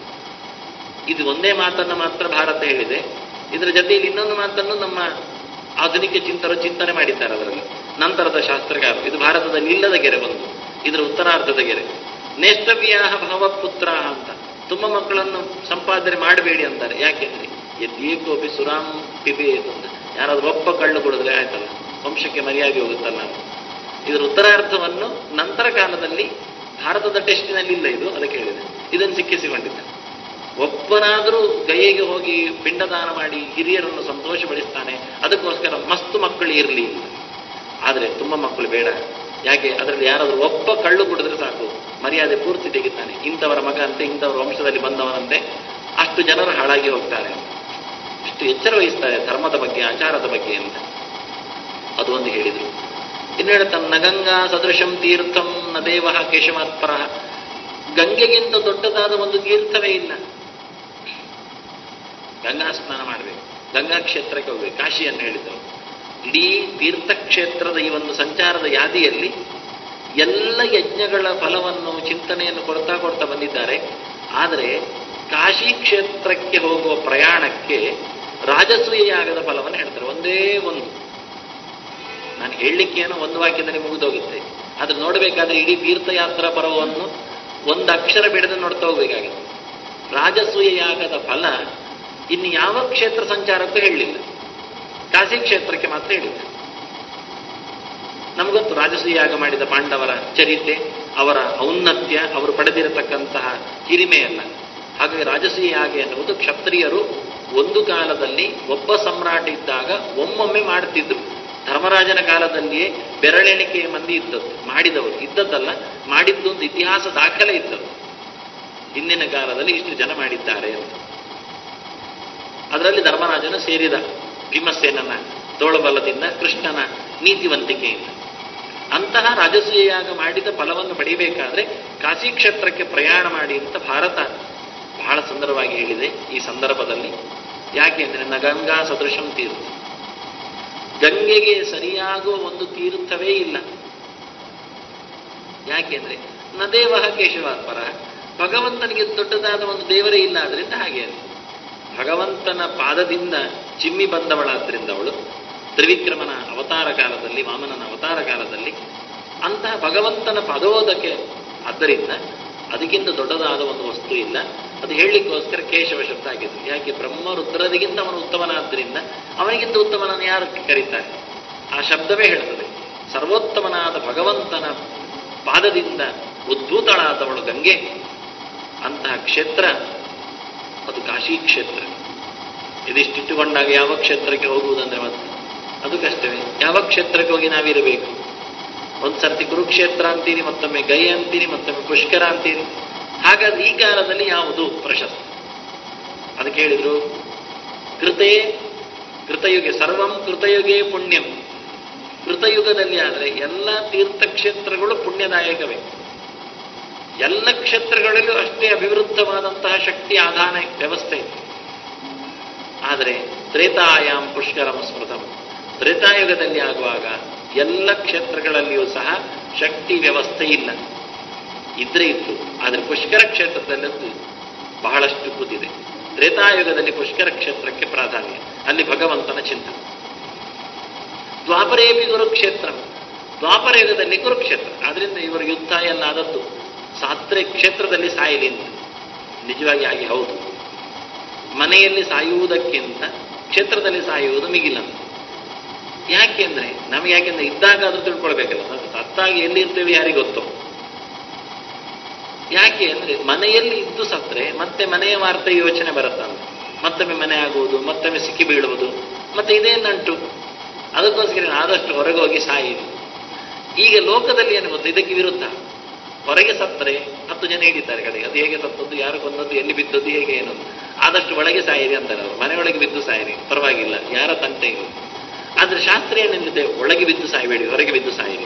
ಇದು ಒಂದೇ ಮಾತನ್ನು ಮಾತ್ರ ಭಾರತ ಹೇಳಿದೆ ಇದರ ಜೊತೆಯಲ್ಲಿ ಇನ್ನೊಂದು ಮಾತನ್ನು ನಮ್ಮ ಆಧುನಿಕ ಚಿಂತರು ಚಿಂತನೆ ಮಾಡಿದ್ದಾರೆ ಅದರಲ್ಲಿ ನಂತರದ ಶಾಸ್ತ್ರಗಾರರು ಇದು ಭಾರತದಲ್ಲಿ ಇಲ್ಲದ ಗೆರೆ ಒಂದು ಇದರ ಉತ್ತರಾರ್ಧದ ಗೆರೆ ನೇಷ್ಟವ್ಯಾಹ ಭಗವತ್ಪುತ್ರ ಅಂತ ತುಂಬ ಮಕ್ಕಳನ್ನು ಸಂಪಾದನೆ ಮಾಡಬೇಡಿ ಅಂತಾರೆ ಯಾಕೆಂದ್ರೆ ಎದ್ದೇಕೋಪಿ ಸುರಾಮ್ ಪಿಬೇತ್ ಅಂತ ಯಾರಾದ್ರೂ ಒಬ್ಬ ಕಳ್ಳು ಕುಡಿದ್ರೆ ಆಯ್ತಲ್ಲ ವಂಶಕ್ಕೆ ಮರ್ಯಾದೆ ಹೋಗುತ್ತಲ್ಲ ಅಂತ. ಇದರ ಉತ್ತರಾರ್ಥವನ್ನು ನಂತರ ಕಾಲದಲ್ಲಿ ಭಾರತದ ಟೆಸ್ಟಿನಲ್ಲಿ ಇಲ್ಲ ಇದು ಅದಕ್ಕೆ ಹೇಳಿದೆ ಇದನ್ನು ಸಿಕ್ಕಿಸಿಕೊಂಡಿದ್ದ ಒಬ್ಬನಾದರೂ ಗಯೆಗೆ ಹೋಗಿ ಪಿಂಡದಾನ ಮಾಡಿ ಹಿರಿಯರನ್ನು ಸಂತೋಷಪಡಿಸ್ತಾನೆ ಅದಕ್ಕೋಸ್ಕರ ಮಸ್ತು ಮಕ್ಕಳು ಇರಲಿ ಆದರೆ ತುಂಬ ಮಕ್ಕಳು ಬೇಡ ಯಾಕೆ ಅದರಲ್ಲಿ ಯಾರಾದರೂ ಒಬ್ಬ ಕಳ್ಳು ಕುಡಿದ್ರೆ ಸಾಕು ಮರ್ಯಾದೆ ಪೂರ್ತಿ ತೆಗಿತಾನೆ ಇಂಥವರ ಮಗ ಅಂತೆ ಇಂಥವರ ವಂಶದಲ್ಲಿ ಬಂದವನಂತೆ ಅಷ್ಟು ಜನರು ಹಾಳಾಗಿ ಹೋಗ್ತಾರೆ ಇಷ್ಟು ಎಚ್ಚರ ವಹಿಸ್ತಾರೆ ಧರ್ಮದ ಬಗ್ಗೆ ಆಚಾರದ ಬಗ್ಗೆ ಅಂತ ಅದು ಒಂದು ಹೇಳಿದರು ಇನ್ನು ಹೇಳ್ತಾನೆ ನಗಂಗಾ ಸದೃಶಂ ತೀರ್ಥಂ ನ ದೇವ ಕೇಶವಾತ್ಪರ ಗಂಗೆಗಿಂತ ದೊಡ್ಡದಾದ ಒಂದು ತೀರ್ಥವೇ ಇಲ್ಲ ಗಂಗಾ ಸ್ನಾನ ಮಾಡಬೇಕು ಗಂಗಾ ಕ್ಷೇತ್ರಕ್ಕೆ ಹೋಗ್ಬೇಕು ಕಾಶಿಯನ್ನು ಹೇಳಿದ್ರು ಇಡೀ ತೀರ್ಥಕ್ಷೇತ್ರದ ಈ ಒಂದು ಸಂಚಾರದ ಯಾದಿಯಲ್ಲಿ ಎಲ್ಲ ಯಜ್ಞಗಳ ಫಲವನ್ನು ಚಿಂತನೆಯನ್ನು ಕೊಡ್ತಾ ಕೊಡ್ತಾ ಬಂದಿದ್ದಾರೆ ಆದರೆ ಕಾಶಿ ಕ್ಷೇತ್ರಕ್ಕೆ ಹೋಗುವ ಪ್ರಯಾಣಕ್ಕೆ ರಾಜಸೂಯ ಯಾಗದ ಫಲವನ್ನು ಹೇಳ್ತಾರೆ ಒಂದೇ ಒಂದು ನಾನು ಹೇಳಲಿಕ್ಕೆ ಏನೋ ಒಂದು ವಾಕ್ಯದಲ್ಲಿ ಮುಗಿದೋಗುತ್ತೆ ಆದ್ರೆ ನೋಡಬೇಕಾದ್ರೆ ಇಡೀ ತೀರ್ಥಯಾತ್ರಾ ಪರ್ವವನ್ನು ಒಂದು ಅಕ್ಷರ ಬಿಡದೆ ನೋಡ್ತಾ ಹೋಗ್ಬೇಕಾಗಿತ್ತು ರಾಜಸೂಯ ಯಾಗದ ಫಲ ಇನ್ನು ಯಾವ ಕ್ಷೇತ್ರ ಸಂಚಾರಕ್ಕೂ ಹೇಳಲಿಲ್ಲ ಕಾಶಿ ಕ್ಷೇತ್ರಕ್ಕೆ ಮಾತ್ರ ಹೇಳಿದ್ದ ನಮಗೊತ್ತು ರಾಜಸೂಯ ಯಾಗ ಮಾಡಿದ ಪಾಂಡವರ ಚರಿತೆ ಅವರ ಔನ್ನತ್ಯ ಅವರು ಪಡೆದಿರತಕ್ಕಂತಹ ಹಿರಿಮೆಯಲ್ಲ ಹಾಗಾಗಿ ರಾಜಸೂಯ ಯಾಗ ಎನ್ನುವುದು ಕ್ಷತ್ರಿಯರು ಒಂದು ಕಾಲದಲ್ಲಿ ಒಬ್ಬ ಸಮ್ರಾಟ ಇದ್ದಾಗ ಒಮ್ಮೊಮ್ಮೆ ಮಾಡ್ತಿದ್ರು ಧರ್ಮರಾಜನ ಕಾಲದಲ್ಲಿಯೇ ಬೆರಳೆಣಿಕೆಯ ಮಂದಿ ಇದ್ದದ್ದು ಮಾಡಿದವರು ಇದ್ದದ್ದಲ್ಲ ಮಾಡಿದ್ದು ಒಂದು ಇತಿಹಾಸ ದಾಖಲೆ ಇದ್ದದ್ದು ಹಿಂದಿನ ಕಾಲದಲ್ಲಿ ಇಷ್ಟು ಜನ ಮಾಡಿದ್ದಾರೆ ಅಂತ ಅದರಲ್ಲಿ ಧರ್ಮರಾಜನು ಸೇರಿದ ಭೀಮಸೇನನ ತೋಳಬಲದಿಂದ ಕೃಷ್ಣನ ನೀತಿವಂತಿಕೆಯಿಂದ ಅಂತಹ ರಾಜಸೂಯ ಯಾಗ ಮಾಡಿದ ಫಲವನ್ನು ಪಡಿಬೇಕಾದ್ರೆ ಕಾಶಿ ಕ್ಷೇತ್ರಕ್ಕೆ ಪ್ರಯಾಣ ಮಾಡಿ ಅಂತ ಭಾರತ ಬಹಳ ಸುಂದರವಾಗಿ ಹೇಳಿದೆ ಈ ಸಂದರ್ಭದಲ್ಲಿ ಯಾಕೆ ಅಂದರೆ ನಗಂಗಾ ಸದೃಶಂ ತೀರ್ಥ ಗಂಗೆಗೆ ಸರಿಯಾಗುವ ಒಂದು ತೀರ್ಥವೇ ಇಲ್ಲ ಯಾಕೆಂದ್ರೆ ನದೇವಹ ಕೇಶವಾತ್ಪರ ಭಗವಂತನಿಗೆ ದೊಡ್ಡದಾದ ಒಂದು ದೇವರೇ ಇಲ್ಲ ಆದ್ರಿಂದ ಹಾಗೆ ಅದು ಭಗವಂತನ ಪಾದದಿಂದ ಚಿಮ್ಮಿ ಬಂದವಳಾದ್ರಿಂದ ಅವಳು ತ್ರಿವಿಕ್ರಮನ ಅವತಾರ ಕಾಲದಲ್ಲಿ ವಾಮನನ ಅವತಾರ ಕಾಲದಲ್ಲಿ ಅಂತಹ ಭಗವಂತನ ಪದೋದಕ್ಕೆ ಆದ್ದರಿಂದ ಅದಕ್ಕಿಂತ ದೊಡ್ಡದಾದ ಒಂದು ವಸ್ತು ಇಲ್ಲ ಅದು ಹೇಳಲಿಕ್ಕೋಸ್ಕರ ಕೇಶವ ಶಬ್ದ ಆಗಿದ್ದು ಯಾಕೆ ಬ್ರಹ್ಮ ರುದ್ರದಿಗಿಂತ ಅವನು ಉತ್ತಮನಾದ್ದರಿಂದ ಅವನಿಗಿಂತ ಉತ್ತಮನನ್ನು ಯಾರು ಕರೀತಾರೆ ಆ ಶಬ್ದವೇ ಹೇಳ್ತದೆ ಸರ್ವೋತ್ತಮನಾದ ಭಗವಂತನ ಪಾದದಿಂದ ಉದ್ಭೂತಳಾದವಳು ಗಂಗೆ ಅಂತಹ ಕ್ಷೇತ್ರ ಅದು ಕಾಶಿ ಕ್ಷೇತ್ರ ಇದಿಷ್ಟಿಟ್ಟುಕೊಂಡಾಗ ಯಾವ ಕ್ಷೇತ್ರಕ್ಕೆ ಹೋಗುವುದಂದ್ರೆ ಮತ್ತೆ ಅದು ಕಷ್ಟವೇ ಯಾವ ಕ್ಷೇತ್ರಕ್ಕೆ ಹೋಗಿ ನಾವಿರಬೇಕು ಒಂದು ಸರ್ತಿ ಕುರುಕ್ಷೇತ್ರ ಅಂತೀರಿ ಮತ್ತೊಮ್ಮೆ ಗೈ ಅಂತೀರಿ ಮತ್ತೊಮ್ಮೆ ಪುಷ್ಕರ ಅಂತೀರಿ ಹಾಗಾದ್ರೆ ಈ ಕಾಲದಲ್ಲಿ ಯಾವುದು ಪ್ರಶಸ್ತಿ ಅದಕ್ಕೆ ಹೇಳಿದ್ರು ಕೃತೆ ಕೃತಯುಗೆ ಸರ್ವಂ ಕೃತಯುಗೆ ಪುಣ್ಯಂ ಕೃತಯುಗದಲ್ಲಿ ಆದರೆ ಎಲ್ಲ ತೀರ್ಥಕ್ಷೇತ್ರಗಳು ಪುಣ್ಯದಾಯಕವೇ ಎಲ್ಲ ಕ್ಷೇತ್ರಗಳಲ್ಲೂ ಅಷ್ಟೇ ಅಭಿವೃದ್ಧವಾದಂತಹ ಶಕ್ತಿ ಆಧಾನ ವ್ಯವಸ್ಥೆ ಇದೆ ಆದರೆ ತ್ರೇತಾಯಾಮ್ ಪುಷ್ಕರಂ ಸ್ಮೃತಂ ತ್ರೇತಾಯುಗದಲ್ಲಿ ಆಗುವಾಗ ಎಲ್ಲ ಕ್ಷೇತ್ರಗಳಲ್ಲಿಯೂ ಸಹ ಶಕ್ತಿ ವ್ಯವಸ್ಥೆ ಇಲ್ಲ ಇದ್ರೆ ಇತ್ತು ಆದರೆ ಪುಷ್ಕರ ಕ್ಷೇತ್ರದಲ್ಲಂತೂ ಬಹಳಷ್ಟು ಕೂತಿದೆ ತ್ರೇತಾಯುಗದಲ್ಲಿ ಪುಷ್ಕರ ಕ್ಷೇತ್ರಕ್ಕೆ ಪ್ರಾಧಾನ್ಯ ಅಲ್ಲಿ ಭಗವಂತನ ಚಿಂತನೆ ದ್ವಾಪರೇಪಿ ಕುರುಕ್ಷೇತ್ರ ದ್ವಾಪರಯುಗದಲ್ಲಿ ಕುರುಕ್ಷೇತ್ರ ಆದ್ರಿಂದ ಇವರು ಯುದ್ಧ ಎಲ್ಲ ಆದದ್ದು ಸಾತ್ರೆ ಕ್ಷೇತ್ರದಲ್ಲಿ ಸಾಯಲಿ ಅಂತ ನಿಜವಾಗಿ ಆಗಿ ಹೌದು ಮನೆಯಲ್ಲಿ ಸಾಯುವುದಕ್ಕಿಂತ ಕ್ಷೇತ್ರದಲ್ಲಿ ಸಾಯುವುದು ಮಿಗಿಲಂತ ಯಾಕೆಂದ್ರೆ ನಮಗೆ ಯಾಕೆಂದ್ರೆ ಇದ್ದಾಗ ಅದು ತಿಳ್ಕೊಳ್ಬೇಕಲ್ಲ ನಾವು ಸತ್ತಾಗಿ ಎಲ್ಲಿರ್ತೇವೆ ಯಾರಿಗೆ ಗೊತ್ತು ಯಾಕೆ ಅಂದ್ರೆ ಮನೆಯಲ್ಲಿ ಇದ್ದು ಸತ್ರೆ ಮತ್ತೆ ಮನೆಯ ವಾರ್ತೆ ಯೋಚನೆ ಬರುತ್ತಂತ ಮತ್ತೊಮ್ಮೆ ಮನೆ ಆಗುವುದು ಮತ್ತೊಮ್ಮೆ ಸಿಕ್ಕಿ ಬೀಳುವುದು ಮತ್ತೆ ಇದೇ ನಂಟು ಅದಕ್ಕೋಸ್ಕರ ಆದಷ್ಟು ಹೊರಗೆ ಹೋಗಿ ಸಾಯಿರಿ ಈಗ ಲೋಕದಲ್ಲಿ ಏನು ಗೊತ್ತು ಇದಕ್ಕೆ ವಿರುದ್ಧ ಹೊರಗೆ ಸತ್ತರೆ ಹತ್ತು ಜನ ಹಿಡಿತಾರೆ ಕಡೆಗೆ ಅದು ಹೇಗೆ ಸತ್ತದ್ದು ಯಾರು ಕೊಂದದ್ದು ಎಲ್ಲಿ ಬಿದ್ದದ್ದು ಹೇಗೆ ಏನು ಆದಷ್ಟು ಒಳಗೆ ಸಾಯಿರಿ ಅಂತಾರೆ ಅವರು ಮನೆಯೊಳಗೆ ಬಿದ್ದು ಸಾಯಿರಿ ಪರವಾಗಿಲ್ಲ ಯಾರ ತಂಟೆ ಇಲ್ಲ ಆದ್ರೆ ಶಾಸ್ತ್ರ ಏನೆಂದಿದೆ ಒಳಗೆ ಬಿದ್ದು ಸಾಯಬೇಡಿ ಹೊರಗೆ ಬಿದ್ದು ಸಾಯಿರಿ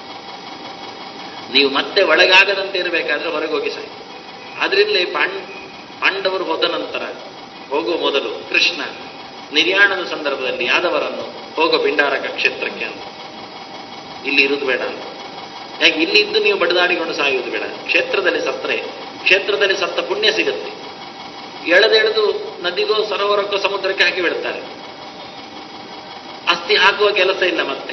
ನೀವು ಮತ್ತೆ ಒಳಗಾಗದಂತೆ ಇರಬೇಕಾದ್ರೆ ಹೊರಗೆ ಹೋಗಿ ಸಾಯಿ ಆದ್ರಿಂದಲೇ ಪಾಂಡ್ ಪಾಂಡವರು ಹೋದ ನಂತರ ಹೋಗುವ ಮೊದಲು ಕೃಷ್ಣ ನಿರ್ಯಾಣದ ಸಂದರ್ಭದಲ್ಲಿ ಯಾದವರನ್ನು ಹೋಗೋ ಪಿಂಡಾರಕ ಕ್ಷೇತ್ರಕ್ಕೆ ಅಂತ ಇಲ್ಲಿ ಇರುವುದು ಬೇಡ ಅಂತ ಯಾಕೆ ಇಲ್ಲಿ ಇದ್ದು ನೀವು ಬಡದಾಡಿಕೊಂಡು ಸಾಯುವುದು ಬೇಡ ಕ್ಷೇತ್ರದಲ್ಲಿ ಸತ್ತರೆ ಕ್ಷೇತ್ರದಲ್ಲಿ ಸತ್ತ ಪುಣ್ಯ ಸಿಗುತ್ತೆ ಎಳೆದೆಳೆದು ನದಿಗೋ ಸರೋವರಕ್ಕೋ ಸಮುದ್ರಕ್ಕೆ ಹಾಕಿ ಬಿಡ್ತಾರೆ ಅಸ್ಥಿ ಹಾಕುವ ಕೆಲಸ ಇಲ್ಲ ಮತ್ತೆ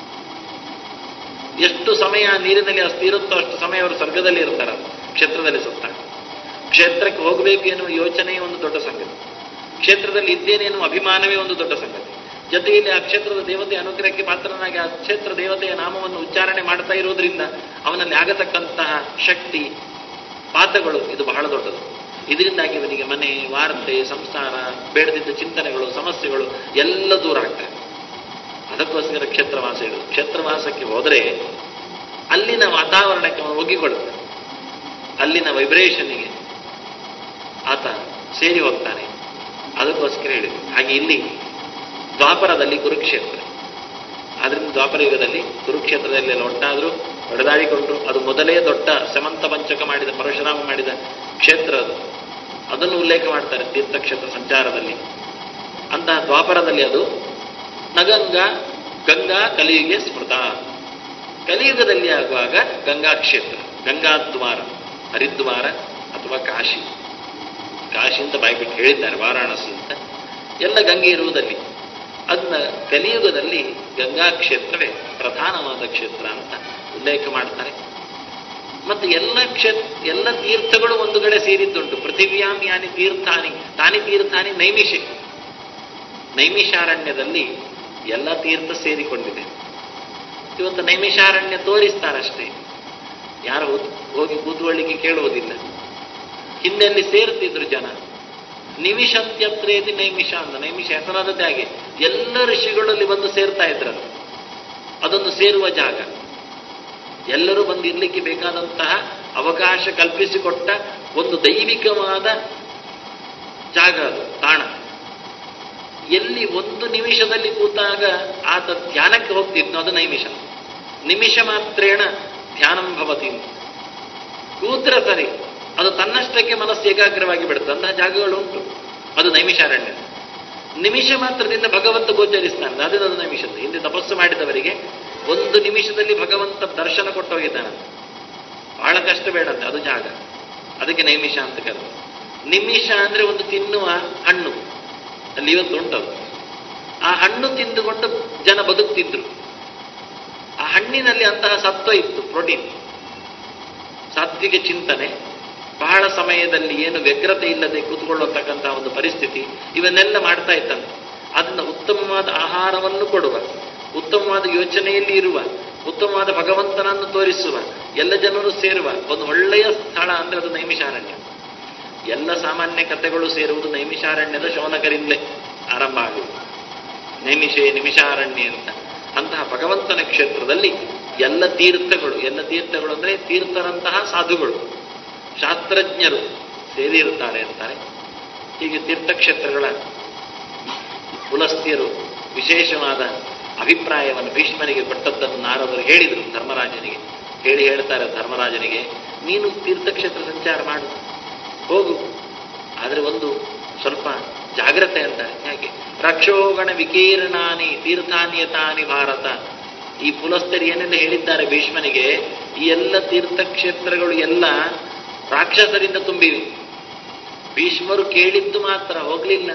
ಎಷ್ಟು ಸಮಯ ನೀರಿನಲ್ಲಿ ಅಸ್ಥಿ ಇರುತ್ತೋ ಅಷ್ಟು ಸಮಯ ಅವರು ಸ್ವರ್ಗದಲ್ಲಿ ಇರ್ತಾರೆ ಕ್ಷೇತ್ರದಲ್ಲಿ ಸತ್ತ ಕ್ಷೇತ್ರಕ್ಕೆ ಹೋಗಬೇಕು ಎನ್ನುವ ಯೋಚನೆ ಒಂದು ದೊಡ್ಡ ಸಂಗತಿ ಕ್ಷೇತ್ರದಲ್ಲಿ ಇದ್ದೇನೆ ಎನ್ನುವ ಅಭಿಮಾನವೇ ಒಂದು ದೊಡ್ಡ ಸಂಗತಿ ಜೊತೆಯಲ್ಲಿ ಆ ಕ್ಷೇತ್ರದ ದೇವತೆಯ ಅನುಗ್ರಹಕ್ಕೆ ಪಾತ್ರನಾಗಿ ಆ ಕ್ಷೇತ್ರ ದೇವತೆಯ ನಾಮವನ್ನು ಉಚ್ಚಾರಣೆ ಮಾಡ್ತಾ ಇರುವುದರಿಂದ ಅವನಲ್ಲಿ ಆಗತಕ್ಕಂತಹ ಶಕ್ತಿ ಪಾತಗಳು ಇದು ಬಹಳ ದೊಡ್ಡದು ಇದರಿಂದಾಗಿ ಇವನಿಗೆ ಮನೆ ವಾರ್ತೆ ಸಂಸಾರ ಬೇಡದಿದ್ದ ಚಿಂತನೆಗಳು ಸಮಸ್ಯೆಗಳು ಎಲ್ಲ ದೂರ ಆಗ್ತವೆ ಅದಕ್ಕೋಸ್ಕರ ಕ್ಷೇತ್ರವಾಸ ಹೇಳುದು ಕ್ಷೇತ್ರವಾಸಕ್ಕೆ ಹೋದರೆ ಅಲ್ಲಿನ ವಾತಾವರಣಕ್ಕೆ ಅವನು ಒಗ್ಗಿಕೊಳ್ಳುತ್ತಾನೆ ಅಲ್ಲಿನ ವೈಬ್ರೇಷನ್ಗೆ ಆತ ಸೇರಿ ಹೋಗ್ತಾನೆ ಅದಕ್ಕೋಸ್ಕರ ಹೇಳಿದ್ರು ಹಾಗೆ ಇಲ್ಲಿ ದ್ವಾಪರದಲ್ಲಿ ಕುರುಕ್ಷೇತ್ರ ಆದ್ರಿಂದ ದ್ವಾಪರ ಯುಗದಲ್ಲಿ ಕುರುಕ್ಷೇತ್ರದಲ್ಲಿ ಎಲ್ಲ ಒಟ್ಟಾದರೂ ಹೊಡೆದಾಡಿಕೊಂಡ್ರು ಅದು ಮೊದಲೇ ದೊಡ್ಡ ಸಮಂತ ಪಂಚಕ ಮಾಡಿದ ಪರಶುರಾಮ ಮಾಡಿದ ಕ್ಷೇತ್ರ ಅದು ಅದನ್ನು ಉಲ್ಲೇಖ ಮಾಡ್ತಾರೆ ತೀರ್ಥಕ್ಷೇತ್ರ ಸಂಚಾರದಲ್ಲಿ ಅಂತಹ ದ್ವಾಪರದಲ್ಲಿ ಅದು ನಗಂಗಾ ಗಂಗಾ ಕಲಿಯುಗೆ ಸ್ಮೃತ ಕಲಿಯುಗದಲ್ಲಿ ಆಗುವಾಗ ಗಂಗಾ ಕ್ಷೇತ್ರ ಗಂಗಾದ್ವಾರ ಹರಿದ್ವಾರ ಅಥವಾ ಕಾಶಿ ಕಾಶಿ ಅಂತ ಬಾಯ್ಬಿಟ್ಟು ಹೇಳಿದ್ದಾರೆ ವಾರಾಣಸಿ ಅಂತ ಎಲ್ಲ ಗಂಗೆ ಇರುವುದಲ್ಲಿ ಅದನ್ನ ಕಲಿಯುಗದಲ್ಲಿ ಗಂಗಾ ಕ್ಷೇತ್ರವೇ ಪ್ರಧಾನವಾದ ಕ್ಷೇತ್ರ ಅಂತ ಉಲ್ಲೇಖ ಮಾಡ್ತಾರೆ ಮತ್ತು ಎಲ್ಲ ಕ್ಷೇತ್ರ ಎಲ್ಲ ತೀರ್ಥಗಳು ಒಂದು ಕಡೆ ಸೇರಿದ್ದುಂಟು ಪೃಥಿವ್ಯಾಂ ಯಾನಿ ತೀರ್ಥಾನಿ ತಾನಿ ತೀರ್ಥಾನಿ ನೈಮಿಷೆ ನೈಮಿಷಾರಣ್ಯದಲ್ಲಿ ಎಲ್ಲ ತೀರ್ಥ ಸೇರಿಕೊಂಡಿದೆ ಇವತ್ತು ನೈಮಿಷಾರಣ್ಯ ತೋರಿಸ್ತಾರಷ್ಟೇ ಯಾರು ಹೋಗಿ ಕೂತ್ಕೊಳ್ಳಿಕ್ಕೆ ಕೇಳುವುದಿಲ್ಲ ಹಿಂದೆಲ್ಲಿ ಸೇರ್ತಿದ್ರು ಜನ ನಿಮಿಷಂತ್ಯತ್ರೇತಿ ನೈಮಿಷ ಅಂತ ನೈಮಿಷ ಹೆಸರಾದದ್ದೇ ಹಾಗೆ ಎಲ್ಲ ಋಷಿಗಳಲ್ಲಿ ಬಂದು ಸೇರ್ತಾ ಇದ್ರಲ್ಲ ಅದೊಂದು ಸೇರುವ ಜಾಗ ಎಲ್ಲರೂ ಬಂದು ಇರ್ಲಿಕ್ಕೆ ಬೇಕಾದಂತಹ ಅವಕಾಶ ಕಲ್ಪಿಸಿಕೊಟ್ಟ ಒಂದು ದೈವಿಕವಾದ ಜಾಗ ಅದು ತಾಣ ಎಲ್ಲಿ ಒಂದು ನಿಮಿಷದಲ್ಲಿ ಕೂತಾಗ ಆತ ಧ್ಯಾನಕ್ಕೆ ಹೋಗ್ತಿದ್ನೋ ಅದು ನೈಮಿಷ ನಿಮಿಷ ಮಾತ್ರೇಣ ಧ್ಯಾನಂ ಭವತಿ ಕೂತ್ರ ಸರಿ ಅದು ತನ್ನಷ್ಟಕ್ಕೆ ಮನಸ್ಸು ಏಕಾಗ್ರವಾಗಿ ಬಿಡುತ್ತೆ ಅಂತಹ ಜಾಗಗಳು ಉಂಟು ಅದು ನೈಮಿಷಾರಣ್ಯ ನಿಮಿಷ ಮಾತ್ರದಿಂದ ಭಗವಂತ ಗೋಚರಿಸ್ತಾನೆ ಅದೇ ಅದು ನಿಮಿಷದ ಹಿಂದೆ ತಪಸ್ಸು ಮಾಡಿದವರಿಗೆ ಒಂದು ನಿಮಿಷದಲ್ಲಿ ಭಗವಂತ ದರ್ಶನ ಕೊಟ್ಟು ಹೋಗಿದ್ದಾನೆ ಬಹಳ ಕಷ್ಟ ಬೇಡಂತೆ ಅದು ಜಾಗ ಅದಕ್ಕೆ ನೈಮಿಷ ಅಂತ ಕರೆದು ನಿಮಿಷ ಅಂದ್ರೆ ಒಂದು ತಿನ್ನುವ ಹಣ್ಣು ಅಲ್ಲಿ ಇವತ್ತು ಉಂಟದು ಆ ಹಣ್ಣು ತಿಂದುಕೊಂಡು ಜನ ಬದುಕ್ತಿದ್ರು ಆ ಹಣ್ಣಿನಲ್ಲಿ ಅಂತಹ ಸತ್ವ ಇತ್ತು ಪ್ರೋಟೀನ್ ಸಾತ್ವಿಕ ಚಿಂತನೆ ಬಹಳ ಸಮಯದಲ್ಲಿ ಏನು ವ್ಯಗ್ರತೆ ಇಲ್ಲದೆ ಕೂತ್ಕೊಳ್ಳತಕ್ಕಂತಹ ಒಂದು ಪರಿಸ್ಥಿತಿ ಇವನ್ನೆಲ್ಲ ಮಾಡ್ತಾ ಇತ್ತಂತೆ ಅದನ್ನ ಉತ್ತಮವಾದ ಆಹಾರವನ್ನು ಕೊಡುವ ಉತ್ತಮವಾದ ಯೋಚನೆಯಲ್ಲಿ ಇರುವ ಉತ್ತಮವಾದ ಭಗವಂತನನ್ನು ತೋರಿಸುವ ಎಲ್ಲ ಜನರು ಸೇರುವ ಒಂದು ಒಳ್ಳೆಯ ಸ್ಥಳ ಅಂದ್ರೆ ಅದು ನೈಮಿಷಾರಣ್ಯ ಎಲ್ಲ ಸಾಮಾನ್ಯ ಕಥೆಗಳು ಸೇರುವುದು ನೈಮಿಷಾರಣ್ಯದ ಶೌನಕರಿಂದಲೇ ಆರಂಭ ಆಗುವುದು ನೈಮಿಷೇ ನಿಮಿಷಾರಣ್ಯ ಅಂತ ಅಂತಹ ಭಗವಂತನ ಕ್ಷೇತ್ರದಲ್ಲಿ ಎಲ್ಲ ತೀರ್ಥಗಳು ಎಲ್ಲ ತೀರ್ಥಗಳು ಅಂದ್ರೆ ತೀರ್ಥರಂತಹ ಸಾಧುಗಳು ಶಾಸ್ತ್ರಜ್ಞರು ಸೇರಿರುತ್ತಾರೆ ಅಂತಾರೆ ಹೀಗೆ ತೀರ್ಥಕ್ಷೇತ್ರಗಳ ಪುಲಸ್ತ್ಯರು ವಿಶೇಷವಾದ ಅಭಿಪ್ರಾಯವನ್ನು ಭೀಷ್ಮನಿಗೆ ಕೊಟ್ಟದ್ದನ್ನು ನಾರದರು ಹೇಳಿದರು ಧರ್ಮರಾಜನಿಗೆ ಹೇಳಿ ಹೇಳ್ತಾರೆ ಧರ್ಮರಾಜನಿಗೆ ನೀನು ತೀರ್ಥಕ್ಷೇತ್ರ ಸಂಚಾರ ಮಾಡು ಹೋಗು ಆದರೆ ಒಂದು ಸ್ವಲ್ಪ ಜಾಗ್ರತೆ ಅಂತ ಯಾಕೆ ರಕ್ಷೋಗಣ ವಿಕೀರ್ಣಾನಿ ತೀರ್ಥಾನ್ಯತಾನಿ ಭಾರತ ಈ ಪುಲಸ್ತರು ಏನೆಲ್ಲ ಹೇಳಿದ್ದಾರೆ ಭೀಷ್ಮನಿಗೆ ಈ ಎಲ್ಲ ತೀರ್ಥಕ್ಷೇತ್ರಗಳು ಎಲ್ಲ ರಾಕ್ಷಸರಿಂದ ತುಂಬಿವೆ ಭೀಷ್ಮರು ಕೇಳಿದ್ದು ಮಾತ್ರ ಹೋಗ್ಲಿಲ್ಲ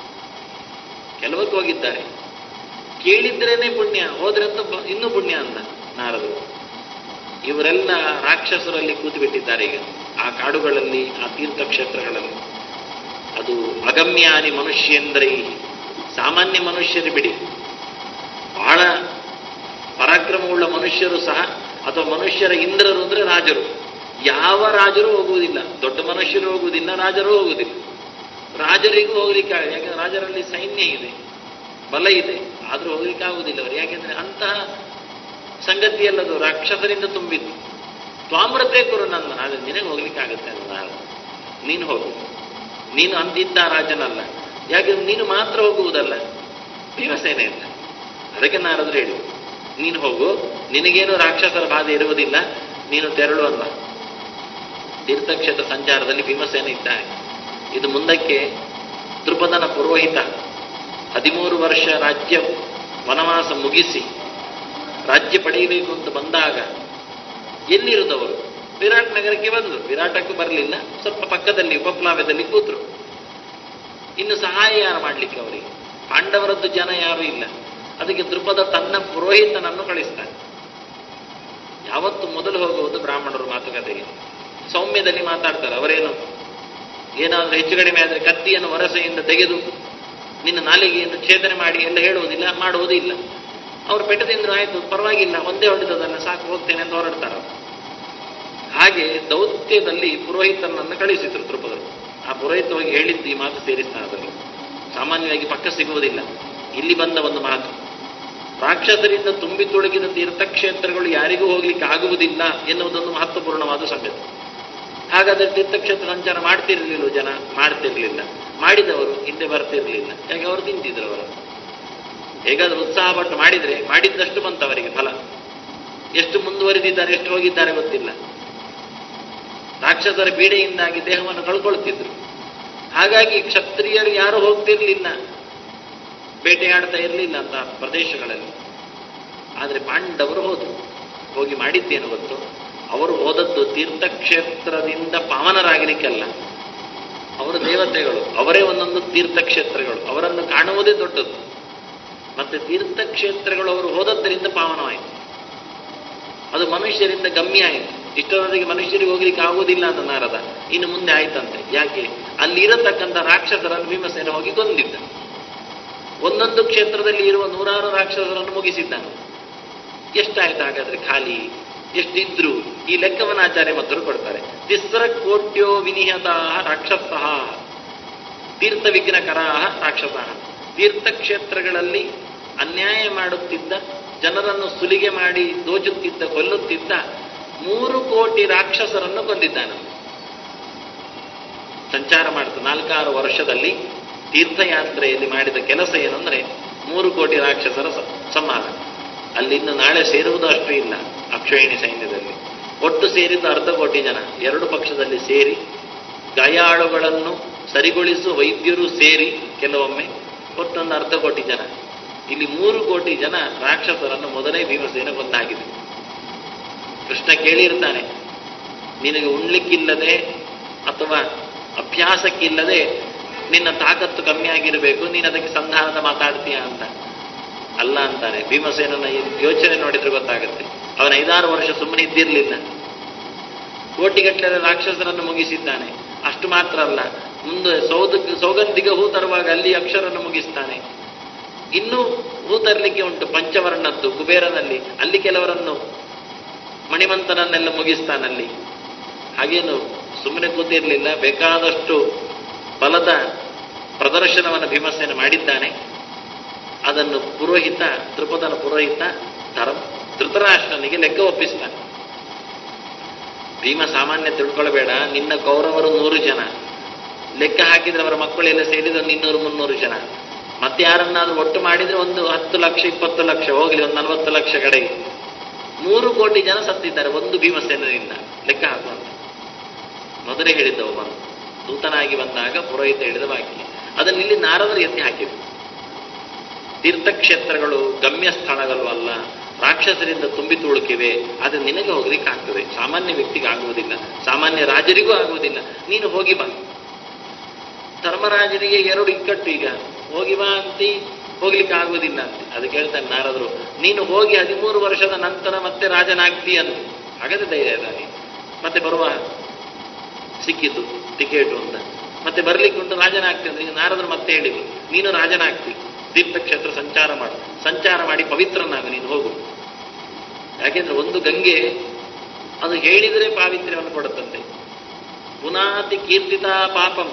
ಕೆಲವಕ್ಕೆ ಹೋಗಿದ್ದಾರೆ ಕೇಳಿದ್ರೇನೆ ಪುಣ್ಯ ಹೋದ್ರಂತೂ ಬ- ಇನ್ನೂ ಪುಣ್ಯ ಅಂತ ನಾರದರು ಇವರೆಲ್ಲ ರಾಕ್ಷಸರಲ್ಲಿ ಕೂತು ಬಿಟ್ಟಿದ್ದಾರೆ ಈಗ ಆ ಕಾಡುಗಳಲ್ಲಿ ಆ ತೀರ್ಥಕ್ಷೇತ್ರಗಳಲ್ಲಿ ಅದು ಅಗಮ್ಯಾನಿ ಮನುಷ್ಯೇಂದ್ರೈ ಸಾಮಾನ್ಯ ಮನುಷ್ಯರು ಬಿಡಿ ಬಹಳ ಪರಾಕ್ರಮವುಳ್ಳ ಮನುಷ್ಯರು ಸಹ ಅಥವಾ ಮನುಷ್ಯರ ಇಂದ್ರರು ಅಂದ್ರೆ ರಾಜರು ಯಾವ ರಾಜರು ಹೋಗುವುದಿಲ್ಲ ದೊಡ್ಡ ಮನುಷ್ಯರು ಹೋಗುವುದಿಲ್ಲ ರಾಜರು ಹೋಗುವುದಿಲ್ಲ ರಾಜರಿಗೂ ಹೋಗ್ಲಿಕ್ಕೆ ಆಗ- ಯಾಕಂದ್ರೆ ರಾಜರಲ್ಲಿ ಸೈನ್ಯ ಇದೆ ಬಲ ಇದೆ ಆದ್ರೂ ಹೋಗ್ಲಿಕ್ಕೆ ಆಗುವುದಿಲ್ಲ ಅವರು ಯಾಕೆಂದ್ರೆ ಅಂತಹ ಸಂಗತಿಯಲ್ಲದು ರಾಕ್ಷಸರಿಂದ ತುಂಬಿದ್ದು ತ್ವಾಮ್ರತೆ ಕುರು ನನ್ನ ಆದ್ರೆ ನಿನಗೆ ಹೋಗ್ಲಿಕ್ಕೆ ಆಗುತ್ತೆ ಅಲ್ಲ ನೀನು ಹೋಗು ನೀನು ಅಂತಿದ್ದ ರಾಜನಲ್ಲ ಯಾಕಂದ್ರೆ ನೀನು ಮಾತ್ರ ಹೋಗುವುದಲ್ಲ ಭೀಮಸೇನೆ ಅಂತ ಅದಕ್ಕೆ ನಾರದ್ರು ಹೇಳಿ ನೀನು ಹೋಗು ನಿನಗೇನು ರಾಕ್ಷಸರ ಬಾಧೆ ಇರುವುದಿಲ್ಲ ನೀನು ತೆರಳು ಅಲ್ಲ ತೀರ್ಥಕ್ಷೇತ್ರ ಸಂಚಾರದಲ್ಲಿ ಭೀಮಸೇನ ಇದ್ದಾನೆ ಇದು ಮುಂದಕ್ಕೆ ದ್ರುಪದನ ಪುರೋಹಿತ ಹದಿಮೂರು ವರ್ಷ ರಾಜ್ಯ ವನವಾಸ ಮುಗಿಸಿ ರಾಜ್ಯ ಪಡೆಯಬೇಕು ಅಂತ ಬಂದಾಗ ಎಲ್ಲಿರುದವರು ವಿರಾಟ್ ನಗರಕ್ಕೆ ಬಂದರು ವಿರಾಟಕ್ಕೂ ಬರಲಿಲ್ಲ ಸ್ವಲ್ಪ ಪಕ್ಕದಲ್ಲಿ ಉಪಪ್ಲಾವ್ಯದಲ್ಲಿ ಕೂತರು ಇನ್ನು ಸಹಾಯ ಯಾರು ಮಾಡಲಿಕ್ಕೆ ಅವರಿಗೆ ಪಾಂಡವರದ್ದು ಜನ ಯಾರೂ ಇಲ್ಲ ಅದಕ್ಕೆ ದೃಪದ ತನ್ನ ಪುರೋಹಿತನನ್ನು ಕಳಿಸ್ತಾನೆ ಯಾವತ್ತು ಮೊದಲು ಹೋಗುವುದು ಬ್ರಾಹ್ಮಣರು ಮಾತುಕತೆಗೆ ಸೌಮ್ಯದಲ್ಲಿ ಮಾತಾಡ್ತಾರೆ ಅವರೇನು ಏನಾದರೂ ಹೆಚ್ಚು ಕಡಿಮೆ ಆದರೆ ಕತ್ತಿಯನ್ನು ವರಸೆಯಿಂದ ತೆಗೆದು ನಿನ್ನ ನಾಲಿಗೆಯನ್ನು ಛೇದನೆ ಮಾಡಿ ಎಲ್ಲ ಹೇಳುವುದಿಲ್ಲ ಮಾಡುವುದೂ ಇಲ್ಲ ಅವ್ರು ಪೆಟ್ಟು ತಿಂದ್ರು ಆಯ್ತು ಪರವಾಗಿಲ್ಲ ಒಂದೇ ಹೊಡೆದದಲ್ಲ ಸಾಕು ಹೋಗ್ತೇನೆ ಅಂತ ಹೊರಡ್ತಾರೆ ಅವ್ರು. ಹಾಗೆ ದೌತ್ಯದಲ್ಲಿ ಪುರೋಹಿತನನ್ನು ಕಳಿಸಿದ್ರು ದ್ರುಪದರು ಆ ಪುರೋಹಿತ ಹೋಗಿ ಹೇಳಿದ್ದು ಈ ಮಾತು ಸೇರಿಸ್ತಾನೆ ಅದರಲ್ಲಿ ಸಾಮಾನ್ಯವಾಗಿ ಪಕ್ಕ ಸಿಗುವುದಿಲ್ಲ ಇಲ್ಲಿ ಬಂದ ಒಂದು ಮಾತು ರಾಕ್ಷಸರಿಂದ ತುಂಬಿ ತುಳುಕಿದ ತೀರ್ಥಕ್ಷೇತ್ರಗಳು ಯಾರಿಗೂ ಹೋಗ್ಲಿಕ್ಕೆ ಆಗುವುದಿಲ್ಲ ಎನ್ನುವುದೊಂದು ಮಹತ್ವಪೂರ್ಣವಾದ ಸಂಗತಿ ಹಾಗಾದ್ರೆ ತೀರ್ಥಕ್ಷೇತ್ರ ಸಂಚಾರ ಮಾಡ್ತಿರ್ಲಿಲ್ಲ ಜನ ಮಾಡ್ತಿರ್ಲಿಲ್ಲ ಮಾಡಿದವರು ಹಿಂದೆ ಬರ್ತಿರ್ಲಿಲ್ಲ ಯಾಕೆ ಅವರು ತಿಂತಿದ್ರು ಅವರು ಹೇಗಾದ್ರೂ ಉತ್ಸಾಹ ಪಟ್ಟು ಮಾಡಿದ್ರೆ ಮಾಡಿದ್ದಷ್ಟು ಬಂತು ಅವರಿಗೆ ಫಲ ಎಷ್ಟು ಮುಂದುವರಿದಿದ್ದಾರೆ ಎಷ್ಟು ಹೋಗಿದ್ದಾರೆ ಗೊತ್ತಿಲ್ಲ ರಾಕ್ಷಸರ ಪೀಡೆಯಿಂದಾಗಿ ದೇಹವನ್ನು ಕಳ್ಕೊಳ್ತಿದ್ರು ಹಾಗಾಗಿ ಕ್ಷತ್ರಿಯರು ಯಾರು ಹೋಗ್ತಿರ್ಲಿಲ್ಲ ಬೇಟೆಯಾಡ್ತಾ ಇರಲಿಲ್ಲ ಅಂತ ಪ್ರದೇಶಗಳಲ್ಲಿ ಆದರೆ ಪಾಂಡವರು ಹೋದರು ಹೋಗಿ ಮಾಡಿದ್ದೇನು ಗೊತ್ತು ಅವರು ಹೋದದ್ದು ತೀರ್ಥಕ್ಷೇತ್ರದಿಂದ ಪಾವನರಾಗಲಿಕ್ಕಲ್ಲ ಅವರು ದೇವತೆಗಳು ಅವರೇ ಒಂದೊಂದು ತೀರ್ಥಕ್ಷೇತ್ರಗಳು ಅವರನ್ನು ಕಾಣುವುದೇ ದೊಡ್ಡದು ಮತ್ತೆ ತೀರ್ಥಕ್ಷೇತ್ರಗಳು ಅವರು ಹೋದದ್ದರಿಂದ ಪಾವನವಾಯಿತು ಅದು ಮನುಷ್ಯರಿಂದ ಗಮ್ಯ ಆಯಿತು ಇಷ್ಟರವರೆಗೆ ಮನುಷ್ಯರಿಗೆ ಹೋಗ್ಲಿಕ್ಕೆ ಆಗುವುದಿಲ್ಲ ಅಂತ ನಾರದ ಇನ್ನು ಮುಂದೆ ಆಯ್ತಂತೆ ಯಾಕೆ ಅಲ್ಲಿ ಇರತಕ್ಕಂಥ ರಾಕ್ಷಸರನ್ನು ಭೀಮಸೇನ ಹೋಗಿ ಕೊಂದಿದ್ದ ಒಂದೊಂದು ಕ್ಷೇತ್ರದಲ್ಲಿ ಇರುವ ನೂರಾರು ರಾಕ್ಷಸರನ್ನು ಮುಗಿಸಿದ್ದಾನೆ ಎಷ್ಟಾಯ್ತು ಹಾಗಾದ್ರೆ ಖಾಲಿ ಎಷ್ಟಿದ್ರು ಈ ಲೆಕ್ಕವನ್ನು ಆಚಾರ್ಯ ಮತ್ತರು ಕೊಡ್ತಾರೆ ತಿಸ್ರ ಕೋಟ್ಯೋ ವಿನಿಹತಾ ರಾಕ್ಷಸ ತೀರ್ಥ ವಿಘ್ನಕರಾ ರಾಕ್ಷಸ ತೀರ್ಥಕ್ಷೇತ್ರಗಳಲ್ಲಿ ಅನ್ಯಾಯ ಮಾಡುತ್ತಿದ್ದ ಜನರನ್ನು ಸುಲಿಗೆ ಮಾಡಿ ದೋಚುತ್ತಿದ್ದ ಕೊಲ್ಲುತ್ತಿದ್ದ ಮೂರು ಕೋಟಿ ರಾಕ್ಷಸರನ್ನು ಕೊಂದಿದ್ದಾನೆ ಸಂಚಾರ ಮಾಡಿದ ನಾಲ್ಕಾರು ವರ್ಷದಲ್ಲಿ ತೀರ್ಥಯಾತ್ರೆಯಲ್ಲಿ ಮಾಡಿದ ಕೆಲಸ ಏನಂದ್ರೆ ಮೂರು ಕೋಟಿ ರಾಕ್ಷಸರ ಸ- ಸಂಹಾರ ಅಲ್ಲಿಂದ ನಾಳೆ ಸೇರುವುದು ಅಷ್ಟು ಇಲ್ಲ ಅಕ್ಷೋಹಿಣಿ ಸೈನ್ಯದಲ್ಲಿ ಒಟ್ಟು ಸೇರಿದ ಅರ್ಧ ಕೋಟಿ ಜನ ಎರಡು ಪಕ್ಷದಲ್ಲಿ ಸೇರಿ ಗಾಯಾಳುಗಳನ್ನು ಸರಿಗೊಳಿಸುವ ವೈದ್ಯರು ಸೇರಿ ಕೆಲವೊಮ್ಮೆ ಒಟ್ಟೊಂದು ಅರ್ಧ ಕೋಟಿ ಜನ ಇಲ್ಲಿ ಮೂರು ಕೋಟಿ ಜನ ರಾಕ್ಷಸರನ್ನು ಮೊದಲೇ ಭೀಮಸೇನ ಕೊಂದಾಗಿದೆ ಕೃಷ್ಣ ಕೇಳಿರ್ತಾನೆ ನಿನಗೆ ಉಣ್ಲಿಕ್ಕಿಲ್ಲದೆ ಅಥವಾ ಅಭ್ಯಾಸಕ್ಕಿಲ್ಲದೆ ನಿನ್ನ ತಾಕತ್ತು ಕಮ್ಮಿ ಆಗಿರಬೇಕು ನೀನು ಅದಕ್ಕೆ ಸಂಧಾನದ ಮಾತಾಡ್ತೀಯ ಅಂತ ಅಲ್ಲ ಅಂತಾನೆ ಭೀಮಸೇನನ ಈ ಯೋಚನೆ ನೋಡಿದ್ರೆ ಗೊತ್ತಾಗುತ್ತೆ ಅವನ ಐದಾರು ವರ್ಷ ಸುಮ್ಮನೆ ಇದ್ದಿರಲಿಲ್ಲ ಕೋಟಿಗಟ್ಟಲೆ ರಾಕ್ಷಸರನ್ನು ಮುಗಿಸಿದ್ದಾನೆ ಅಷ್ಟು ಮಾತ್ರ ಅಲ್ಲ ಮುಂದೆ ಸೌದ ಸೌಗಂಧಿಗ ಹೂ ತರುವಾಗ ಅಲ್ಲಿ ಅಕ್ಷರನ್ನು ಮುಗಿಸ್ತಾನೆ ಇನ್ನೂ ಹೂ ತರಲಿಕ್ಕೆ ಉಂಟು ಪಂಚವರ್ಣದ್ದು ಕುಬೇರನಲ್ಲಿ ಅಲ್ಲಿ ಕೆಲವರನ್ನು ಮಣಿಮಂತನನ್ನೆಲ್ಲ ಮುಗಿಸ್ತಾನಲ್ಲಿ ಹಾಗೇನು ಸುಮ್ಮನೆ ಕೂತಿರಲಿಲ್ಲ ಬೇಕಾದಷ್ಟು ಬಲದ ಪ್ರದರ್ಶನವನ್ನು ಭೀಮಸೇನ ಮಾಡಿದ್ದಾನೆ ಅದನ್ನು ಪುರೋಹಿತ ತ್ರಿಪದನ ಪುರೋಹಿತ ಧರ್ಮ ಧೃತರಾಷ್ಟ್ರನಿಗೆ ಲೆಕ್ಕ ಒಪ್ಪಿಸ್ತಾನೆ ಭೀಮ ಸಾಮಾನ್ಯ ತಿಳ್ಕೊಳ್ಬೇಡ ನಿನ್ನ ಕೌರವರು ನೂರು ಜನ ಲೆಕ್ಕ ಹಾಕಿದ್ರೆ ಅವರ ಮಕ್ಕಳೆಲ್ಲ ಸೇರಿದ್ರೆ ಒಂದು ಇನ್ನೂರು ಮುನ್ನೂರು ಜನ ಮತ್ತೆ ಯಾರನ್ನಾದ್ರೂ ಒಟ್ಟು ಮಾಡಿದ್ರೆ ಒಂದು ಹತ್ತು ಲಕ್ಷ ಇಪ್ಪತ್ತು ಲಕ್ಷ ಹೋಗ್ಲಿ ಒಂದು ನಲವತ್ತು ಲಕ್ಷ ಕಡೆಗೆ ನೂರು ಕೋಟಿ ಜನ ಸತ್ತಿದ್ದಾರೆ ಒಂದು ಭೀಮಸೇನದಿಂದ ಲೆಕ್ಕ ಹಾಕುವಂತ ಮೊದಲೇ ಹೇಳಿದ್ದವು ಬಂದು ದೂತನಾಗಿ ಬಂದಾಗ ಪುರೋಹಿತ ಹೇಳಿದ ವಾಕ್ಯ ಅದನ್ನು ಇಲ್ಲಿ ನಾರದರು ಎತ್ತಿ ಹಾಕಿದ್ರು ತೀರ್ಥಕ್ಷೇತ್ರಗಳು ಗಮ್ಯ ಸ್ಥಳಗಳು ಅಲ್ಲ ರಾಕ್ಷಸರಿಂದ ತುಂಬಿ ತುಳುಕಿವೆ ಅದು ನಿನಗೆ ಹೋಗ್ಲಿಕ್ಕೆ ಆಗ್ತದೆ ಸಾಮಾನ್ಯ ವ್ಯಕ್ತಿಗೆ ಆಗುವುದಿಲ್ಲ ಸಾಮಾನ್ಯ ರಾಜರಿಗೂ ಆಗುವುದಿಲ್ಲ ನೀನು ಹೋಗಿ ಬಾ ಧರ್ಮರಾಜನಿಗೆ ಎರಡು ಇಕ್ಕಟ್ಟು ಈಗ ಹೋಗಿ ಬಾ ಅಂತಿ ಹೋಗ್ಲಿಕ್ಕೆ ಆಗುವುದಿಲ್ಲ ಅಂತ ಅದಕ್ಕೆ ಹೇಳ್ತಾನೆ ನಾರದರು ನೀನು ಹೋಗಿ ಹದಿಮೂರು ವರ್ಷದ ನಂತರ ಮತ್ತೆ ರಾಜನಾಗ್ತಿ ಅಂತ ಹಾಗಾದ್ರೆ ಧೈರ್ಯ ಅದ ನೀನು ಮತ್ತೆ ಬರುವ ಸಿಕ್ಕಿದ್ದು ಟಿಕೆಟು ಅಂತ ಮತ್ತೆ ಬರ್ಲಿಕ್ಕೆ ಉಂಟು ರಾಜನಾಗ್ತಿ ಅಂದ್ರೆ ಈಗ ನಾರದರು ಮತ್ತೆ ಹೇಳಿದ್ರು ನೀನು ರಾಜನಾಗ್ತಿ ತೀರ್ಥಕ್ಷೇತ್ರ ಸಂಚಾರ ಮಾಡು ಸಂಚಾರ ಮಾಡಿ ಪವಿತ್ರನಾಗು ನೀನು ಹೋಗು ಯಾಕೆಂದ್ರೆ ಒಂದು ಗಂಗೆ ಅದು ಹೇಳಿದರೆ ಪಾವಿತ್ರ್ಯವನ್ನು ಕೊಡುತ್ತಂತೆ ಪುನಾತಿ ಕೀರ್ತಿತ ಪಾಪಂ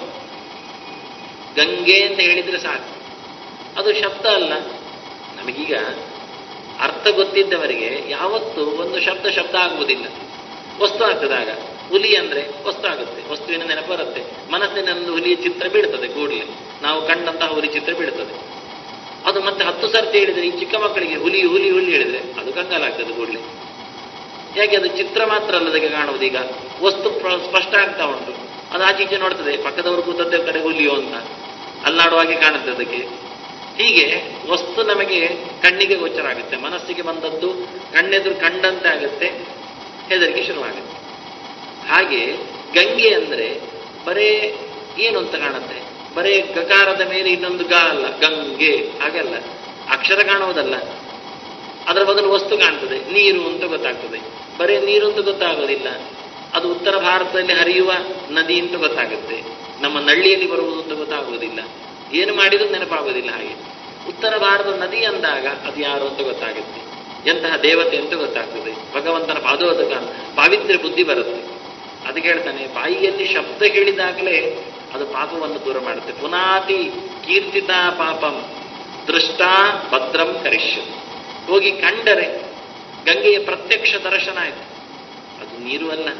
ಗಂಗೆ ಅಂತ ಹೇಳಿದ್ರೆ ಸಾಕು ಅದು ಶಬ್ದ ಅಲ್ಲ ನಮಗೀಗ ಅರ್ಥ ಗೊತ್ತಿದ್ದವರಿಗೆ ಯಾವತ್ತೂ ಒಂದು ಶಬ್ದ ಶಬ್ದ ಆಗುವುದಿಲ್ಲ ವಸ್ತು ಆಗ್ತದಾಗ ಹುಲಿ ಅಂದ್ರೆ ವಸ್ತು ಆಗುತ್ತೆ ವಸ್ತುವಿನ ನೆನಪು ಬರುತ್ತೆ ಮನಸ್ಸಿನೊಂದು ಹುಲಿಯ ಚಿತ್ರ ಬೀಳ್ತದೆ ಕೂಡಲೇ ನಾವು ಕಂಡಂತಹ ಹುಲಿ ಚಿತ್ರ ಬೀಳ್ತದೆ ಅದು ಮತ್ತೆ ಹತ್ತು ಸರ್ತಿ ಹೇಳಿದ್ರೆ ಈ ಚಿಕ್ಕ ಮಕ್ಕಳಿಗೆ ಹುಲಿ ಹುಲಿ ಹುಲಿ ಹೇಳಿದ್ರೆ ಅದು ಕಂಗಾಲಾಗ್ತದೆ ಕೂಡಲೇ ಯಾಕೆ ಅದು ಚಿತ್ರ ಮಾತ್ರ ಅಲ್ಲದಕ್ಕೆ ಕಾಣುವುದು ಈಗ ವಸ್ತು ಪ್ರ- ಸ್ಪಷ್ಟ ಆಗ್ತಾ ಉಂಟು ಅದು ಆಚೆ ಈಚೆ ನೋಡ್ತದೆ ಪಕ್ಕದವರು ಕೂತದ್ದೇ ಕಡೆ ಹುಲಿಯೋ ಅಂತ ಅಲ್ಲಾಡುವಾಗೆ ಕಾಣುತ್ತೆ ಅದಕ್ಕೆ ಹೀಗೆ ವಸ್ತು ನಮಗೆ ಕಣ್ಣಿಗೆ ಗೋಚರ ಆಗುತ್ತೆ ಮನಸ್ಸಿಗೆ ಬಂದದ್ದು ಕಣ್ಣೆದುರು ಕಂಡಂತೆ ಆಗುತ್ತೆ ಹೆದರಿಕೆ ಶುರುವಾಗುತ್ತೆ ಹಾಗೆ ಗಂಗೆ ಅಂದ್ರೆ ಬರೇ ಏನು ಅಂತ ಕಾಣುತ್ತೆ ಬರೇ ಗಕಾರದ ಮೇಲೆ ಇನ್ನೊಂದು ಗ ಅಲ್ಲ ಗಂಗೆ ಹಾಗಲ್ಲ ಅಕ್ಷರ ಕಾಣುವುದಲ್ಲ ಅದರ ಬದಲು ವಸ್ತು ಕಾಣ್ತದೆ ನೀರು ಅಂತ ಗೊತ್ತಾಗ್ತದೆ ಬರೇ ನೀರು ಅಂತ ಗೊತ್ತಾಗೋದಿಲ್ಲ ಅದು ಉತ್ತರ ಭಾರತದಲ್ಲಿ ಹರಿಯುವ ನದಿ ಅಂತ ಗೊತ್ತಾಗುತ್ತೆ ನಮ್ಮ ನಳ್ಳಿಯಲ್ಲಿ ಬರುವುದು ಅಂತ ಗೊತ್ತಾಗುವುದಿಲ್ಲ ಏನು ಮಾಡಿದ್ರು ನೆನಪಾಗುವುದಿಲ್ಲ ಹಾಗೆ ಉತ್ತರ ಭಾರತದ ನದಿ ಅಂದಾಗ ಅದು ಯಾರು ಅಂತ ಗೊತ್ತಾಗುತ್ತೆ ಎಂತಹ ದೇವತೆ ಅಂತ ಗೊತ್ತಾಗ್ತದೆ ಭಗವಂತನ ಪಾದೋದಕ ಪಾವಿತ್ರ್ಯ ಬುದ್ಧಿ ಬರುತ್ತೆ ಅದಕ್ಕೆ ಹೇಳ್ತಾನೆ ಬಾಯಿಯಲ್ಲಿ ಶಬ್ದ ಹೇಳಿದಾಗಲೇ ಅದು ಪಾಪವನ್ನು ದೂರ ಮಾಡುತ್ತೆ ಪುನಾತಿ ಕೀರ್ತಿತ ಪಾಪಂ ದೃಷ್ಟ ಭದ್ರಂ ಕರಿಷ್ಯ ಹೋಗಿ ಕಂಡರೆ ಗಂಗೆಯ ಪ್ರತ್ಯಕ್ಷ ದರ್ಶನ ಆಯ್ತು ಅದು ನೀರು ಅಲ್ಲ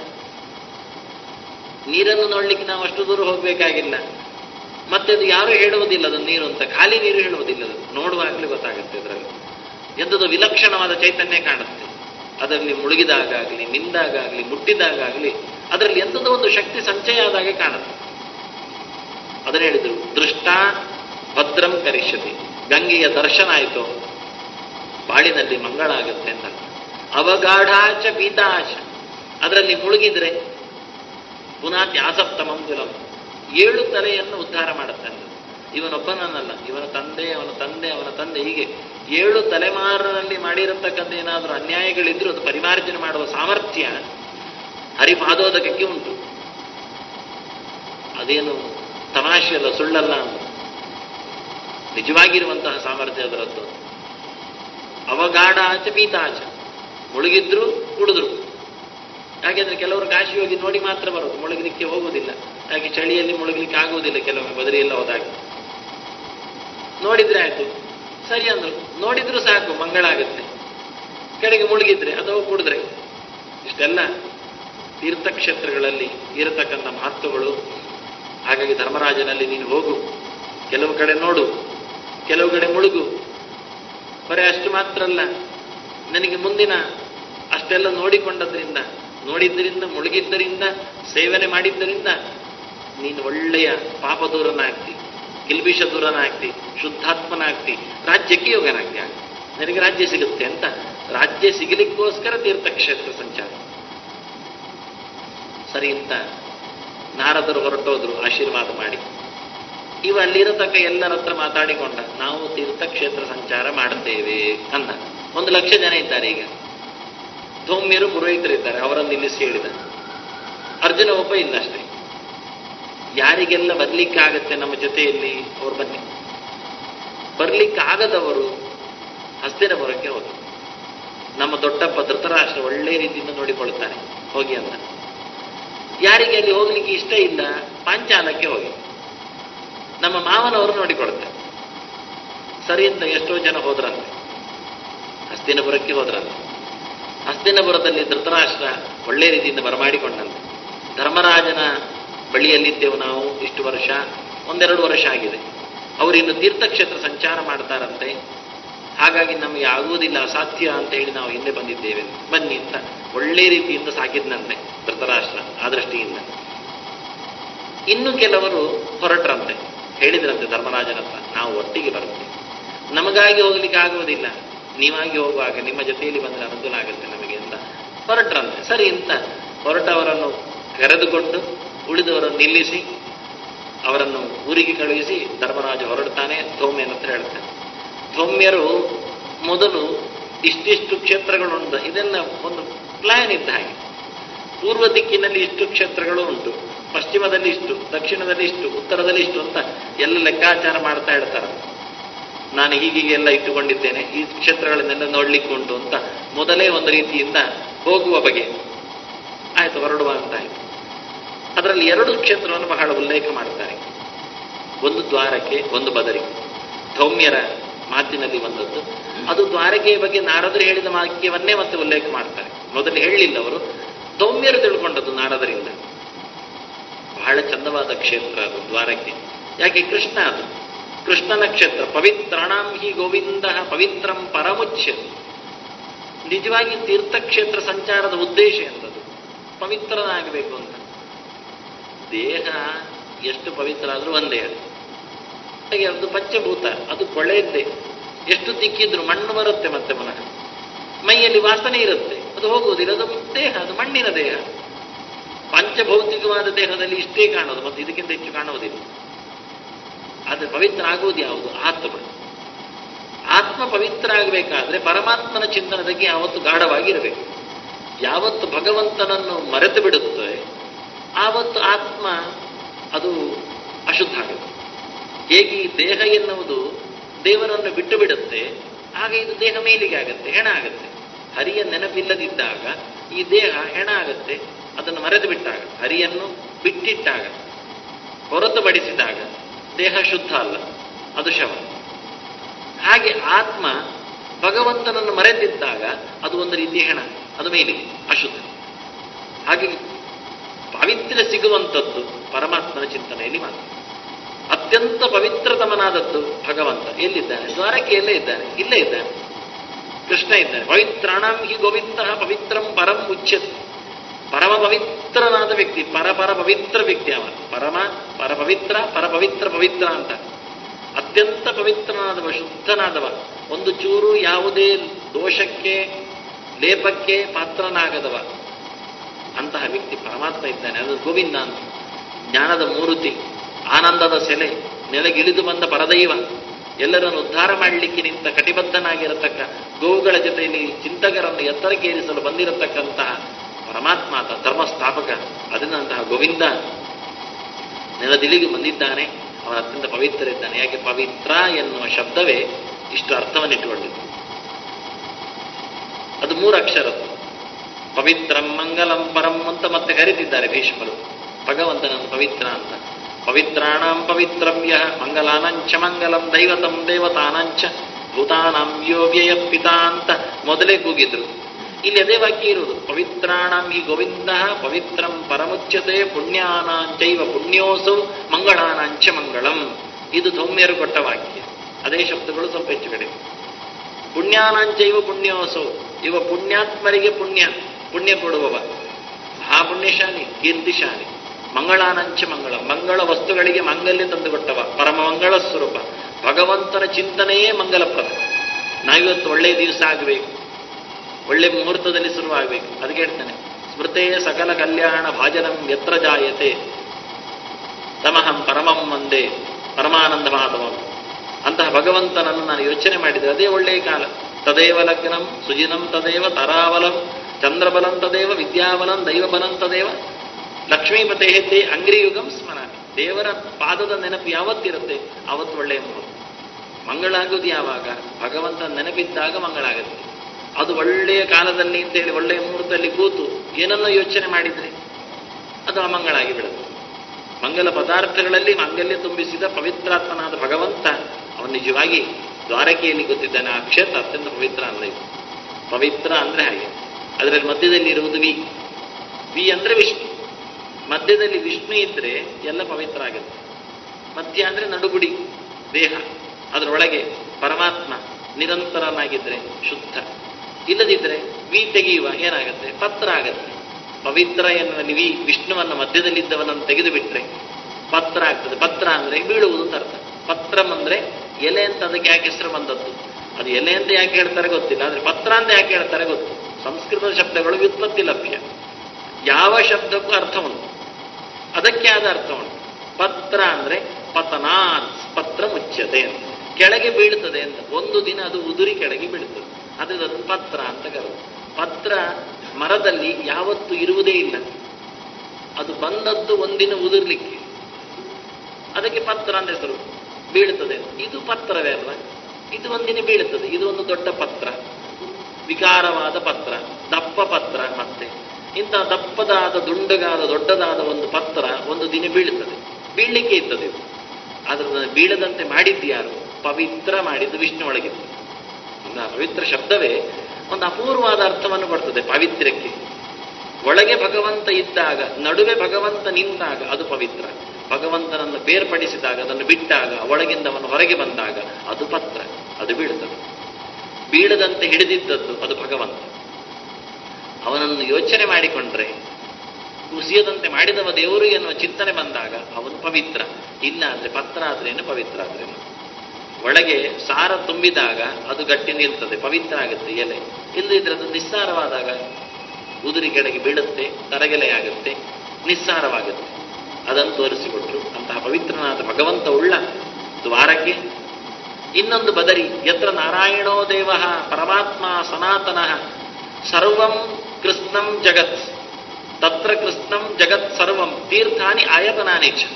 ನೀರನ್ನು ನೋಡ್ಲಿಕ್ಕೆ ನಾವು ಅಷ್ಟು ದೂರ ಹೋಗ್ಬೇಕಾಗಿಲ್ಲ ಮತ್ತೆ ಅದು ಯಾರು ಹೇಳುವುದಿಲ್ಲ ಅದು ನೀರು ಅಂತ ಖಾಲಿ ನೀರು ಹೇಳುವುದಿಲ್ಲ ಅದು ನೋಡುವಾಗಲೇ ಗೊತ್ತಾಗುತ್ತೆ ಅದರಲ್ಲಿ ಎಂಥದ್ದು ವಿಲಕ್ಷಣವಾದ ಚೈತನ್ಯ ಕಾಣುತ್ತೆ ಅದರಲ್ಲಿ ಮುಳುಗಿದಾಗಲಿ ನಿಂದಾಗಲಿ ಮುಟ್ಟಿದಾಗಲಿ ಅದರಲ್ಲಿ ಎಂಥದೋ ಒಂದು ಶಕ್ತಿ ಸಂಚಯ ಆದಾಗೆ ಕಾಣುತ್ತೆ ಅದನ್ನ ಹೇಳಿದ್ರು ದೃಷ್ಟ ಭದ್ರಂ ಕರಿಷ್ಯತಿ ಗಂಗೆಯ ದರ್ಶನ ಆಯಿತು ಬಾಳಿನಲ್ಲಿ ಮಂಗಳ ಆಗುತ್ತೆ ಅಂತ ಅವಗಾಢಾಚ ಪೀತಾಚ ಅದರಲ್ಲಿ ಮುಳುಗಿದ್ರೆ ಪುನಃ ಆಸಪ್ತಮಂ ಕುಲಂ ಏಳು ತಲೆಯನ್ನು ಉದ್ಧಾರ ಮಾಡುತ್ತಾನೆ ಇವನೊಬ್ಬನನ್ನಲ್ಲ ಇವನ ತಂದೆ ಅವನ ತಂದೆ ಅವನ ತಂದೆ ಹೀಗೆ ಏಳು ತಲೆಮಾರಿನಲ್ಲಿ ಮಾಡಿರತಕ್ಕಂಥ ಏನಾದರೂ ಅನ್ಯಾಯಗಳಿದ್ರೂ ಅದು ಪರಿಮಾರ್ಜನೆ ಮಾಡುವ ಸಾಮರ್ಥ್ಯ ಹರಿಪಾದೋದಕಕ್ಕೆ ಉಂಟು ಅದೇನು ತಮಾಷೆಯಲ್ಲ ಸುಳ್ಳಲ್ಲ ನಿಜವಾಗಿರುವಂತಹ ಸಾಮರ್ಥ್ಯ ಅದರದ್ದು ಅವಗಾಢ ಆಚ ಪೀತಾಚ ಮುಳುಗಿದ್ರು ಕುಡಿದ್ರು ಯಾಕೆಂದ್ರೆ ಕೆಲವರು ಕಾಶಿ ಹೋಗಿ ನೋಡಿ ಮಾತ್ರ ಬರೋದು ಮುಳುಗಲಿಕ್ಕೆ ಹೋಗುವುದಿಲ್ಲ ಹಾಗೆ ಚಳಿಯಲ್ಲಿ ಮುಳುಗಲಿಕ್ಕೆ ಆಗುವುದಿಲ್ಲ ಕೆಲವೊಮ್ಮೆ ಬದರಿ ಎಲ್ಲ ಹೋದಾಗ ನೋಡಿದ್ರೆ ಆಯ್ತು ಸರಿ ಅಂದ್ರು ನೋಡಿದ್ರು ಸಾಕು ಮಂಗಳ ಆಗುತ್ತೆ ಕಡೆಗೆ ಮುಳುಗಿದ್ರೆ ಅಥವಾ ಕುಡಿದ್ರೆ ಇಷ್ಟೆಲ್ಲ ತೀರ್ಥಕ್ಷೇತ್ರಗಳಲ್ಲಿ ಇರತಕ್ಕಂಥ ಮಹತ್ವಗಳು ಹಾಗಾಗಿ ಧರ್ಮರಾಜನಲ್ಲಿ ನೀನು ಹೋಗು ಕೆಲವು ಕಡೆ ನೋಡು ಕೆಲವು ಕಡೆ ಮುಳುಗು ಬರೀ ಅಷ್ಟು ಮಾತ್ರ ಅಲ್ಲ ನನಗೆ ಮುಂದಿನ ಅಷ್ಟೆಲ್ಲ ನೋಡಿಕೊಂಡದ್ರಿಂದ ನೋಡಿದ್ದರಿಂದ ಮುಳುಗಿದ್ದರಿಂದ ಸೇವನೆ ಮಾಡಿದ್ದರಿಂದ ನೀನು ಒಳ್ಳೆಯ ಪಾಪ ದೂರನಾಗ್ತಿ ಕಿಲ್ಬಿಷ ದೂರನಾಗ್ತಿ ಶುದ್ಧಾತ್ಮನಾಗ್ತಿ ರಾಜ್ಯಕ್ಕೆ ಯೋಗನಾಗ್ತಿ ಆಗ ನನಗೆ ರಾಜ್ಯ ಸಿಗುತ್ತೆ ಅಂತ ರಾಜ್ಯ ಸಿಗಲಿಕ್ಕೋಸ್ಕರ ತೀರ್ಥಕ್ಷೇತ್ರ ಸಂಚಾರ ಸರಿ ಅಂತ ನಾರದರು ಹೊರಟೋದ್ರು ಆಶೀರ್ವಾದ ಮಾಡಿ ಇವ ಅಲ್ಲಿರತಕ್ಕ ಎಲ್ಲರ ಹತ್ರ ಮಾತಾಡಿಕೊಂಡ ನಾವು ತೀರ್ಥಕ್ಷೇತ್ರ ಸಂಚಾರ ಮಾಡುತ್ತೇವೆ ಅಂದ ಒಂದು ಲಕ್ಷ ಜನ ಇದ್ದಾರೆ ಈಗ ಧೌಮ್ಯರು ಪುರೋಹಿತರಿದ್ದಾರೆ ಅವರನ್ನು ನಿಲ್ಲಿಸಿ ಹೇಳಿದ ಅರ್ಜುನ ಒಬ್ಬ ಇಲ್ಲ ಅಷ್ಟೇ ಯಾರಿಗೆಲ್ಲ ಬರ್ಲಿಕ್ಕಾಗತ್ತೆ ನಮ್ಮ ಜೊತೆಯಲ್ಲಿ ಅವ್ರು ಬನ್ನಿ ಬರ್ಲಿಕ್ಕಾಗದವರು ಹಸ್ತಿನಪುರಕ್ಕೆ ಹೋಗಿ ನಮ್ಮ ದೊಡ್ಡಪ್ಪ ಧೃತರಾಷ್ಟ್ರ ಒಳ್ಳೆ ರೀತಿಯಿಂದ ನೋಡಿಕೊಳ್ಳುತ್ತಾನೆ ಹೋಗಿ ಅಂತ ಯಾರಿಗೆ ಅಲ್ಲಿ ಹೋಗ್ಲಿಕ್ಕೆ ಇಷ್ಟ ಇಲ್ಲ ಪಾಂಚಾಲಕ್ಕೆ ಹೋಗಿ ನಮ್ಮ ಮಾವನವರು ನೋಡಿಕೊಳ್ತಾರೆ ಸರಿ ಅಂತ ಎಷ್ಟೋ ಜನ ಹೋದ್ರಂತೆ ಹಸ್ತಿನಪುರಕ್ಕೆ ಹೋದ್ರಂತೆ ಹಸ್ತಿನಪುರದಲ್ಲಿ ಧೃತರಾಷ್ಟ್ರ ಒಳ್ಳೆ ರೀತಿಯಿಂದ ಬರಮಾಡಿಕೊಂಡಂತೆ ಧರ್ಮರಾಜನ ಬಳಿಯಲ್ಲಿದ್ದೆವು ನಾವು ಇಷ್ಟು ವರ್ಷ ಒಂದೆರಡು ವರ್ಷ ಆಗಿದೆ ಅವರಿನ್ನು ತೀರ್ಥಕ್ಷೇತ್ರ ಸಂಚಾರ ಮಾಡ್ತಾರಂತೆ ಹಾಗಾಗಿ ನಮಗೆ ಆಗುವುದಿಲ್ಲ ಅಸಾಧ್ಯ ಅಂತ ಹೇಳಿ ನಾವು ಹಿಂದೆ ಬಂದಿದ್ದೇವೆ ಬನ್ನಿ ಅಂತ ಒಳ್ಳೆ ರೀತಿಯಿಂದ ಸಾಕಿದ್ನಂತೆ ಧೃತರಾಷ್ಟ್ರ ಆ ದೃಷ್ಟಿಯಿಂದ ಇನ್ನು ಕೆಲವರು ಹೊರಟ್ರಂತೆ ಹೇಳಿದ್ರಂತೆ ಧರ್ಮರಾಜನ ಹತ್ರ ನಾವು ಒಟ್ಟಿಗೆ ಬರ್ತೇವೆ ನಮಗಾಗಿ ಹೋಗ್ಲಿಕ್ಕೆ ಆಗುವುದಿಲ್ಲ ನೀವಾಗಿ ಹೋಗುವಾಗ ನಿಮ್ಮ ಜೊತೆಯಲ್ಲಿ ಬಂದರೆ ಅನುಕೂಲ ಆಗುತ್ತೆ ನಮಗೆ ಅಂತ ಹೊರಟ್ರಂತೆ ಸರಿ ಅಂತ ಹೊರಟವರನ್ನು ಕರೆದುಕೊಂಡು ಉಳಿದವರನ್ನು ನಿಲ್ಲಿಸಿ ಅವರನ್ನು ಊರಿಗೆ ಕಳುಹಿಸಿ ಧರ್ಮರಾಜ ಹೊರಡ್ತಾನೆ ಧೌಮ್ಯನ ಹತ್ರ ಹೇಳ್ತಾನೆ ಧೌಮ್ಯರು ಮೊದಲು ಇಷ್ಟಿಷ್ಟು ಕ್ಷೇತ್ರಗಳುಂಟು ಇದೆಲ್ಲ ಒಂದು ಪ್ಲಾನ್ ಇದ್ದ ಹಾಗೆ ಪೂರ್ವ ದಿಕ್ಕಿನಲ್ಲಿ ಇಷ್ಟು ಕ್ಷೇತ್ರಗಳು ಉಂಟು ಪಶ್ಚಿಮದಲ್ಲಿ ಇಷ್ಟು ದಕ್ಷಿಣದಲ್ಲಿ ಇಷ್ಟು ಉತ್ತರದಲ್ಲಿ ಇಷ್ಟು ಅಂತ ಎಲ್ಲ ಲೆಕ್ಕಾಚಾರ ಮಾಡ್ತಾ ಇರ್ತಾರೆ ನಾನು ಹೀಗೀಗೆ ಎಲ್ಲ ಇಟ್ಟುಕೊಂಡಿದ್ದೇನೆ ಈ ಕ್ಷೇತ್ರಗಳನ್ನೆಲ್ಲ ನೋಡ್ಲಿಕ್ಕೆ ಉಂಟು ಅಂತ ಮೊದಲೇ ಒಂದು ರೀತಿಯಿಂದ ಹೋಗುವ ಬಗೆ ಆಯ್ತು ಹೊರಡುವ ಅಂತ ಆಯ್ತು ಅದರಲ್ಲಿ ಎರಡು ಕ್ಷೇತ್ರವನ್ನು ಬಹಳ ಉಲ್ಲೇಖ ಮಾಡ್ತಾರೆ ಒಂದು ದ್ವಾರಕೆ ಒಂದು ಬದರಿ ಧೌಮ್ಯರ ಮಾತಿನಲ್ಲಿ ಬಂದದ್ದು ಅದು ದ್ವಾರಕೆಯ ಬಗ್ಗೆ ನಾರದರು ಹೇಳಿದ ವಾಕ್ಯವನ್ನೇ ಮತ್ತೆ ಉಲ್ಲೇಖ ಮಾಡ್ತಾರೆ ಮೊದಲು ಹೇಳಲಿಲ್ಲ ಅವರು ಧೌಮ್ಯರು ತಿಳ್ಕೊಂಡದ್ದು ನಾರದರಿಂದ ಬಹಳ ಚಂದವಾದ ಕ್ಷೇತ್ರ ಅದು ದ್ವಾರಕೆ ಯಾಕೆ ಕೃಷ್ಣ ಅದು ಕೃಷ್ಣನ ಕ್ಷೇತ್ರ ಪವಿತ್ರಾಣಾಂ ಹಿ ಗೋವಿಂದ ಪವಿತ್ರಂ ಪರಮುಚ್ಯ ನಿಜವಾಗಿ ತೀರ್ಥಕ್ಷೇತ್ರ ಸಂಚಾರದ ಉದ್ದೇಶ ಎಂತದ್ದು ಪವಿತ್ರನಾಗಬೇಕು ಅಂತ ದೇಹ ಎಷ್ಟು ಪವಿತ್ರ ಆದ್ರೂ ಒಂದೇ ಅದು ಹಾಗೆ ಅದು ಪಂಚಭೂತ ಅದು ಕೊಳೆಯದ್ದೇ ಎಷ್ಟು ದಿಕ್ಕಿದ್ರು ಮಣ್ಣು ಬರುತ್ತೆ ಮತ್ತೆ ಪುನಃ ಮೈಯಲ್ಲಿ ವಾಸನೆ ಇರುತ್ತೆ ಅದು ಹೋಗುವುದಿಲ್ಲ ಅದು ದೇಹ ಅದು ಮಣ್ಣಿನ ದೇಹ ಪಂಚಭೌತಿಕವಾದ ದೇಹದಲ್ಲಿ ಇಷ್ಟೇ ಕಾಣೋದು ಮತ್ತು ಇದಕ್ಕಿಂತ ಹೆಚ್ಚು ಕಾಣುವುದಿಲ್ಲ ಆದರೆ ಪವಿತ್ರ ಆಗುವುದು ಯಾವುದು ಆತ್ಮ ಆತ್ಮ ಪವಿತ್ರ ಆಗಬೇಕಾದ್ರೆ ಪರಮಾತ್ಮನ ಚಿಂತನದಲ್ಲಿ ಯಾವತ್ತು ಗಾಢವಾಗಿರಬೇಕು ಯಾವತ್ತು ಭಗವಂತನನ್ನು ಮರೆತು ಬಿಡುತ್ತೆ ಆವತ್ತು ಆತ್ಮ ಅದು ಅಶುದ್ಧ ಆಗುತ್ತೆ ಹೇಗೆ ಈ ದೇಹ ಎನ್ನುವುದು ದೇವರನ್ನು ಬಿಟ್ಟು ಬಿಡುತ್ತೆ ಆಗ ಇದು ದೇಹ ಮೇಲಿಗೆ ಆಗುತ್ತೆ ಹೆಣ ಆಗುತ್ತೆ ಹರಿಯ ನೆನಪಿಲ್ಲದಿದ್ದಾಗ ಈ ದೇಹ ಹೆಣ ಆಗುತ್ತೆ ಅದನ್ನು ಮರೆತು ಬಿಟ್ಟಾಗ ಹರಿಯನ್ನು ಬಿಟ್ಟಿಟ್ಟಾಗ ಹೊರತುಪಡಿಸಿದಾಗ ದೇಹ ಶುದ್ಧ ಅಲ್ಲ ಅದು ಶವ ಹಾಗೆ ಆತ್ಮ ಭಗವಂತನನ್ನು ಮರೆತಿದ್ದಾಗ ಅದು ಒಂದು ರೀತಿಯ ಹೆಣ ಅದು ಮೇಲಿಗೆ ಅಶುದ್ಧ ಹಾಗೆ ಪಾವಿತ್ರ್ಯ ಸಿಗುವಂಥದ್ದು ಪರಮಾತ್ಮನ ಚಿಂತನೆಯಲ್ಲಿ ಮಾತ್ರ ಅತ್ಯಂತ ಪವಿತ್ರತಮನಾದದ್ದು ಭಗವಂತ ಎಲ್ಲಿದ್ದಾನೆ ದ್ವಾರಕೆಯಲ್ಲೇ ಇದ್ದಾನೆ ಇಲ್ಲೇ ಇದ್ದಾನೆ ಕೃಷ್ಣ ಇದ್ದಾನೆ ಪವಿತ್ರಾಣಂ ಹಿ ಗೋವಿಂದ ಪವಿತ್ರಂ ಪರಂ ಉಚ್ಯತ್ ಪರಮ ಪವಿತ್ರನಾದ ವ್ಯಕ್ತಿ ಪರಪರ ಪವಿತ್ರ ವ್ಯಕ್ತಿ ಅವ ಪರಮ ಪರ ಪವಿತ್ರ ಪರ ಪವಿತ್ರ ಪವಿತ್ರ ಅಂತ ಅತ್ಯಂತ ಪವಿತ್ರನಾದವ ಶುದ್ಧನಾದವ ಒಂದು ಚೂರು ಯಾವುದೇ ದೋಷಕ್ಕೆ ಲೇಪಕ್ಕೆ ಪಾತ್ರನಾಗದವ ಅಂತಹ ವ್ಯಕ್ತಿ ಪರಮಾತ್ಮ ಇದ್ದಾನೆ ಅದು ಗೋವಿಂದ ಅಂತ ಜ್ಞಾನದ ಮೂರುತಿ ಆನಂದದ ಸೆಲೆ ನೆಲಗಿಳಿದು ಬಂದ ಪರದೈವ ಎಲ್ಲರನ್ನು ಉದ್ಧಾರ ಮಾಡಲಿಕ್ಕೆ ನಿಂತ ಕಟಿಬದ್ಧನಾಗಿರತಕ್ಕ ಗೋವುಗಳ ಜೊತೆಯಲ್ಲಿ ಚಿಂತಕರನ್ನು ಎತ್ತರಕ್ಕೇರಿಸಲು ಬಂದಿರತಕ್ಕಂತಹ ಪರಮಾತ್ಮ ಆತ ಧರ್ಮಸ್ಥಾಪಕ ಅದನ್ನಂತಹ ಗೋವಿಂದ ನೆಲದಿಳಿಗೆ ಬಂದಿದ್ದಾನೆ ಅವನ ಅತ್ಯಂತ ಪವಿತ್ರ ಇದ್ದಾನೆ ಯಾಕೆ ಪವಿತ್ರ ಎನ್ನುವ ಶಬ್ದವೇ ಇಷ್ಟು ಅರ್ಥವನ್ನಿಟ್ಟುಕೊಂಡಿದೆ ಅದು ಮೂರು ಅಕ್ಷರದ್ದು ಪವಿತ್ರಂ ಮಂಗಲಂ ಪರಂ ಅಂತ ಮತ್ತೆ ಕರೆದಿದ್ದಾರೆ ಭೀಷ್ಮರು ಭಗವಂತನನ್ನು ಪವಿತ್ರ ಅಂತ ಪವಿತ್ರಾಣಾಂ ಪವಿತ್ರವ್ಯ ಮಂಗಲಾನಂಚ ಮಂಗಲಂ ದೈವತಂ ದೇವತಾನಂಚ ಭೂತಾನಾಂ ಯೋ ವ್ಯಯ ಪಿತಾ ಅಂತ ಮೊದಲೇ ಕೂಗಿದ್ರು ಇಲ್ಲಿ ಅದೇ ವಾಕ್ಯ ಇರುವುದು ಪವಿತ್ರಾಣಾಂ ಹಿ ಗೋವಿಂದ ಪವಿತ್ರಂ ಪರಮುಚ್ಯತೆ ಪುಣ್ಯಾನಾಂಚೈವ ಪುಣ್ಯೋಸೌ ಮಂಗಳಾನಾಂಚ ಮಂಗಳಂ ಇದು ಧೌಮ್ಯರು ಕೊಟ್ಟ ವಾಕ್ಯ ಅದೇ ಶಬ್ದಗಳು ಸ್ವಲ್ಪ ಹೆಚ್ಚು ಕಡಿಮೆ ಪುಣ್ಯಾನಾಂಚೈವ ಪುಣ್ಯೋಸೌ ಇವ ಪುಣ್ಯಾತ್ಮರಿಗೆ ಪುಣ್ಯ ಪುಣ್ಯ ಕೊಡುವವ ಆ ಪುಣ್ಯಶಾಲಿ ಕೀರ್ತಿಶಾಲಿ ಮಂಗಳಾನಂಚ ಮಂಗಳ ಮಂಗಳ ವಸ್ತುಗಳಿಗೆ ಮಾಂಗಲ್ಯ ತಂದುಕೊಟ್ಟವ ಪರಮ ಮಂಗಳ ಸ್ವರೂಪ ಭಗವಂತನ ಚಿಂತನೆಯೇ ಮಂಗಲಪ್ರದ ನಾವಿವತ್ತು ಒಳ್ಳೆಯ ದಿವಸ ಆಗಬೇಕು ಒಳ್ಳೆ ಮುಹೂರ್ತದಲ್ಲಿ ಶುರುವಾಗಬೇಕು ಅದಕ್ಕೆ ಹೇಳ್ತಾನೆ ಸ್ಮೃತೇ ಸಕಲ ಕಲ್ಯಾಣ ಭಾಜನಂ ಯತ್ರ ಜಾಯತೆ ತಮಹಂ ಪರಮಂ ಒಂದೇ ಪರಮಾನಂದ ಮಾಧವಂ ಅಂತಹ ಭಗವಂತನನ್ನು ನಾನು ಯೋಚನೆ ಮಾಡಿದರೆ ಅದೇ ಒಳ್ಳೆಯ ಕಾಲ ತದೇವ ಲಗ್ನಂ ಸುಜಿನಂ ತದೇವ ತರಾವಲಂ ಚಂದ್ರಬಲಂ ತದೇವ ವಿದ್ಯಾಬಲಂ ದೈವಬಲಂ ತದೇವ ಲಕ್ಷ್ಮೀಪತೆ ಹೆದ್ದೆ ಅಂಗ್ರಿಯುಗಂ ಸ್ಮರಾಮಿ ದೇವರ ಪಾದದ ನೆನಪು ಯಾವತ್ತಿರುತ್ತೆ ಆವತ್ತು ಒಳ್ಳೆಯ ಮುಹೂರ್ತ ಮಂಗಳ ಆಗೋದು ಯಾವಾಗ ಭಗವಂತ ನೆನಪಿದ್ದಾಗ ಮಂಗಳ ಆಗುತ್ತೆ ಅದು ಒಳ್ಳೆಯ ಕಾಲದಲ್ಲಿ ಅಂತೇಳಿ ಒಳ್ಳೆಯ ಮುಹೂರ್ತದಲ್ಲಿ ಕೂತು ಏನನ್ನೋ ಯೋಚನೆ ಮಾಡಿದ್ರೆ ಅದು ಅಮಂಗಳ ಆಗಿ ಬಿಡುತ್ತೆ ಮಂಗಲ ಪದಾರ್ಥಗಳಲ್ಲಿ ಮಂಗಲ್ಯ ತುಂಬಿಸಿದ ಪವಿತ್ರಾತ್ಮನಾದ ಭಗವಂತ ಅವನು ನಿಜವಾಗಿ ದ್ವಾರಕೆಯಲ್ಲಿ ಗೊತ್ತಿದ್ದಾನೆ ಆ ಕ್ಷೇತ್ರ ಅತ್ಯಂತ ಪವಿತ್ರ ಅಲ್ಲ ಇದು ಪವಿತ್ರ ಅಂದ್ರೆ ಹಾಗೆ ಅದರಲ್ಲಿ ಮಧ್ಯದಲ್ಲಿ ಇರುವುದು ವಿ ವಿ ಅಂದ್ರೆ ವಿಷ್ಣು ಮಧ್ಯದಲ್ಲಿ ವಿಷ್ಣು ಇದ್ರೆ ಎಲ್ಲ ಪವಿತ್ರ ಆಗುತ್ತೆ ಮಧ್ಯ ಅಂದ್ರೆ ನಡುಗುಡಿ ದೇಹ ಅದರೊಳಗೆ ಪರಮಾತ್ಮ ನಿರಂತರನಾಗಿದ್ರೆ ಶುದ್ಧ ಇಲ್ಲದಿದ್ರೆ ವಿ ತೆಗೆಯುವ ಏನಾಗುತ್ತೆ ಪತ್ರ ಆಗತ್ತೆ ಪವಿತ್ರ ಎನ್ನುವಲ್ಲಿ ವಿ ವಿಷ್ಣುವನ್ನ ಮಧ್ಯದಲ್ಲಿದ್ದವನನ್ನು ತೆಗೆದು ಬಿಟ್ರೆ ಪತ್ರ ಆಗ್ತದೆ ಪತ್ರ ಅಂದ್ರೆ ಬೀಳುವುದು ಅಂತ ಅರ್ಥ ಪತ್ರಂ ಅಂದ್ರೆ ಎಲೆ ಅಂತ ಅದಕ್ಕೆ ಯಾಕೆ ಹೆಸರು ಬಂದದ್ದು ಅದು ಎಲೆ ಅಂತ ಯಾಕೆ ಹೇಳ್ತಾರೆ ಗೊತ್ತಿಲ್ಲ ಆದ್ರೆ ಪತ್ರ ಅಂತ ಯಾಕೆ ಹೇಳ್ತಾರೆ ಗೊತ್ತು ಸಂಸ್ಕೃತ ಶಬ್ದಗಳು ವ್ಯುತ್ಪತ್ತಿ ಲಭ್ಯ ಯಾವ ಶಬ್ದಕ್ಕೂ ಅರ್ಥ ಉಂಟು ಅದಕ್ಕೆ ಆದ ಅರ್ಥ ಉಂಟು ಪತ್ರ ಅಂದ್ರೆ ಪತನಾತ್ ಪತ್ರ ಮುಚ್ಚತೆ ಅಂತ ಕೆಳಗೆ ಬೀಳ್ತದೆ ಅಂತ ಒಂದು ದಿನ ಅದು ಉದುರಿ ಕೆಳಗೆ ಬೀಳ್ತದೆ ಅದು ಅದನ್ನು ಪತ್ರ ಅಂತ ಕರೆದು ಪತ್ರ ಮರದಲ್ಲಿ ಯಾವತ್ತೂ ಇರುವುದೇ ಇಲ್ಲ ಅದು ಬಂದದ್ದು ಒಂದಿನ ಉದುರ್ಲಿಕ್ಕೆ ಅದಕ್ಕೆ ಪತ್ರ ಅಂತ ಹೆಸರು ಬೀಳ್ತದೆ ಇದು ಪತ್ರವೇ ಅಲ್ಲ ಇದು ಒಂದಿನ ಬೀಳುತ್ತದೆ ಇದು ಒಂದು ದೊಡ್ಡ ಪತ್ರ ವಿಕಾರವಾದ ಪತ್ರ ದಪ್ಪ ಪತ್ರ ಮತ್ತೆ ಇಂತಹ ದಪ್ಪದಾದ ದುಂಡಗಾದ ದೊಡ್ಡದಾದ ಒಂದು ಪತ್ರ ಒಂದು ದಿನ ಬೀಳುತ್ತದೆ ಬೀಳಲಿಕ್ಕೆ ಇರ್ತದೆ ಇದು ಆದ್ರೆ ಬೀಳದಂತೆ ಮಾಡಿದ್ದು ಯಾರು ಪವಿತ್ರ ಮಾಡಿದ್ದು ವಿಷ್ಣು ಒಳಗಿದ್ದು ಒಂದು ಆ ಪವಿತ್ರ ಶಬ್ದವೇ ಒಂದು ಅಪೂರ್ವವಾದ ಅರ್ಥವನ್ನು ಕೊಡ್ತದೆ ಪಾವಿತ್ರ್ಯಕ್ಕೆ ಒಳಗೆ ಭಗವಂತ ಇದ್ದಾಗ ನಡುವೆ ಭಗವಂತ ನಿಂತಾಗ ಅದು ಪವಿತ್ರ ಭಗವಂತನನ್ನು ಬೇರ್ಪಡಿಸಿದಾಗ ಅದನ್ನು ಬಿಟ್ಟಾಗ ಒಳಗಿಂದ ಅವನು ಹೊರಗೆ ಬಂದಾಗ ಅದು ಪತ್ರ ಅದು ಬೀಳುತ್ತದೆ ಬೀಳದಂತೆ ಹಿಡಿದಿದ್ದದ್ದು ಅದು ಭಗವಂತ ಅವನನ್ನು ಯೋಚನೆ ಮಾಡಿಕೊಂಡ್ರೆ ಕುಸಿಯದಂತೆ ಮಾಡಿದವ ದೇವರು ಎನ್ನುವ ಚಿಂತನೆ ಬಂದಾಗ ಅವನು ಪವಿತ್ರ ಇಲ್ಲ ಅಂದ್ರೆ ಪತ್ರ ಆದ್ರೇನು ಪವಿತ್ರ ಆದ್ರೇನು ಒಳಗೆ ಸಾರ ತುಂಬಿದಾಗ ಅದು ಗಟ್ಟಿ ನಿಲ್ತದೆ ಪವಿತ್ರ ಆಗುತ್ತೆ ಎಲೆ ಇಲ್ಲದಿದ್ರೆ ಅದು ನಿಸ್ಸಾರವಾದಾಗ ಉದುರಿ ಕೆಳಗೆ ಬೀಳುತ್ತೆ ತರಗೆಲೆ ಆಗುತ್ತೆ ನಿಸ್ಸಾರವಾಗುತ್ತೆ ಅದನ್ನು ತೋರಿಸಿಕೊಟ್ರು ಅಂತಹ ಪವಿತ್ರನಾದ ಭಗವಂತ ಉಳ್ಳ ದ್ವಾರಕ್ಕೆ ಇನ್ನೊಂದು ಬದರಿ ಯತ್ರ ನಾರಾಯಣೋ ದೇವ ಪರಮಾತ್ಮ ಸನಾತನ ಸರ್ವಂ ಕೃಷ್ಣಂ ಜಗತ್ ತತ್ರ ಕೃಷ್ಣಂ ಜಗತ್ ಸರ್ವಂ ತೀರ್ಥಾನಿ ಆಯತನಾನಿ ಚ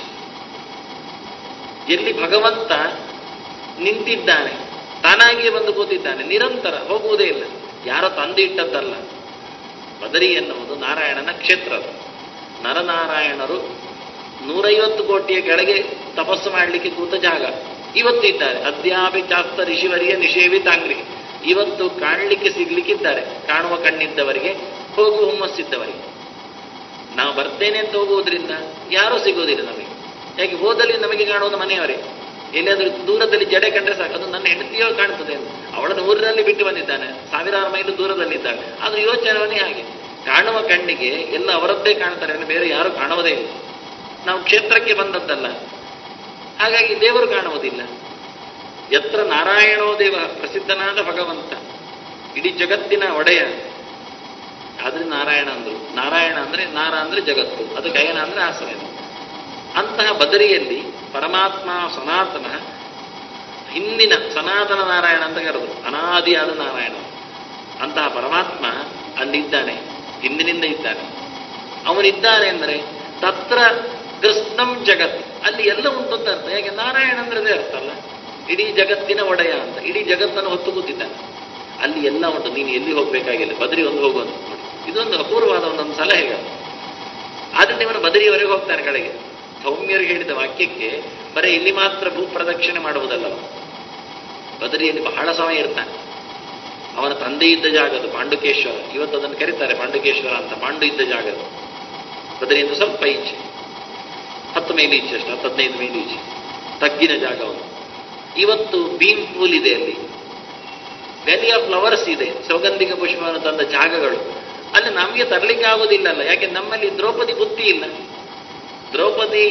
ಎಲ್ಲಿ ಭಗವಂತ ನಿಂತಿದ್ದಾನೆ ತಾನಾಗಿಯೇ ಬಂದು ಕೂತಿದ್ದಾನೆ ನಿರಂತರ ಹೋಗುವುದೇ ಇಲ್ಲ ಯಾರೋ ತಂದು ಇಟ್ಟದ್ದಲ್ಲ ಬದರಿ ಎನ್ನುವುದು ನಾರಾಯಣನ ಕ್ಷೇತ್ರ ಅದು. ನರನಾರಾಯಣರು ನೂರೈವತ್ತು ಕೋಟಿಯ ಕೆಳಗೆ ತಪಸ್ಸು ಮಾಡಲಿಕ್ಕೆ ಕೂತ ಜಾಗ ಇವತ್ತು ಇದ್ದಾರೆ ಅದ್ಯಾಪಿ ಚಾಸ್ತ ಋಷಿವರಿಯ ನಿಷೇವಿತಾಂಗ್ರಿ ಇವತ್ತು ಕಾಣಲಿಕ್ಕೆ ಸಿಗ್ಲಿಕ್ಕಿದ್ದಾರೆ ಕಾಣುವ ಕಣ್ಣಿದ್ದವರಿಗೆ ಹೋಗುವ ಹುಮ್ಮಸ್ಸಿದ್ದವರಿಗೆ ನಾವು ಬರ್ತೇನೆ ಅಂತ ಹೋಗುವುದರಿಂದ ಯಾರೂ ಸಿಗೋದಿಲ್ಲ ನಮಗೆ ಯಾಕೆ ಹೋದಲ್ಲಿ ನಮಗೆ ಕಾಣುವುದು ಮನೆಯವರೇ ಎಲ್ಲಿಯಾದ್ರೂ ದೂರದಲ್ಲಿ ಜಡೆ ಕಂಡ್ರೆ ಸಾಕು ಅದು ನನ್ನ ಹೆಂಡತಿಯೋ ಕಾಣ್ತದೆ ಅಂತ ಅವಳನ್ನು ಊರಿನಲ್ಲಿ ಬಿಟ್ಟು ಬಂದಿದ್ದಾನೆ ಸಾವಿರಾರು ಮೈಲು ದೂರದಲ್ಲಿದ್ದಾನೆ ಆದ್ರೆ ಯೋಚನೆ ಹಾಗೆ ಕಾಣುವ ಕಣ್ಣಿಗೆ ಎಲ್ಲ ಅವರದ್ದೇ ಕಾಣ್ತಾರೆ ಅಂದ್ರೆ ಬೇರೆ ಯಾರು ಕಾಣುವುದೇ ಇಲ್ಲ ನಾವು ಕ್ಷೇತ್ರಕ್ಕೆ ಬಂದದ್ದಲ್ಲ ಹಾಗಾಗಿ ದೇವರು ಕಾಣುವುದಿಲ್ಲ ಯತ್ರ ನಾರಾಯಣೋ ದೇವ ಪ್ರಸಿದ್ಧನಾದ ಭಗವಂತ ಇಡೀ ಜಗತ್ತಿನ ಒಡೆಯ ಆದ್ರೆ ನಾರಾಯಣ ಅಂದ್ರು ನಾರಾಯಣ ಅಂದ್ರೆ ನಾರ ಅಂದ್ರೆ ಜಗತ್ತು ಅದು ಗಯನ ಅಂದ್ರೆ ಆಶ್ರಯ ಅಂತಹ ಬದರಿಯಲ್ಲಿ ಪರಮಾತ್ಮ ಸನಾತನ ಹಿಂದಿನ ಸನಾತನ ನಾರಾಯಣ ಅಂತ ಕರೆದ್ರು ಅನಾದಿಯಾದ ನಾರಾಯಣ ಅಂತಹ ಪರಮಾತ್ಮ ಅಲ್ಲಿದ್ದಾನೆ ಹಿಂದಿನಿಂದ ಇದ್ದಾನೆ ಅವನಿದ್ದಾನೆ ಅಂದರೆ ತತ್ರ ಕೃಷ್ಣಂ ಜಗತ್ ಅಲ್ಲಿ ಎಲ್ಲ ಉಂಟು ಅಂತ ಅರ್ಥ ಯಾಕೆ ನಾರಾಯಣ ಅಂದ್ರೆ ಅದೇ ಅರ್ಥ ಅಲ್ಲ ಇಡೀ ಜಗತ್ತಿನ ಒಡೆಯ ಅಂತ ಇಡೀ ಜಗತ್ತನ್ನು ಹೊತ್ತು ಕೂತಿದ್ದಾನೆ ಅಲ್ಲಿ ಎಲ್ಲ ಉಂಟು ನೀನು ಎಲ್ಲಿ ಹೋಗ್ಬೇಕಾಗಿಲ್ಲ ಬದರಿ ಒಂದು ಹೋಗುವಂತ ನೋಡಿ ಇದೊಂದು ಅಪೂರ್ವವಾದ ಒಂದೊಂದು ಸಲಹೆಗಳು ಆದ್ರೆ ಇವನು ಬದರಿಯವರೆಗೆ ಹೋಗ್ತಾನೆ ಕಡೆಗೆ ಸೌಮ್ಯರು ಹೇಳಿದ ವಾಕ್ಯಕ್ಕೆ ಬರೀ ಇಲ್ಲಿ ಮಾತ್ರ ಭೂ ಪ್ರದಕ್ಷಿಣೆ ಮಾಡುವುದಲ್ಲ ಅವನು. ಬದರಿಯಲ್ಲಿ ಬಹಳ ಸಮಯ ಇರ್ತಾನೆ ಅವನ ತಂದೆ ಇದ್ದ ಜಾಗ ಅದು ಪಾಂಡುಕೇಶ್ವರ ಇವತ್ತು ಅದನ್ನು ಕರೀತಾರೆ ಪಾಂಡುಕೇಶ್ವರ ಅಂತ ಪಾಂಡು ಇದ್ದ ಜಾಗ ಅದು ಬದರಿಯಿಂದ ಸ್ವಲ್ಪ ಈಚೆ ಹತ್ತು ಮೈಲಿ ಈಚೆ ಅಷ್ಟು ಹತ್ತು ಹದಿನೈದು ಮೈಲಿ ಈಚೆ ತಗ್ಗಿನ ಜಾಗ ಅವನು ಇವತ್ತು ಭೀಮ್ ಪೂಲ್ ಇದೆ ಅಲ್ಲಿ ವ್ಯಾಲಿ ಆಫ್ ಫ್ಲವರ್ಸ್ ಇದೆ ಸೌಗಂಧಿಕ ಪುಷ್ಪವನ್ನು ತಂದ ಜಾಗಗಳು ಅಲ್ಲಿ ನಮಗೆ ತರಲಿಕ್ಕೆ ಆಗುದಿಲ್ಲಲ್ಲ ಯಾಕೆ ನಮ್ಮಲ್ಲಿ ದ್ರೌಪದಿ ಬುದ್ಧಿ ಇಲ್ಲ ದ್ರೌಪದಿ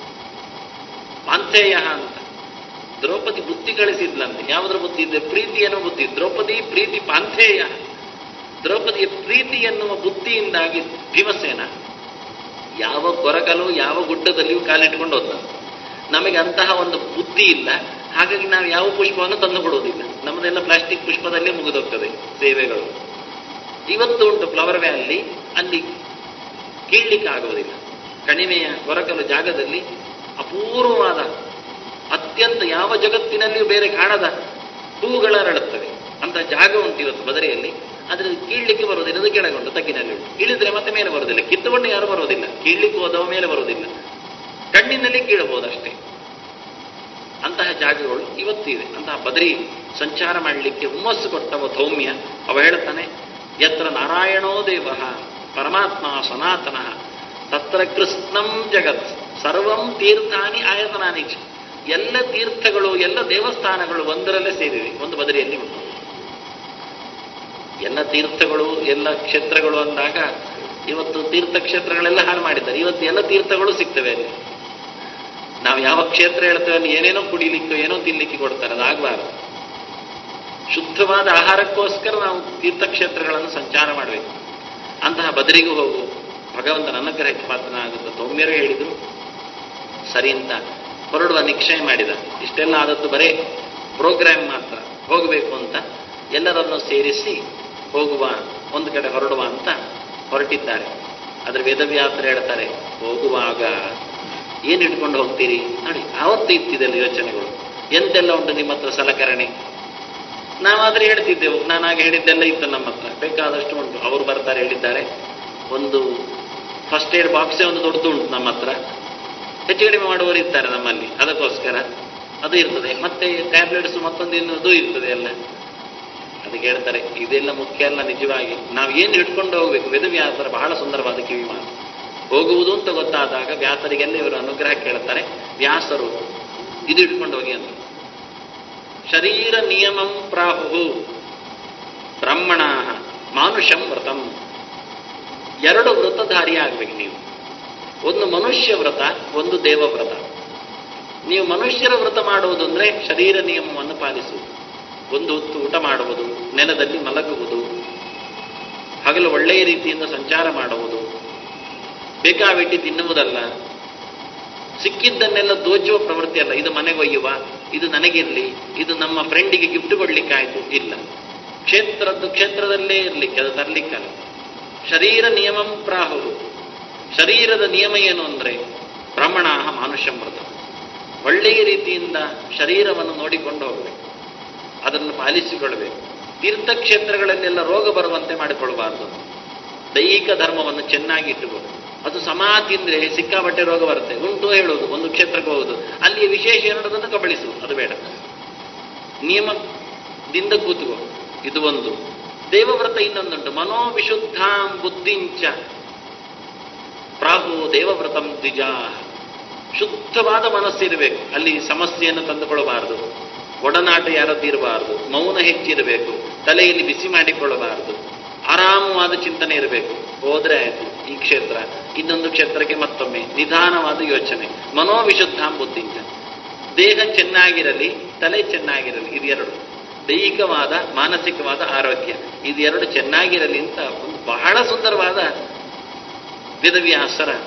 ಪಾಂಥೇಯ ಅಂತ ದ್ರೌಪದಿ ಬುದ್ಧಿ ಕಳಿಸಿದ್ಲಂತೆ ಯಾವುದ್ರ ಬುದ್ಧಿ ಇದೆ ಪ್ರೀತಿ ಅನ್ನೋ ಬುದ್ಧಿ ದ್ರೌಪದಿ ಪ್ರೀತಿ ಪಾಂಥೇಯ ದ್ರೌಪದಿಯ ಪ್ರೀತಿ ಎನ್ನುವ ಬುದ್ಧಿಯಿಂದಾಗಿ ಭೀಮಸೇನ ಯಾವ ಕೊರಕಲು ಯಾವ ಗುಡ್ಡದಲ್ಲಿಯೂ ಕಾಲಿಟ್ಕೊಂಡು ಹೋದ ನಮಗೆ ಅಂತಹ ಒಂದು ಬುದ್ಧಿ ಇಲ್ಲ ಹಾಗಾಗಿ ನಾವು ಯಾವ ಪುಷ್ಪವನ್ನು ತಂದು ಕೊಡುವುದಿಲ್ಲ ನಮ್ಮದೆಲ್ಲ ಪ್ಲಾಸ್ಟಿಕ್ ಪುಷ್ಪದಲ್ಲೇ ಮುಗಿದೋಗ್ತದೆ ಸೇವೆಗಳು ಇವತ್ತು ಉಂಟು ಫ್ಲವರ್ ವ್ಯಾಲಿ ಅಲ್ಲಿ ಕೀಳ್ಲಿಕ್ಕೆ ಆಗುವುದಿಲ್ಲ ಕಣಿವೆಯ ಕೊರಕಲು ಜಾಗದಲ್ಲಿ ಅಪೂರ್ವವಾದ ಅತ್ಯ ಅತ್ಯಂತ ಯಾವ ಜಗತ್ತಿನಲ್ಲಿಯೂ ಬೇರೆ ಕಾಣದ ಹೂವುಗಳ ಅರಳುತ್ತವೆ ಅಂತ ಜಾಗ ಉಂಟು ಇವತ್ತು ಬದರಿಯಲ್ಲಿ ಆದರೆ ಕೀಳ್ಲಿಕ್ಕೆ ಬರುವುದಿಲ್ಲ ಅದು ಕೆಳಗೊಂಡು ತಗ್ಗಿನಲ್ಲಿ ಉಂಟು ಇಳಿದ್ರೆ ಮತ್ತೆ ಮೇಲೆ ಬರುವುದಿಲ್ಲ ಕಿತ್ತುಕೊಂಡು ಯಾರು ಬರುವುದಿಲ್ಲ ಕೀಳ್ಲಿಕ್ಕೆ ಹೋದವ ಮೇಲೆ ಬರುವುದಿಲ್ಲ ಕಣ್ಣಿನಲ್ಲಿ ಕೀಳಬಹುದಷ್ಟೇ ಅಂತಹ ಜಾಗಗಳು ಇವತ್ತು ಇವೆ ಅಂತಹ ಬದರಿ ಸಂಚಾರ ಮಾಡಲಿಕ್ಕೆ ಹುಮ್ಮಸ್ಸು ಕೊಟ್ಟವ ಧೌಮ್ಯ ಅವ ಹೇಳ್ತಾನೆ ಯತ್ರ ನಾರಾಯಣೋ ದೇವ ಪರಮಾತ್ಮ ಸನಾತನ ತತ್ರ ಕೃಷ್ಣಂ ಜಗತ್ ಸರ್ವಂ ತೀರ್ಥಾನಿ ಆಯತನಾನಿ ಚ. ಎಲ್ಲ ತೀರ್ಥಗಳು ಎಲ್ಲ ದೇವಸ್ಥಾನಗಳು ಒಂದರಲ್ಲೇ ಸೇರಿವೆ ಒಂದು ಬದರಿಯಲ್ಲಿ ಉಂಟು ಎಲ್ಲ ತೀರ್ಥಗಳು ಎಲ್ಲ ಕ್ಷೇತ್ರಗಳು ಅಂದಾಗ ಇವತ್ತು ತೀರ್ಥಕ್ಷೇತ್ರಗಳೆಲ್ಲ ಹಾಳು ಮಾಡಿದ್ದಾರೆ ಇವತ್ತು ಎಲ್ಲ ತೀರ್ಥಗಳು ಸಿಗ್ತವೆ ಅಲ್ಲಿ ನಾವು ಯಾವ ಕ್ಷೇತ್ರ ಹೇಳ್ತೇವೆ ಅಲ್ಲಿ ಏನೇನೋ ಕುಡಿಲಿಕ್ಕೆ ಏನೋ ತಿನ್ಲಿಕ್ಕೆ ಕೊಡ್ತಾರೆ ಅದಾಗಬಾರದು ಶುದ್ಧವಾದ ಆಹಾರಕ್ಕೋಸ್ಕರ ನಾವು ತೀರ್ಥಕ್ಷೇತ್ರಗಳನ್ನು ಸಂಚಾರ ಮಾಡಬೇಕು ಅಂತಹ ಬದರಿಗೂ ಹೋಗು ಭಗವಂತನ ಅನುಗ್ರಹಕ್ಕೆ ಪಾತ್ರನಾಗುತ್ತೆ ಸೌಮ್ಯರು ಹೇಳಿದ್ರು ಸರಿ ಅಂತ ಹೊರಡುವ ನಿಶ್ಚಯ ಮಾಡಿದ ಇಷ್ಟೆಲ್ಲ ಆದದ್ದು ಬರೇ ಪ್ರೋಗ್ರಾಮ್ ಮಾತ್ರ ಹೋಗಬೇಕು ಅಂತ ಎಲ್ಲರನ್ನು ಸೇರಿಸಿ ಹೋಗುವ ಒಂದು ಕಡೆ ಹೊರಡುವ ಅಂತ ಹೊರಟಿದ್ದಾರೆ ಅದ್ರ ವೇದವ್ಯಾಸರು ಹೇಳ್ತಾರೆ ಹೋಗುವಾಗ ಏನು ಇಟ್ಕೊಂಡು ಹೋಗ್ತೀರಿ ನೋಡಿ ಆವತ್ತು ಇತ್ತಿದೆಲ್ಲ ಯೋಚನೆಗಳು ಎಂತೆಲ್ಲ ಉಂಟು ನಿಮ್ಮ ಹತ್ರ ಸಲಕರಣೆ ನಾವಾದ್ರೆ ಹೇಳ್ತಿದ್ದೆವು ನಾನಾಗ ಹೇಳಿದ್ದೆಲ್ಲ ಇತ್ತು ನಮ್ಮ ಹತ್ರ ಬೇಕಾದಷ್ಟು ಉಂಟು ಅವರು ಬರ್ತಾರೆ ಹೇಳಿದ್ದಾರೆ ಒಂದು ಫಸ್ಟ್ ಏಡ್ ಬಾಕ್ಸೇ ಒಂದು ದೊಡ್ಡದು ಉಂಟು ನಮ್ಮ ಹತ್ರ ಹೆಚ್ಚು ಕಡಿಮೆ ಮಾಡುವವರು ಇರ್ತಾರೆ ನಮ್ಮಲ್ಲಿ ಅದಕ್ಕೋಸ್ಕರ ಅದು ಇರ್ತದೆ ಮತ್ತೆ ಟ್ಯಾಬ್ಲೆಟ್ಸ್ ಮತ್ತೊಂದು ಇನ್ನೊಂದು ಇರ್ತದೆ ಎಲ್ಲ ಅದಕ್ಕೆ ಹೇಳ್ತಾರೆ ಇದೆಲ್ಲ ಮುಖ್ಯ ಅಲ್ಲ ನಿಜವಾಗಿ ನಾವು ಏನು ಹಿಡ್ಕೊಂಡು ಹೋಗ್ಬೇಕು ವೇದವ್ಯಾಸರ ಬಹಳ ಸುಂದರವಾದ ಕಿವಿ ಮಾತು ಹೋಗುವುದು ಅಂತ ಗೊತ್ತಾದಾಗ ವ್ಯಾಸರಿಗೆಲ್ಲ ಇವರು ಅನುಗ್ರಹ ಕೇಳ್ತಾರೆ ವ್ಯಾಸರು ಇದು ಇಟ್ಕೊಂಡು ಹೋಗಿ ಅಂತ ಶರೀರ ನಿಯಮಂ ಪ್ರಾಹು ಬ್ರಾಹ್ಮಣ ಮಾನುಷಂ ವ್ರತಂ ಎರಡು ವ್ರತಧಾರಿ ಆಗ್ಬೇಕು ನೀವು ಒಂದು ಮನುಷ್ಯ ವ್ರತ ಒಂದು ದೇವವ್ರತ ನೀವು ಮನುಷ್ಯರ ವ್ರತ ಮಾಡುವುದು ಅಂದ್ರೆ ಶರೀರ ನಿಯಮವನ್ನು ಪಾಲಿಸುವುದು ಒಂದು ಹೊತ್ತು ಊಟ ಮಾಡುವುದು ನೆಲದಲ್ಲಿ ಮಲಗುವುದು ಹಗಲು ಒಳ್ಳೆಯ ರೀತಿಯಿಂದ ಸಂಚಾರ ಮಾಡುವುದು ಬೇಕಾಬಿಟ್ಟಿ ತಿನ್ನುವುದಲ್ಲ ಸಿಕ್ಕಿದ್ದನ್ನೆಲ್ಲ ದೋಚುವ ಪ್ರವೃತ್ತಿ ಅಲ್ಲ ಇದು ಮನೆಗೆ ಒಯ್ಯುವ ಇದು ನನಗಿರಲಿ ಇದು ನಮ್ಮ ಫ್ರೆಂಡಿಗೆ ಗಿಫ್ಟ್ ಕೊಡ್ಲಿಕ್ಕಾಯ್ತು ಇಲ್ಲ ಕ್ಷೇತ್ರದ್ದು ಕ್ಷೇತ್ರದಲ್ಲೇ ಇರಲಿಕ್ಕೆ ಅದು ತರಲಿಕ್ಕಲ್ಲ ಶರೀರ ನಿಯಮಂ ಪ್ರಾಹು ಶರೀರದ ನಿಯಮ ಏನು ಅಂದ್ರೆ ಬ್ರಾಹ್ಮಣ ಮಾನುಷ್ಯ ಮೃತ ಒಳ್ಳೆಯ ರೀತಿಯಿಂದ ಶರೀರವನ್ನು ನೋಡಿಕೊಂಡು ಹೋಗಬೇಕು ಅದನ್ನು ಪಾಲಿಸಿಕೊಳ್ಬೇಕು ತೀರ್ಥಕ್ಷೇತ್ರಗಳಲ್ಲೆಲ್ಲ ರೋಗ ಬರುವಂತೆ ಮಾಡಿಕೊಳ್ಬಾರ್ದು ದೈಹಿಕ ಧರ್ಮವನ್ನು ಚೆನ್ನಾಗಿ ಇಟ್ಟುಕೊಂಡು ಅದು ಸಮಾ ತಿಂದ್ರೆ ಸಿಕ್ಕಾಪಟ್ಟೆ ರೋಗ ಬರುತ್ತೆ ಉಂಟು ಹೇಳುವುದು ಒಂದು ಕ್ಷೇತ್ರಕ್ಕೆ ಹೋಗುದು ಅಲ್ಲಿ ವಿಶೇಷ ಏನೋದನ್ನು ಕಬಳಿಸು ಅದು ಬೇಡ ನಿಯಮದಿಂದ ಕೂತುಕೋ ಇದು ಒಂದು ದೇವವ್ರತ ಇನ್ನೊಂದುಂಟು ಮನೋವಿಶುದ್ಧಾಂ ಬುದ್ಧಿಂಚ ಪ್ರಾಹು ದೇವವ್ರತಂ ದ್ವಿಜಾ ಶುದ್ಧವಾದ ಮನಸ್ಸಿರಬೇಕು ಅಲ್ಲಿ ಸಮಸ್ಯೆಯನ್ನು ತಂದುಕೊಳ್ಳಬಾರದು ಒಡನಾಟ ಯಾರದ್ದು ಇರಬಾರದು ಮೌನ ಹೆಚ್ಚಿರಬೇಕು ತಲೆಯಲ್ಲಿ ಬಿಸಿ ಮಾಡಿಕೊಳ್ಳಬಾರದು ಆರಾಮವಾದ ಚಿಂತನೆ ಇರಬೇಕು ಹೋದ್ರೆ ಆಯ್ತು ಈ ಕ್ಷೇತ್ರ ಇನ್ನೊಂದು ಕ್ಷೇತ್ರಕ್ಕೆ ಮತ್ತೊಮ್ಮೆ ನಿಧಾನವಾದ ಯೋಚನೆ ಮನೋವಿಶುದ್ಧಾಂ ಬುದ್ಧಿಂಚ ದೇಹ ಚೆನ್ನಾಗಿರಲಿ ತಲೆ ಚೆನ್ನಾಗಿರಲಿ ಇದು ಎರಡು ದೈಹಿಕವಾದ ಮಾನಸಿಕವಾದ ಆರೋಗ್ಯ ಇದು ಎರಡು ಚೆನ್ನಾಗಿರಲಿ ಅಂತ ಒಂದು ಬಹಳ ಸುಂದರವಾದ ವೇದವ್ಯಾಸರ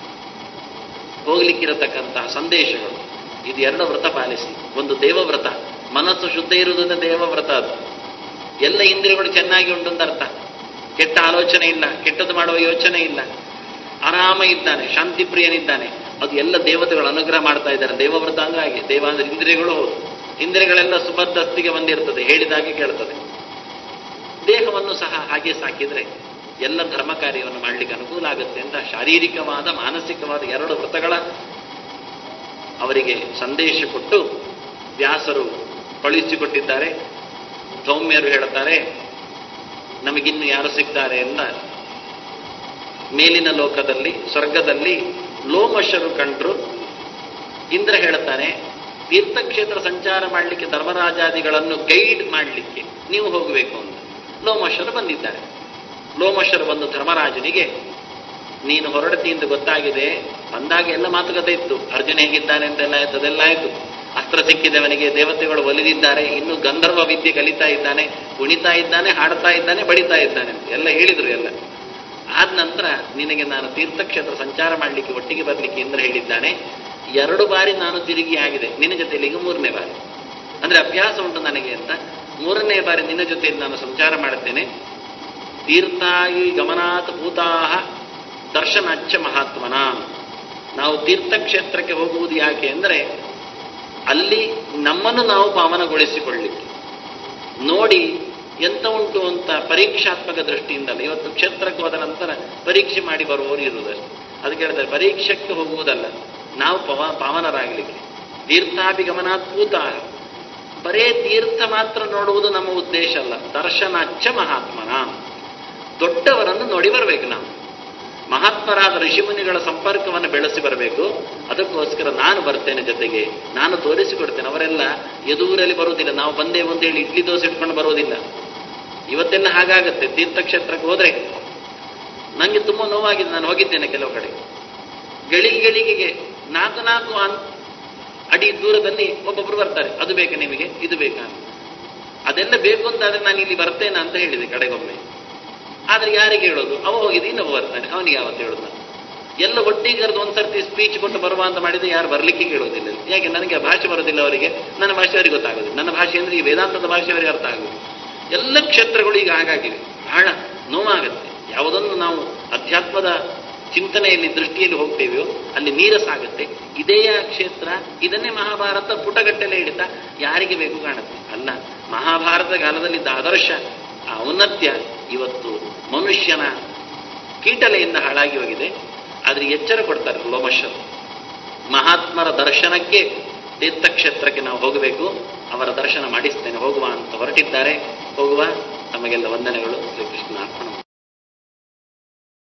ಹೋಗ್ಲಿಕ್ಕಿರತಕ್ಕಂತಹ ಸಂದೇಶಗಳು ಇದು ಎರಡು ವ್ರತ ಪಾಲಿಸಿ ಒಂದು ದೇವವ್ರತ ಮನಸ್ಸು ಶುದ್ಧ ಇರುವುದನ್ನ ದೇವವ್ರತ ಅದು ಎಲ್ಲ ಇಂದ್ರಿಯಗಳು ಚೆನ್ನಾಗಿ ಉಂಟು ಅಂತ ಅರ್ಥ ಕೆಟ್ಟ ಆಲೋಚನೆ ಇಲ್ಲ ಕೆಟ್ಟದ್ದು ಮಾಡುವ ಯೋಚನೆ ಇಲ್ಲ ಆರಾಮ ಇದ್ದಾನೆ ಶಾಂತಿ ಪ್ರಿಯನಿದ್ದಾನೆ ಅದು ಎಲ್ಲ ದೇವತೆಗಳು ಅನುಗ್ರಹ ಮಾಡ್ತಾ ಇದ್ದಾರೆ ದೇವವ್ರತ ಅಂದ್ರೆ ಹಾಗೆ ದೇವ ಅಂದ್ರೆ ಇಂದ್ರಿಯಗಳು ಹೌದು ಇಂದ್ರಿಯಗಳೆಲ್ಲ ಸುಬದ್ಧಸ್ತಿಗೆ ಬಂದಿರ್ತದೆ ಹೇಳಿದಾಗೆ ಕೇಳ್ತದೆ ದೇಹವನ್ನು ಸಹ ಹಾಗೆ ಸಾಕಿದ್ರೆ ಎಲ್ಲ ಧರ್ಮ ಕಾರ್ಯವನ್ನು ಮಾಡಲಿಕ್ಕೆ ಅನುಕೂಲ ಆಗುತ್ತೆ ಅಂತ ಶಾರೀರಿಕವಾದ ಮಾನಸಿಕವಾದ ಎರಡು ವ್ರತಗಳ ಅವರಿಗೆ ಸಂದೇಶ ಕೊಟ್ಟು ವ್ಯಾಸರು ಕಳುಹಿಸಿಕೊಟ್ಟಿದ್ದಾರೆ ಸೌಮ್ಯರು ಹೇಳುತ್ತಾರೆ ನಮಗಿನ್ನು ಯಾರು ಸಿಗ್ತಾರೆ ಎಂದ ಮೇಲಿನ ಲೋಕದಲ್ಲಿ ಸ್ವರ್ಗದಲ್ಲಿ ಲೋಮಶರು ಕಂಡ್ರು ಇಂದ್ರ ಹೇಳುತ್ತಾನೆ ತೀರ್ಥಕ್ಷೇತ್ರ ಸಂಚಾರ ಮಾಡಲಿಕ್ಕೆ ಧರ್ಮರಾಜಾದಿಗಳನ್ನು ಗೈಡ್ ಮಾಡಲಿಕ್ಕೆ ನೀವು ಹೋಗಬೇಕು ಅಂತ ಲೋಮಶರು ಬಂದಿದ್ದಾರೆ ಲೋಮಶರು ಬಂದು ಧರ್ಮರಾಜನಿಗೆ ನೀನು ಹೊರಡತಿ ಎಂದು ಗೊತ್ತಾಗಿದೆ ಬಂದಾಗ ಎಲ್ಲ ಮಾತುಕತೆ ಇತ್ತು ಅರ್ಜುನ ಹೇಗಿದ್ದಾನೆ ಅಂತೆಲ್ಲ ಆಯ್ತು ಅದೆಲ್ಲ ಆಯ್ತು ಅಸ್ತ್ರ ಸಿಕ್ಕಿದವನಿಗೆ ದೇವತೆಗಳು ಒಲಿದಿದ್ದಾರೆ ಇನ್ನು ಗಂಧರ್ವ ವಿದ್ಯೆ ಕಲಿತಾ ಇದ್ದಾನೆ ಕುಣಿತಾ ಇದ್ದಾನೆ ಹಾಡ್ತಾ ಇದ್ದಾನೆ ಬಡಿತಾ ಇದ್ದಾನೆ ಅಂತ ಎಲ್ಲ ಹೇಳಿದ್ರು ಎಲ್ಲ ಆದ ನಂತರ ನಿನಗೆ ನಾನು ತೀರ್ಥಕ್ಷೇತ್ರ ಸಂಚಾರ ಮಾಡಲಿಕ್ಕೆ ಒಟ್ಟಿಗೆ ಬರಲಿಕ್ಕೆ ಇಂದ್ರ ಹೇಳಿದ್ದಾನೆ ಎರಡು ಬಾರಿ ನಾನು ತಿರುಗಿ ಆಗಿದೆ ನಿನ್ನ ಜೊತೆಯಲ್ಲಿ ಈಗ ಮೂರನೇ ಬಾರಿ ಅಂದ್ರೆ ಅಭ್ಯಾಸ ಉಂಟು ನನಗೆ ಅಂತ ಮೂರನೇ ಬಾರಿ ನಿನ್ನ ಜೊತೆಯಲ್ಲಿ ನಾನು ಸಂಚಾರ ಮಾಡುತ್ತೇನೆ ತೀರ್ಥಾಯಿ ಗಮನಾತ್ ಭೂತಾಹ ದರ್ಶನಾಚ್ಯ ಮಹಾತ್ಮನ ನಾವು ತೀರ್ಥಕ್ಷೇತ್ರಕ್ಕೆ ಹೋಗುವುದು ಯಾಕೆ ಅಂದರೆ ಅಲ್ಲಿ ನಮ್ಮನ್ನು ನಾವು ಪಾವನಗೊಳಿಸಿಕೊಳ್ಳಿಕ್ಕೆ ನೋಡಿ ಎಂತ ಉಂಟು ಅಂತ ಪರೀಕ್ಷಾತ್ಮಕ ದೃಷ್ಟಿಯಿಂದಲ್ಲ ಇವತ್ತು ಕ್ಷೇತ್ರಕ್ಕೆ ಹೋದ ನಂತರ ಪರೀಕ್ಷೆ ಮಾಡಿ ಬರುವವರು ಇರುವುದಷ್ಟೇ ಅದಕ್ಕೆ ಹೇಳ್ತಾರೆ ಪರೀಕ್ಷಕ್ಕೆ ಹೋಗುವುದಲ್ಲ ನಾವು ಪವ ಪಾವನರಾಗಲಿಕ್ಕೆ ತೀರ್ಥಾಭಿಗಮನಾತ್ಭೂತ ಬರೇ ತೀರ್ಥ ಮಾತ್ರ ನೋಡುವುದು ನಮ್ಮ ಉದ್ದೇಶ ಅಲ್ಲ ದರ್ಶನಾಚ್ಚ ಮಹಾತ್ಮನ ದೊಡ್ಡವರನ್ನು ನೋಡಿ ಬರಬೇಕು ನಾವು ಮಹಾತ್ಮರಾದ ಋಷಿಮುನಿಗಳ ಸಂಪರ್ಕವನ್ನು ಬೆಳೆಸಿ ಬರಬೇಕು ಅದಕ್ಕೋಸ್ಕರ ನಾನು ಬರ್ತೇನೆ ಜೊತೆಗೆ ನಾನು ತೋರಿಸಿಕೊಡ್ತೇನೆ ಅವರೆಲ್ಲ ಎದುರಲ್ಲಿ ಬರುವುದಿಲ್ಲ ನಾವು ಬಂದೇವು ಅಂತ ಹೇಳಿ ಇಡ್ಲಿ ದೋಸೆ ಇಟ್ಕೊಂಡು ಬರೋದಿಲ್ಲ ಇವತ್ತೆಲ್ಲ ಹಾಗಾಗತ್ತೆ ತೀರ್ಥಕ್ಷೇತ್ರಕ್ಕೆ ಹೋದ್ರೆ ನನಗೆ ತುಂಬ ನೋವಾಗಿದೆ ನಾನು ಹೋಗಿದ್ದೇನೆ ಕೆಲವು ಕಡೆ ಗಳಿಗೆ ಗಳಿಗೆಗೆ ನಾಲ್ಕು ನಾಲ್ಕು ಅನ್ ಅಡಿ ದೂರದಲ್ಲಿ ಒಬ್ಬೊಬ್ರು ಬರ್ತಾರೆ ಅದು ಬೇಕಾ ನಿಮಗೆ ಇದು ಬೇಕಾ ಅಂತ. ಅದೆಲ್ಲ ಬೇಕು ಅಂತಾದ್ರೆ ನಾನು ಇಲ್ಲಿ ಬರ್ತೇನೆ ಅಂತ ಹೇಳಿದೆ ಕಡೆಗೊಮ್ಮೆ ಆದ್ರೆ ಯಾರಿಗೆ ಹೇಳೋದು ಅವ ಹೋಗಿದ್ದು ಇನ್ನೊಬ್ಬ ಬರ್ತಾನೆ ಅವನಿಗೆ ಯಾವತ್ತು ಹೇಳೋದು ನಾನು ಎಲ್ಲ ಒಟ್ಟಿಗೆ ಕರೆದು ಒಂದ್ಸರ್ತಿ ಸ್ಪೀಚ್ ಕೊಟ್ಟು ಬರುವ ಅಂತ ಮಾಡಿದ್ರೆ ಯಾರು ಬರ್ಲಿಕ್ಕೆ ಕೇಳೋದಿಲ್ಲ ಯಾಕೆ ನನಗೆ ಆ ಭಾಷೆ ಬರೋದಿಲ್ಲ ಅವರಿಗೆ ನನ್ನ ಭಾಷೆ ಅವರಿಗೆ ಗೊತ್ತಾಗೋದಿಲ್ಲ ನನ್ನ ಭಾಷೆ ಅಂದ್ರೆ ಈ ವೇದಾಂತದ ಭಾಷೆ ಅವರಿಗೆ ಅರ್ಥ ಆಗೋದು ಎಲ್ಲ ಕ್ಷೇತ್ರಗಳು ಈಗ ಹಾಗಾಗಿವೆ ಬಹಳ ನೋವಾಗತ್ತೆ ಯಾವುದನ್ನು ನಾವು ಅಧ್ಯಾತ್ಮದ ಚಿಂತನೆಯಲ್ಲಿ ದೃಷ್ಟಿಯಲ್ಲಿ ಹೋಗ್ತೇವೆಯೋ ಅಲ್ಲಿ ನೀರಸಾಗುತ್ತೆ ಇದೇ ಆ ಕ್ಷೇತ್ರ ಇದನ್ನೇ ಮಹಾಭಾರತ ಪುಟಗಟ್ಟಲೆ ಹಿಡಿತ ಯಾರಿಗೆ ಬೇಕು ಕಾಣುತ್ತೆ ಅಲ್ಲ ಮಹಾಭಾರತ ಕಾಲದಲ್ಲಿದ್ದ ಆದರ್ಶ ಆ ಔನ್ನತ್ಯ ಇವತ್ತು ಮನುಷ್ಯನ ಕೀಟಲೆಯಿಂದ ಹಾಳಾಗಿ ಹೋಗಿದೆ ಆದ್ರೆ ಎಚ್ಚರ ಕೊಡ್ತಾರೆ ಲೋಮಶರು ಮಹಾತ್ಮರ ದರ್ಶನಕ್ಕೆ ತೀರ್ಥಕ್ಷೇತ್ರಕ್ಕೆ ನಾವು ಹೋಗಬೇಕು ಅವರ ದರ್ಶನ ಮಾಡಿಸ್ತೇನೆ ಹೋಗುವ ಅಂತ ಹೊರಟಿದ್ದಾರೆ ಹೋಗುವ ತಮಗೆಲ್ಲ ವಂದನೆಗಳು ಶ್ರೀಕೃಷ್ಣ ಅರ್ಪಣ